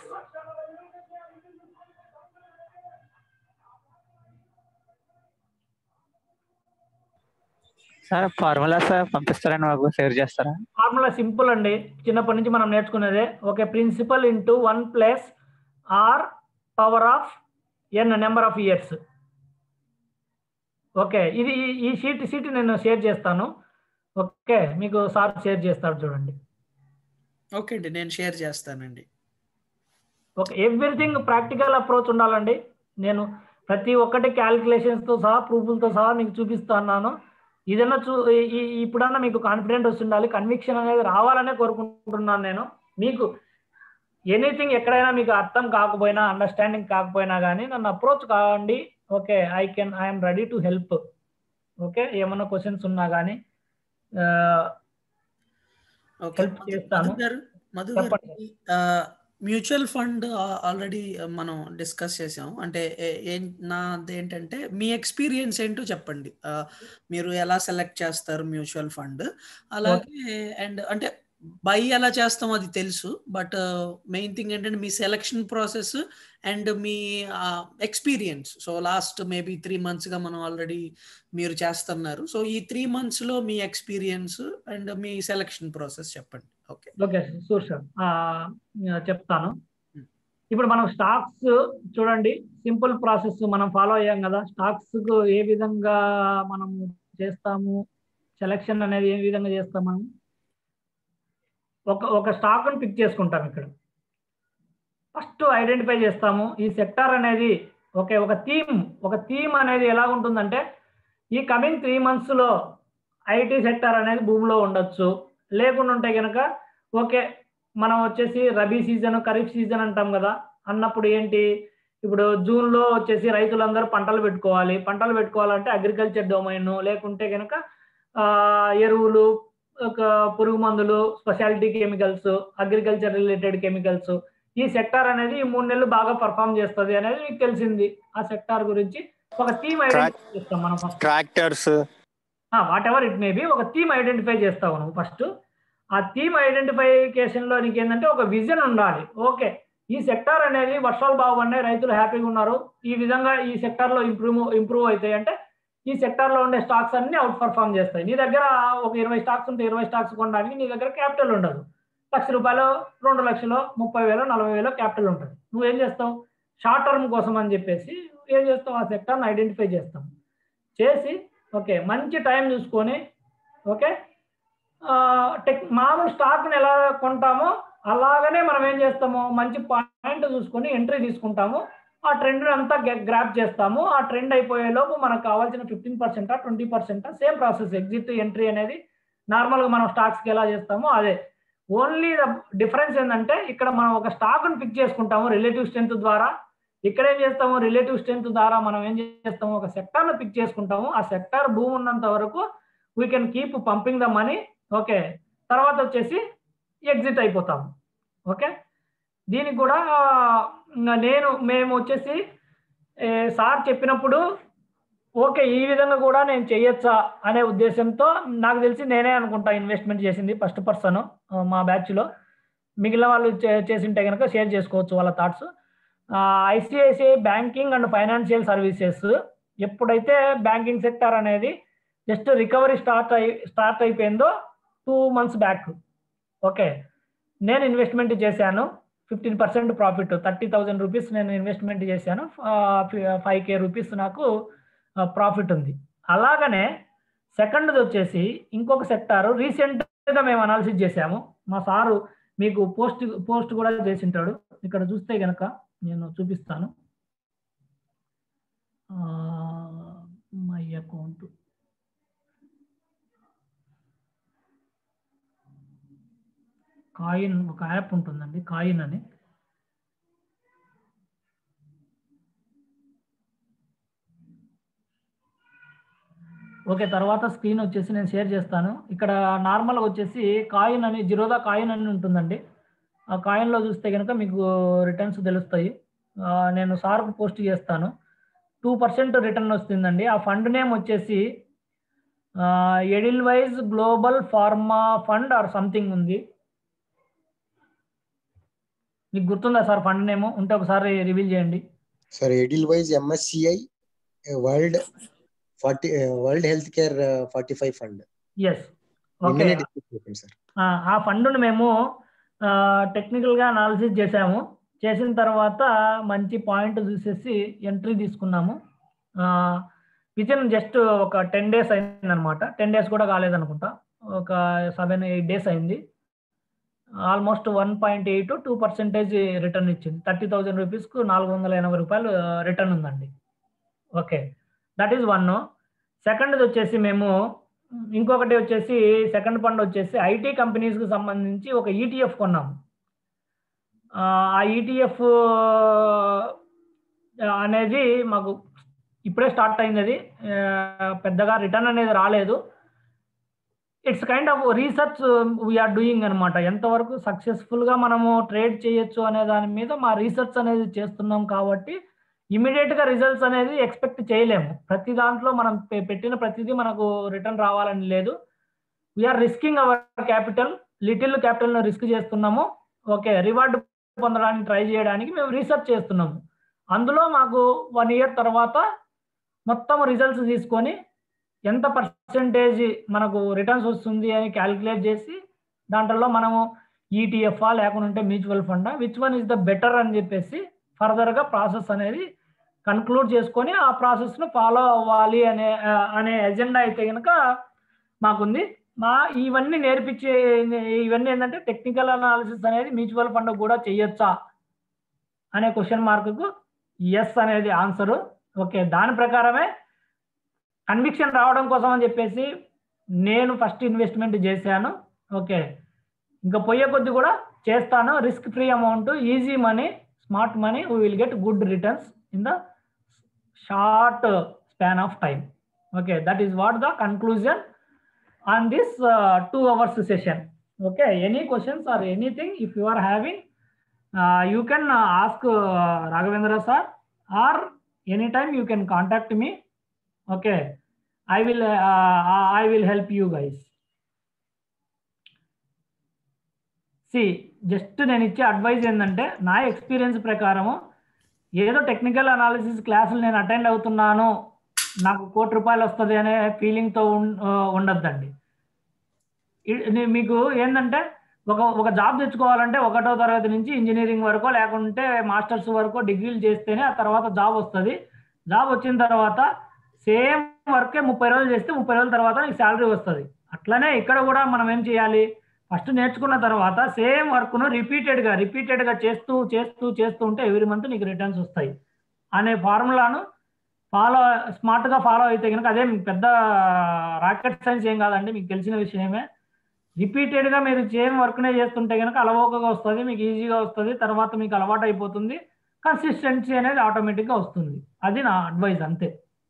sir formula sir పంపిస్తారని మాకు షేర్ చేస్తారా ఫార్ములా సింపుల్ అండి చిన్నప్పటి నుంచి మనం నేర్చుకునేదే okay principal into one plus r power of n number of years okay ఇది ఈ- ఈ షీట్ షీట్ నేను షేర్ చేస్తాను ఓకే మీకు సార్ షేర్ చేస్తాడు చూడండి ఓకే అండి నేను షేర్ చేస్తానండి ఓకే ఎవ్రీథింగ్ ప్రాక్టికల్ అప్రోచ్ ఉండాలండి నేను ప్రతి ఒక్కటి క్యాలిక్యులేషన్స్తో సహా ప్రూఫ్లతో సహా మీకు చూపిస్తున్నాను ఇదన్నా చూ ఈ- ఈ- ఇప్పుడన్నా మీకు కాన్ఫిడెంట్ వస్తుండాలి కన్విక్షన్ అనేది రావాలనే కోరుకుంటున్నాను నేను మీకు ఎనీథింగ్ ఎక్కడైనా మీకు అర్థం కాకపోయినా అండర్స్టాండింగ్ కాకపోయినా కానీ నన్ను అప్రోచ్ కావండి okay I can I'm ready to help okay ఏమన్నా క్వశ్చన్స్ ఉన్నా కానీ ఓకే Help చేస్తాను. మధు గారు మధు గారు చెప్పండి. మ్యూచువల్ ఫండ్ ఆల్రెడీ మనం డిస్కస్ చేసాం అంటే ఏ- ఏం నాది ఏంటంటే మీ ఎక్స్పీరియన్స్ ఏంటో చెప్పండి ఆ, మీరు ఎలా సెలెక్ట్ చేస్తారు మ్యూచువల్ ఫండ్ అలాగే అండ్ అంటే బై ఎలా చేస్తాం అది తెలుసు బట్ మెయిన్ థింగ్ ఏంటంటే మీ సెలక్షన్ ప్రాసెస్ అండ్ మీ experience so last maybe three మంత్స్గా మనం ఆల్రెడీ మీరు చేస్తున్నారు సో ఈ త్రీ మంత్స్లో మీ ఎక్స్పీరియన్స్ అండ్ మీ సెలక్షన్ ప్రాసెస్ చెప్పండి ఓకే ఓకే షూర్ సార్ చెప్తాను ఇప్పుడు మనం స్టాక్స్ చూడండి సింపుల్ ప్రాసెస్ మనం ఫాలో అయ్యాం కదా స్టాక్స్ ఏ విధంగా మనం చేస్తాము సెలక్షన్ అనేది ఏ విధంగా చేస్తాం మనం ఒక ఒక స్టాక్ని పిక్ చేసుకుంటాం ఇక్కడ ఫస్ట్ ఐడెంటిఫై చేస్తాము ఈ సెక్టార్ అనేది ఓకే ఒక థీమ్ ఒక థీమ్ అనేది ఎలా ఉంటుందంటే ఈ కమింగ్ త్రీ మంత్స్లో ఐటీ సెక్టార్ అనేది భూమిలో ఉండొచ్చు లేకుండా ఉంటే కనుక ఓకే మనం వచ్చేసి రబీ సీజన్ ఖరీఫ్ సీజన్ అంటాం కదా అన్నప్పుడు ఏంటి ఇప్పుడు జూన్లో వచ్చేసి రైతులందరూ పంటలు పెట్టుకోవాలి పంటలు పెట్టుకోవాలంటే అగ్రికల్చర్ డొమైన్ లేకుంటే కనుక ఆ, ఎరువులు ఒక పురుగు మందులు specialty chemicals agriculture related chemicals ఈ సెక్టార్ అనేది ఈ మూడు నెలలు బాగా పర్ఫామ్ చేస్తుంది అనేది మీకు తెలిసింది ఆ సెక్టార్ గురించి ఒక థీమ్ ఐడెంటిఫై చేస్తాం మనం first tractors whatever it may be ఒక థీమ్ ఐడెంటిఫై చేస్తావు నువ్వు ఫస్ట్ ఆ థీమ్ ఐడెంటిఫికేషన్ లో నీకు ఏంటంటే ఒక విజన్ ఉండాలి ఓకే ఈ సెక్టార్ అనేది వర్షాలు బాగున్నాయి రైతులు హ్యాపీగా ఉన్నారు ఈ విధంగా ఈ సెక్టార్ లో ఇంప్రూవ్ ఇంప్రూవ్ అవుతాయి అంటే ఈ సెక్టార్ లో ఉండే స్టాక్స్ అన్ని అవుట్ పర్ఫామ్ చేస్తాయి నీ దగ్గర ఒక ఇరవై స్టాక్స్ ఉంటే ఇరవై స్టాక్స్ కొనడానికి నీ దగ్గర క్యాపిటల్ ఉండదు లక్ష రూపాయలు రెండు లక్షలు ముప్పై వేలు నలభై వేలు క్యాపిటల్ ఉంటుంది నువ్వేం చేస్తావు షార్ట్ టర్మ్ కోసం అని చెప్పేసి ఏం చేస్తావు ఆ సెక్టార్ని ఐడెంటిఫై చేస్తాం చేసి ఓకే మంచి టైం చూసుకొని ఓకే ఆ, టెక్ మామూలు స్టాక్ని ఎలా కొంటామో అలాగనే మనం ఏం చేస్తాము మంచి పాయింట్ చూసుకొని ఎంట్రీ తీసుకుంటాము ఆ ట్రెండ్ అంతా గ్రాప్ చేస్తాము ఆ ట్రెండ్ అయిపోయే లోపు మనకు కావాల్సిన ఫిఫ్టీన్ పర్సెంటా ట్వంటీ పర్సెంటా సేమ్ ప్రాసెస్ ఎగ్జిట్ ఎంట్రీ అనేది నార్మల్గా మనం స్టాక్స్కి ఎలా చేస్తామో అదే ఓన్లీ డిఫరెన్స్ ఏంటంటే ఇక్కడ మనం ఒక స్టాక్ని పిక్ చేసుకుంటాము రిలేటివ్ స్ట్రెంత్ ద్వారా ఇక్కడ ఏం చేస్తాము రిలేటివ్ స్ట్రెంత్ ద్వారా మనం ఏం చేస్తాము ఒక సెక్టార్ను పిక్ చేసుకుంటాము ఆ సెక్టార్ భూమి ఉన్నంత వరకు we can keep pumping the money okay తర్వాత వచ్చేసి ఎగ్జిట్ అయిపోతాము ఓకే దీనికి కూడా ఇంకా నేను మేము వచ్చేసి ఏ, సార్ చెప్పినప్పుడు ఓకే ఈ విధంగా కూడా నేను చేయొచ్చా అనే ఉద్దేశంతో నాకు తెలిసి నేనే అనుకుంటా ఇన్వెస్ట్మెంట్ చేసింది ఫస్ట్ పర్సన్ మా బ్యాచ్లో మిగిలిన వాళ్ళు చే- చేసింటే కనుక షేర్ చేసుకోవచ్చు వాళ్ళ thoughts ICICI banking and financial services ఎప్పుడైతే బ్యాంకింగ్ సెక్టర్ అనేది జస్ట్ రికవరీ స్టార్ట్ అయి స్టార్ట్ అయిపోయిందో టూ మంత్స్ బ్యాక్ ఓకే నేను ఇన్వెస్ట్మెంట్ చేశాను fifteen percent profit thirty thousand rupees నేను ఇన్వెస్ట్మెంట్ చేశాను ఫైవ్ కే రూపీస్ నాకు ప్రాఫిట్ ఉంది అలాగనే సెకండ్ది వచ్చేసి ఇంకొక సెక్టారు రీసెంట్గా మేము అనాలిసిస్ చేశాము మా సారు మీకు పోస్ట్ పోస్ట్ కూడా చేసింటాడు ఇక్కడ చూస్తే కనుక నేను చూపిస్తాను మై అకౌంట్ కాయిన్ ఒక యాప్ ఉంటుందండి కాయిన్ అని ఓకే తర్వాత స్క్రీన్ వచ్చేసి నేను షేర్ చేస్తాను ఇక్కడ నార్మల్గా వచ్చేసి కాయిన్ అని జిరోదా కాయిన్ అని ఉంటుందండి ఆ కాయిన్లో చూస్తే కనుక మీకు రిటర్న్స్ తెలుస్తాయి ఆ, నేను సార్కు పోస్ట్ చేస్తాను టూ పర్సెంట్ రిటర్న్ వస్తుందండి ఆ ఫండ్ నేమ్ వచ్చేసి Edelweiss global pharma fund or something ఉంది మీకు గుర్తుందా సార్ ఫండ్ నేమ్ ఉంటే ఒకసారి రివీల్ చేయండి sir Edelweiss MSCI world forty world health care forty five fund yes okay నిన్ననే డిస్కస్ చేసాం సార్ ఆ ఆ ఫండ్ను మేము టెక్నికల్గా అనాలిసిస్ చేసాము చేసిన తర్వాత మంచి పాయింట్ చూసేసి ఎంట్రీ తీసుకున్నాము విత్ ఇన్ జస్ట్ ఒక టెన్ డేస్ అయిందనమాట టెన్ డేస్ కూడా కాలేదనుకుంటా ఒక సెవెన్ ఎయిట్ డేస్ అయింది almost one point eight two percentage return ఇచ్చింది థర్టీ థౌజండ్ రూపీస్కు నాలుగు వందల ఎనభై రూపాయలు రిటర్న్ ఉందండి ఓకే దట్ ఈజ్ వన్ సెకండ్ది వచ్చేసి మేము ఇంకొకటి వచ్చేసి సెకండ్ ఫండ్ వచ్చేసి ఐటీ కంపెనీస్కి సంబంధించి ఒక ఈటీఎఫ్ కొన్నాము ఆ ఈటీఎఫ్ అనేది మాకు ఇప్పుడే స్టార్ట్ అయింది అది ఆ, పెద్దగా రిటర్న్ అనేది రాలేదు it's kind of research we're doing అనమాట ఎంతవరకు సక్సెస్ఫుల్గా మనము ట్రేడ్ చేయొచ్చు అనే దాని మీద మా రీసెర్చ్ అనేది చేస్తున్నాం కాబట్టి ఇమీడియట్గా రిజల్ట్స్ అనేది ఎక్స్పెక్ట్ చేయలేము ప్రతి దాంట్లో మనం పె- పెట్టిన ప్రతిదీ మనకు రిటర్న్ రావాలని లేదు we're risking our capital little క్యాపిటల్ను రిస్క్ చేస్తున్నాము ఓకే రివార్డ్ పొందడానికి ట్రై చేయడానికి మేము రీసెర్చ్ చేస్తున్నాము అందులో మాకు వన్ ఇయర్ తర్వాత మొత్తం రిజల్ట్స్ తీసుకొని ఎంత పర్సెంటేజ్ మనకు రిటర్న్స్ వస్తుంది అని క్యాలిక్యులేట్ చేసి దాంట్లో మనము ఈటీఎఫ్ఆ లేకుంటే మ్యూచువల్ ఫండా which one is the better అని చెప్పేసి ఫర్దర్గా ప్రాసెస్ అనేది కన్క్లూడ్ చేసుకొని ఆ ప్రాసెస్ను ఫాలో అవ్వాలి అనే ఆ, అనే ఎజెండా అయితే కనుక మాకుంది మా ఇవన్నీ నేర్పించే ఇవన్నీ ఏంటంటే టెక్నికల్ అనాలిసిస్ అనేది మ్యూచువల్ ఫండ్ కూడా చేయొచ్చా అనే క్వశ్చన్ మార్కుకు ఎస్ అనేది ఆన్సరు ఓకే దాని ప్రకారమే కన్విక్షన్ రావడం కోసం అని చెప్పేసి నేను ఫస్ట్ ఇన్వెస్ట్మెంట్ చేశాను ఓకే ఇంకా పోయే కొద్ది కూడా చేస్తాను risk free amount easy money smart money we will get good returns in the short span of time okay that is what the conclusion on this two hours session okay any questions or anything if you are having you can ask Raghavendra sir or any time you can contact me okay I will I will help you guys see just నేను ఇచ్చే అడ్వైజ్ ఏంటంటే నా ఎక్స్పీరియన్స్ ప్రకారము ఏదో టెక్నికల్ అనాలిసిస్ క్లాసులు నేను అటెండ్ అవుతున్నాను నాకు కోటి రూపాయలు వస్తుంది అనే ఫీలింగ్తో ఉండొద్దండి ఇ- ని- మీకు ఏంటంటే ఒక ఒక జాబ్ తెచ్చుకోవాలంటే ఒకటో తరగతి నుంచి ఇంజనీరింగ్ వరకు లేకుంటే మాస్టర్స్ వరకు డిగ్రీలు చేస్తేనే ఆ తర్వాత జాబ్ వస్తుంది జాబ్ వచ్చిన తర్వాత సేమ్ వర్కే ముప్పై రోజులు చేస్తే ముప్పై రోజుల తర్వాత నీకు శాలరీ వస్తుంది అట్లనే ఇక్కడ కూడా మనం ఏం చేయాలి ఫస్ట్ నేర్చుకున్న తర్వాత సేమ్ వర్క్ను రిపీటెడ్గా రిపీటెడ్గా చేస్తూ చేస్తూ చేస్తూ ఉంటే ఎవ్రీ మంత్ నీకు రిటర్న్స్ వస్తాయి అనే ఫార్ములాను ఫాలో స్మార్ట్గా ఫాలో అయితే కనుక అదేం పెద్ద రాకెట్ సైన్స్ ఏం కాదండి మీకు తెలిసిన విషయమే రిపీటెడ్గా మీరు సేమ్ వర్క్నే చేస్తుంటే కనుక అలవోకగా వస్తుంది మీకు ఈజీగా వస్తుంది తర్వాత మీకు అలవాటు అయిపోతుంది కన్సిస్టెన్సీ అనేది ఆటోమేటిక్గా వస్తుంది అది నా అడ్వైస్ అంతే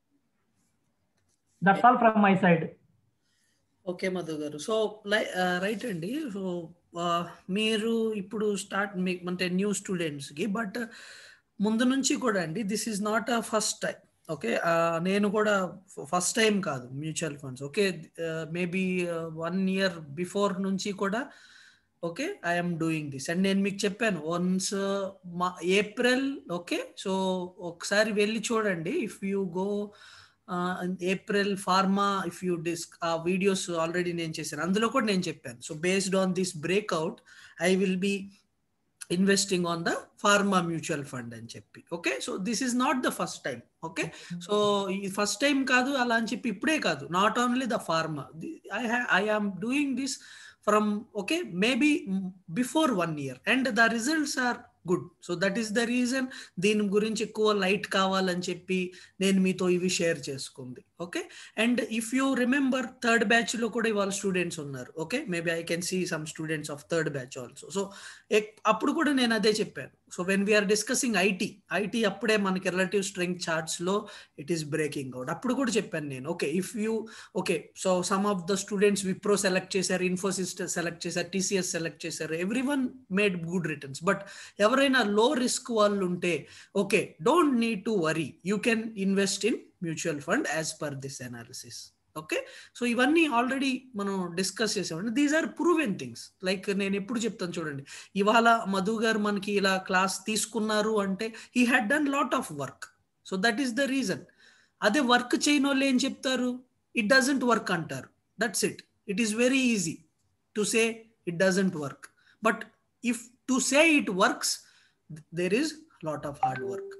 that's all from my side okay Madhu గారు సో రైట్ అండి సో మీరు ఇప్పుడు స్టార్ట్ మీ అంటే న్యూ స్టూడెంట్స్కి బట్ ముందు నుంచి కూడా అండి this is not a first time okay నేను కూడా ఫస్ట్ టైం కాదు mutual funds okay maybe one year before నుంచి కూడా okay I'm doing this and నేను మీకు చెప్పాను వన్స్ మా ఏప్రిల్ ఓకే సో ఒకసారి వెళ్ళి చూడండి if you go April pharma if you this ఆ వీడియోస్ ఆల్రెడీ నేను చేశాను అందులో కూడా నేను చెప్పాను so based on this breakout I will be investing on the pharma mutual fund అని చెప్పి okay so this is not the first time okay so ఈ ఫస్ట్ టైం కాదు అలా అని చెప్పి ఇప్పుడే కాదు not only the pharma I I am doing this from okay maybe before one year and the results are good so that is the reason దీని గురించి ఎక్కువ లైట్ కావాలని చెప్పి నేను మీతో ఇవి షేర్ చేసుకుంది okay and if you remember third batch లో కూడా ఇవాళ స్టూడెంట్స్ ఉన్నారు okay maybe I can see some students of third batch also so అప్పుడు కూడా నేను అదే చెప్పాను so when we're discussing IT IT అప్పుడే మనకి రిలేటివ్ స్ట్రెంగ్ చార్ట్స్ లో ఇట్ ఈస్ బ్రేకింగ్ అవుట్ అప్పుడు కూడా చెప్పాను నేను okay if you okay so some of the students Wipro select చేశారు ఇన్ఫోసిస్ సెలెక్ట్ చేశారు టీసీఎస్ సెలెక్ట్ చేశారు everyone made good returns but ఎవరైనా లో రిస్క్ వాళ్ళు ఉంటే okay don't need to worry you can invest in mutual fund as per this analysis okay so ఇవన్నీ ఆల్రెడీ మనం డిస్కస్ చేసామండి these are proven things like నేను ఎప్పుడు చెప్తాను చూడండి ఇవాళ మధు గారు మనకి ఇలా క్లాస్ తీసుకున్నారు అంటే he had done lot of work so that is the reason అదే వర్క్ చేయని వాళ్ళు ఏం చెప్తారు ఇట్ డజంట్ వర్క్ అంటారు that's it it is very easy to say it doesn't work but if to say it works there is lot of hard work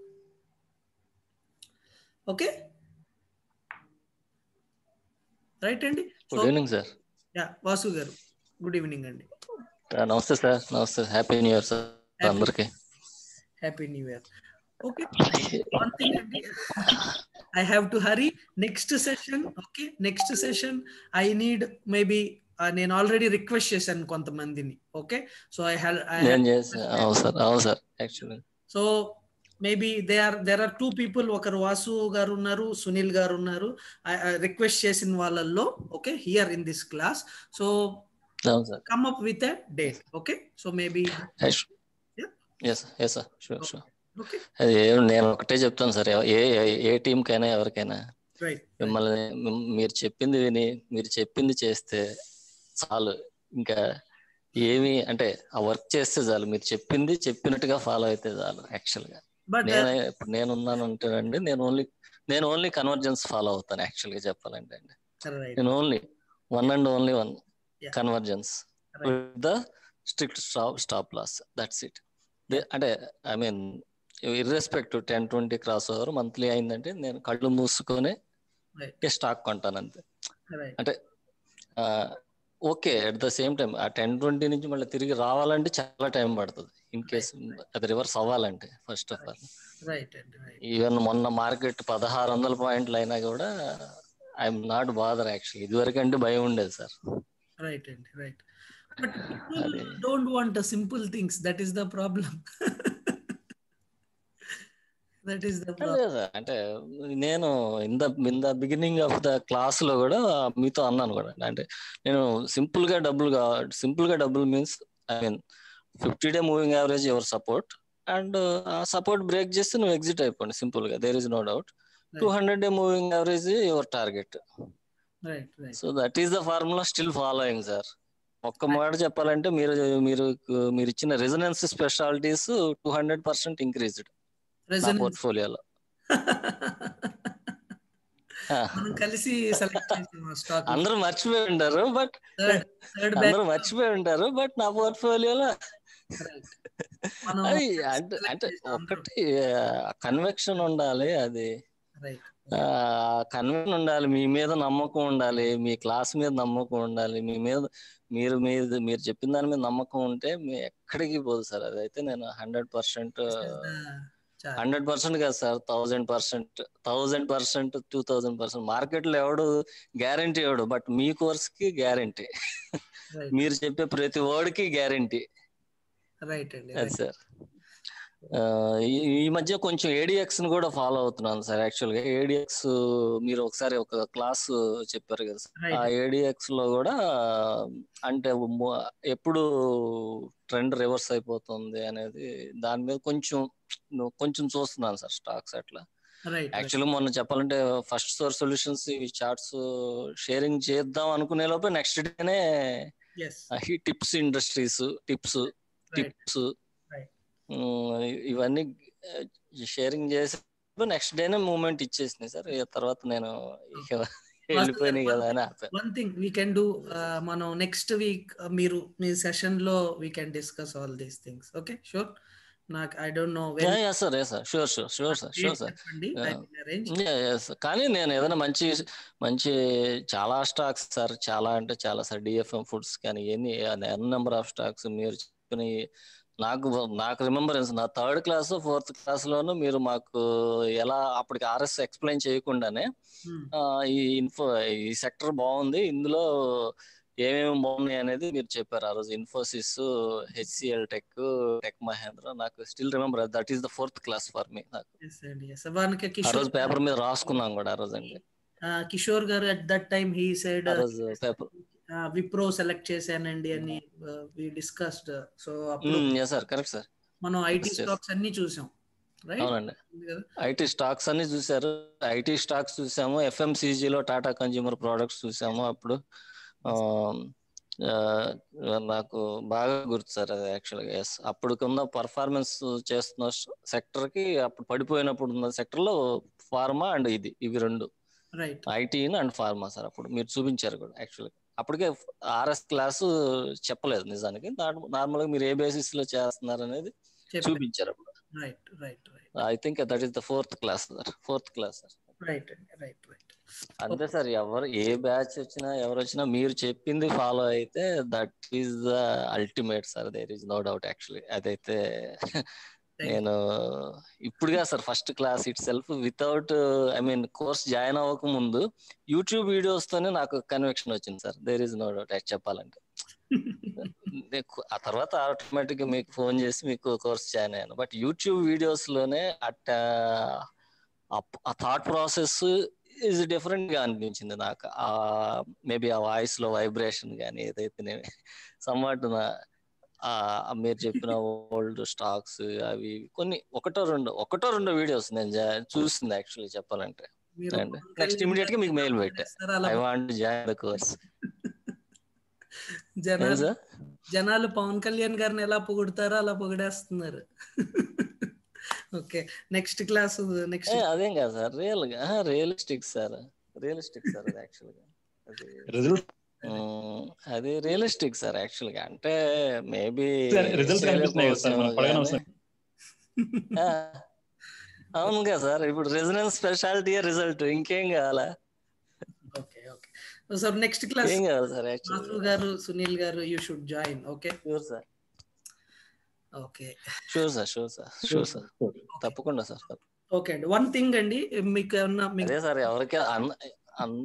okay right అండి good evening sir yeah Vasu గారు గుడ్ ఈవినింగ్ అండి నమస్తే సార్ నమస్తే హ్యాపీ న్యూ ఇయర్ సార్ అందరికి happy new year okay one thing అండి I have to hurry next session okay next session I need maybe నేను ఆల్రెడీ రిక్వెస్ట్ చేశాను కొంతమందిని ఓకే సో ఐ హ్యావ్ నేను చేసాను అవును సార్ అవును sir actually so maybe they are there are two people ఒకరు వాసు గారు ఉన్నారు సునీల్ గారు ఉన్నారు రిక్వెస్ట్ చేసిన వాళ్ళల్లో okay here in this class so అవును sir come up with a date okay so maybe yes yes sir sure sure okay అది నేను ఒకటే చెప్తాను సార్ ఏ ఏ- ఏ టీం కైనా ఎవరికైనా రైట్ మిమ్మల్ని మిమ్- మీరు చెప్పింది విని మీరు చెప్పింది చేస్తే చాలు ఇంకా ఏమి అంటే ఆ వర్క్ చేస్తే చాలు మీరు చెప్పింది చెప్పినట్టుగా ఫాలో అయితే చాలు యాక్చువల్ గా బట్ నేను ఇప్పుడు నేను ఉన్నాను అంటేనండి నేను ఓన్లీ నేను ఓన్లీ కన్వర్జెన్స్ ఫాలో అవుతాను యాక్చువల్ గా చెప్పాలంటే అండి రైట్ నేను only one and only one Yeah. Convergence Right. With the strict stop stop loss that's it అంటే I mean irrespective ten twenty crossover monthly అయిందంటే నేను కళ్ళు మూసుకొని Right. స్టాక్ కొంటాను అంతే రైట్ అంటే okay at the same time ఆ టెన్ ట్వంటీ నుంచి మళ్ళీ తిరిగి రావాలంటే చాలా టైం పడుతుంది ఇన్ కేస్ అది రివర్స్ అవ్వాలంటే ఫస్ట్ ఆఫ్ ఆల్ రైట్ అండి రైట్ ఈవెన్ మొన్న మార్కెట్ పదహారు వందల పాయింట్లు అయినా కూడా ఐఎమ్ నాట్ బాదర్ యాక్చువల్లీ ఇదివరకు అంటే భయం ఉండేది సార్ రైట్ అండి రైట్ బట్ అది don't want simple things that is the problem that is the problem లేదు అంటే నేను in the in the beginning of the class లో కూడా మీతో అన్నాను కూడా అంటే నేను సింపుల్ గా డబ్బులు సింపుల్ గా డబ్బులు means I mean fifty day moving average your support and ఆ సపోర్ట్ బ్రేక్ చేస్తే నువ్వు ఎగ్జిట్ అయిపోండి సింపుల్ గా there is no doubt two hundred day moving average your target right right so that is the formula still following sir ఒక్క మాట చెప్పాలంటే మీరు మీరు మీరు ఇచ్చిన Resonance Specialties two hundred percent increased నా రెజనెన్స్ పోర్ట్ఫోలియోలో మనం కలిసి సెలెక్ట్ చేసాం స్టాక్ అందరూ మర్చిపోయి ఉంటారు బట్ థర్డ్ థర్డ్ బ్యాచ్ అందరూ మర్చిపోయి ఉంటారు బట్ నా పోర్ట్ఫోలియోలో మనం అది అంటే అంటే ఒకటి కన్వెక్షన్ ఉండాలి అది రైట్ కన్వెక్షన్ ఉండాలి మీ మీద నమ్మకం ఉండాలి మీ క్లాస్ మీద నమ్మకం ఉండాలి మీ మీద మీరు మీద మీరు చెప్పిన దాని మీద నమ్మకం ఉంటే మీ ఎక్కడికి పోదు సార్ అదైతే నేను హండ్రెడ్ పర్సెంట్ హండ్రెడ్ పర్సెంట్ కాదు sir thousand percent thousand percent two thousand percent market లో ఎవడు గ్యారంటీ ఎవడు బట్ మీ కోర్స్ కి గ్యారంటీ మీరు చెప్పే ప్రతి వర్డ్కి గ్యారంటీ రైట్ అండి అది సార్ ఆ, ఈ ఈ మధ్య కొంచెం ఏడిఎక్స్ ని కూడా ఫాలో అవుతున్నాను సార్ యాక్చువల్ గా ఏడిఎక్స్ మీరు ఒకసారి ఒక క్లాస్ చెప్పారు కదా సార్ Right. ఆ ఏడిఎక్స్ లో కూడా అంటే మొ- ఎప్పుడు ట్రెండ్ రివర్స్ అయిపోతుంది అనేది దాని మీద కొంచెం కొంచెం చూస్తున్నాను సార్ స్టాక్స్ అట్లా రైట్ యాక్చువల్లీ మొన్న చెప్పాలంటే ఫస్ట్ సోర్స్ సొల్యూషన్స్ ఈ చార్ట్స్ షేరింగ్ చేద్దాం అనుకునే లోపే నెక్స్ట్ డేనే ఎస్ ఈ tips industries tips tips Right. ఇవన్నీ షేరింగ్ చేసి నెక్స్ట్ డేనే మూమెంట్ ఇచ్చేసింది సార్ ఇక తర్వాత నేను ఇక వెళ్ళిపోయినాయి కదా అని ఆపాను one thing we can do మనం నెక్స్ట్ వీక్ మీరు మీ సెషన్ లో we can discuss all these things okay sure నాకు I don't know sir sir sure sure sure sir sure sir చెప్పండి I will arrange Yeah, yes. కానీ నేను ఏదైనా మంచి మంచి చాలా స్టాక్స్ సార్ చాలా అంటే చాలా సార్ డిఎఫ్ఎం ఫుడ్స్ కానీ ఎన్ని ఎన్ నెంబర్ ఆఫ్ స్టాక్స్ మీరు చెప్పిన నాకు నాకు రిమెంబరెన్స్ నా థర్డ్ క్లాస్ ఫోర్త్ క్లాస్ లోను మీరు మాకు ఎలా అప్పటికి ఆర్ఎస్ ఎక్స్ప్లెయిన్ చేయకుండానే ఆ, ఈ ఇన్ఫో ఈ సెక్టర్ బాగుంది ఇందులో ఏమేమి బాగున్నాయి అనేది మీరు చెప్పారు ఆ రోజు Infosys HCL tech tech Mahindra నాకు still remember that is the fourth class for me నాకు ఎస్ అండి ఎస్ వానికి ఆ కిషోర్ రోజు పేపర్ మీద రాసుకున్నాం కూడా ఆ రోజు అండి కిషోర్ గారు at that time he said ఆ రోజు పేపర్ విప్రో సెలెక్ట్ చేశానండి అని వి డిస్కస్డ్ సో అప్పుడు ఎస్ సార్ కరెక్ట్ సార్ మనం ఐటీ Yes, yes. స్టాక్స్ అన్ని చూసాం రైట్ అవునండి ఐటీ స్టాక్స్ అన్ని చూసారు ఐటీ స్టాక్స్ చూసాము FMCG లో టాటా కన్జ్యూమర్ ప్రొడక్ట్స్ చూసాము అప్పుడు ఆ, ఆ, నాకు బాగా గుర్తు సార్ అది యాక్చువల్గా ఎస్ అప్పుడుకున్న పర్ఫార్మెన్స్ చేస్తున్న సెక్టర్ కి అప్పుడు పడిపోయినప్పుడు ఉన్న సెక్టర్ లో ఫార్మా అండ్ ఇది ఇవి రెండు right IT and pharma sir అప్పుడు మీరు చూపించారు కూడా యాక్చువల్గా అప్పటికే ఆర్ఎస్ క్లాసు చెప్పలేదు నిజానికి నార్మల్ గా మీరు ఏ బేసిస్ లో చేస్తున్నారు అనేది చూపించారు అప్పుడు right right right I think that is the fourth class sir fourth class sir right అండి రైట్ రైట్ అంతే సార్ ఎవరు ఏ బ్యాచ్ వచ్చినా ఎవరు వచ్చినా మీరు చెప్పింది ఫాలో అయితే that is the ultimate sir there is no doubt actually అదైతే నేను ఇప్పుడుగా sir first class itself without I mean course join అవ్వక ముందు యూట్యూబ్ వీడియోస్ తోనే నాకు కన్వెక్షన్ వచ్చింది sir there is no doubt చెప్పాలంటే నే- ఆ తర్వాత ఆటోమేటిక్ గా మీకు ఫోన్ చేసి మీకు కోర్స్ జాయిన్ అయ్యాను బట్ యూట్యూబ్ వీడియోస్ లోనే అట్ ఆ థాట్ ప్రాసెస్ ఇస్ డిఫరెంట్ గా అనిపించింది నాకు ఆ మేబీ ఆ వాయిస్ లో వైబ్రేషన్ కానీ ఏదైతే సమ్వాట్ ఆ మీరు చెప్పిన ఓల్డ్ స్టాక్స్ అవి కొన్ని ఒకటో రెండు ఒకటో రెండో వీడియోస్ నేను జా- చూసింది యాక్చువల్లీ చెప్పాలంటే మీరు అండ్ నెక్స్ట్ ఇమీడియట్ గా మీకు మెయిల్ పెట్టా చేస్తారా అలా I want join the course జనాలు సార్ జనాలు పవన్ కళ్యాణ్ గారిని ఎలా పొగుడతారో అలా పొగిడేస్తున్నారు ఓకే నెక్స్ట్ క్లాస్ నెక్స్ట్ అదేం కాదు సార్ రియల్ గా రియలిస్టిక్ సార్ రియలిస్టిక్ సార్ అది యాక్చువల్ గా అది రిజల్ట్ మ్మ్. అది రియలిస్టిక్ సార్ యాక్చువల్ గా అంటే మేబీ రిజల్ట్ కనిపిస్తున్నాయి కదా సార్ మనం పడగన అవసరం అవును కదా సార్ ఇప్పుడు రెసిడెన్స్ స్పెషాలిటీ రిజల్ట్ ఇంకేం కావాలా okay okay sir next class ఏం కావాలి సార్ యాక్చువల్ మాధు గారు సునీల్ గారు you should join okay sure sir okay sure sir sure sir sure sir తప్పకుండా సార్ తప్ప- ఓకే అండి వన్ థింగ్ అండి మీకు ఏమన్నా మీకు అదే సార్ ఎవరికి అన్న అన్-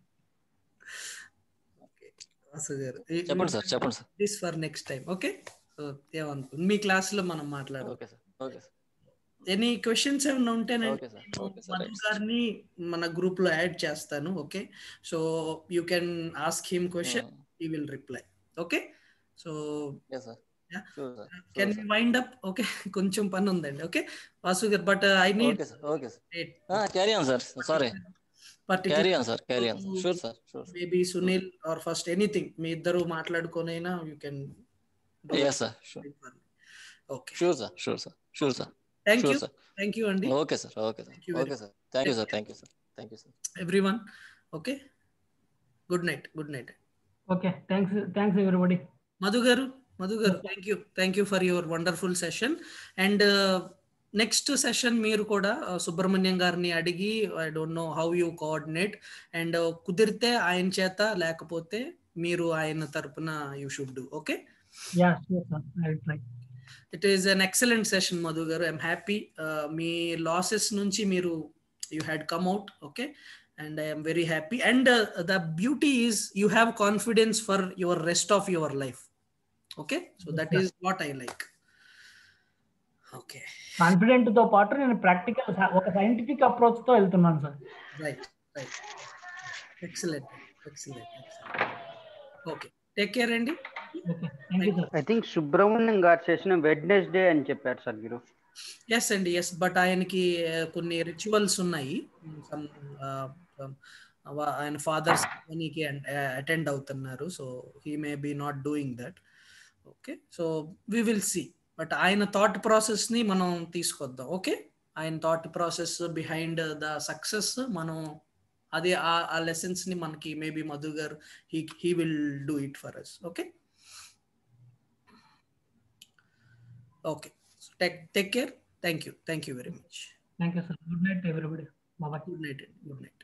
వాసు గారు చెప్పండి సార్ చెప్పండి sir this for next time okay so ఏమనుకో మీ క్లాస్ లో మనం మాట్లాడదాం okay sir okay sir any questions ఏమైనా ఉంటేనే okay sir okay sir Madhu గారిని మన గ్రూప్ లో యాడ్ చేస్తాను okay so you can ask him question he will reply okay so yes sir sure sir can we wind up okay కొంచెం పని ఉందండి ఓకే వాసు గారు but I need okay sir okay sir carry on sir sorry carry on sir carry on sir sure sir sure maybe Sunil or first anything మీ ఇద్దరు మాట్లాడుకోనైనా you can yes sir sure okay sure sir sure sir sure sir thank you sure sir thank you అండి okay sir okay sir you very okay sir thank you sir thank you sir thank you sir everyone okay good night good night okay thanks thanks everybody Madhu గారు మధు గారు thank you thank you for your wonderful session and next session మీరు కూడా uh, సుబ్రహ్మణ్యం గారిని అడిగి I don't know how you coordinate and కుదిరితే ఆయన చేత లేకపోతే మీరు ఆయన తరపున you should do okay ya sure sir I will try it is an excellent session Madhu గారు ఐఎమ్ హ్యాపీ మీ లాసెస్ నుంచి మీరు you had come out okay and I'm very happy and the beauty is you have confidence for your rest of your life okay so that is what I like okay confident తో పాటు నేను ప్రాక్టికల్ ఒక సైంటిఫిక్ అప్రోచ్ తో వెళ్తున్నాను sir right right excellent excellent okay take care అండి okay thank you sir I think Subrahmanyam గారు చేసిన వెడ్నెస్డే అని చెప్పారు సార్ మీరు ఎస్ అండి ఎస్ బట్ ఆయనకి uh, కొన్ని రిచువల్స్ ఉన్నాయి Some, uh, um, వా- ఆయన ఫాదర్స్ నీకి అటెండ్ అవుతున్నారు so he may be not doing that okay so we will see but ఆయన థాట్ ప్రాసెస్ని మనం తీసుకొద్దాం ఓకే ఆయన thought process behind the success మనం అది ఆ ఆ లెసన్స్ని మనకి మేబీ మధు గారు he he will do it for us okay okay take take care thank you thank you very much thank you sir good night everybody bye bye good night good night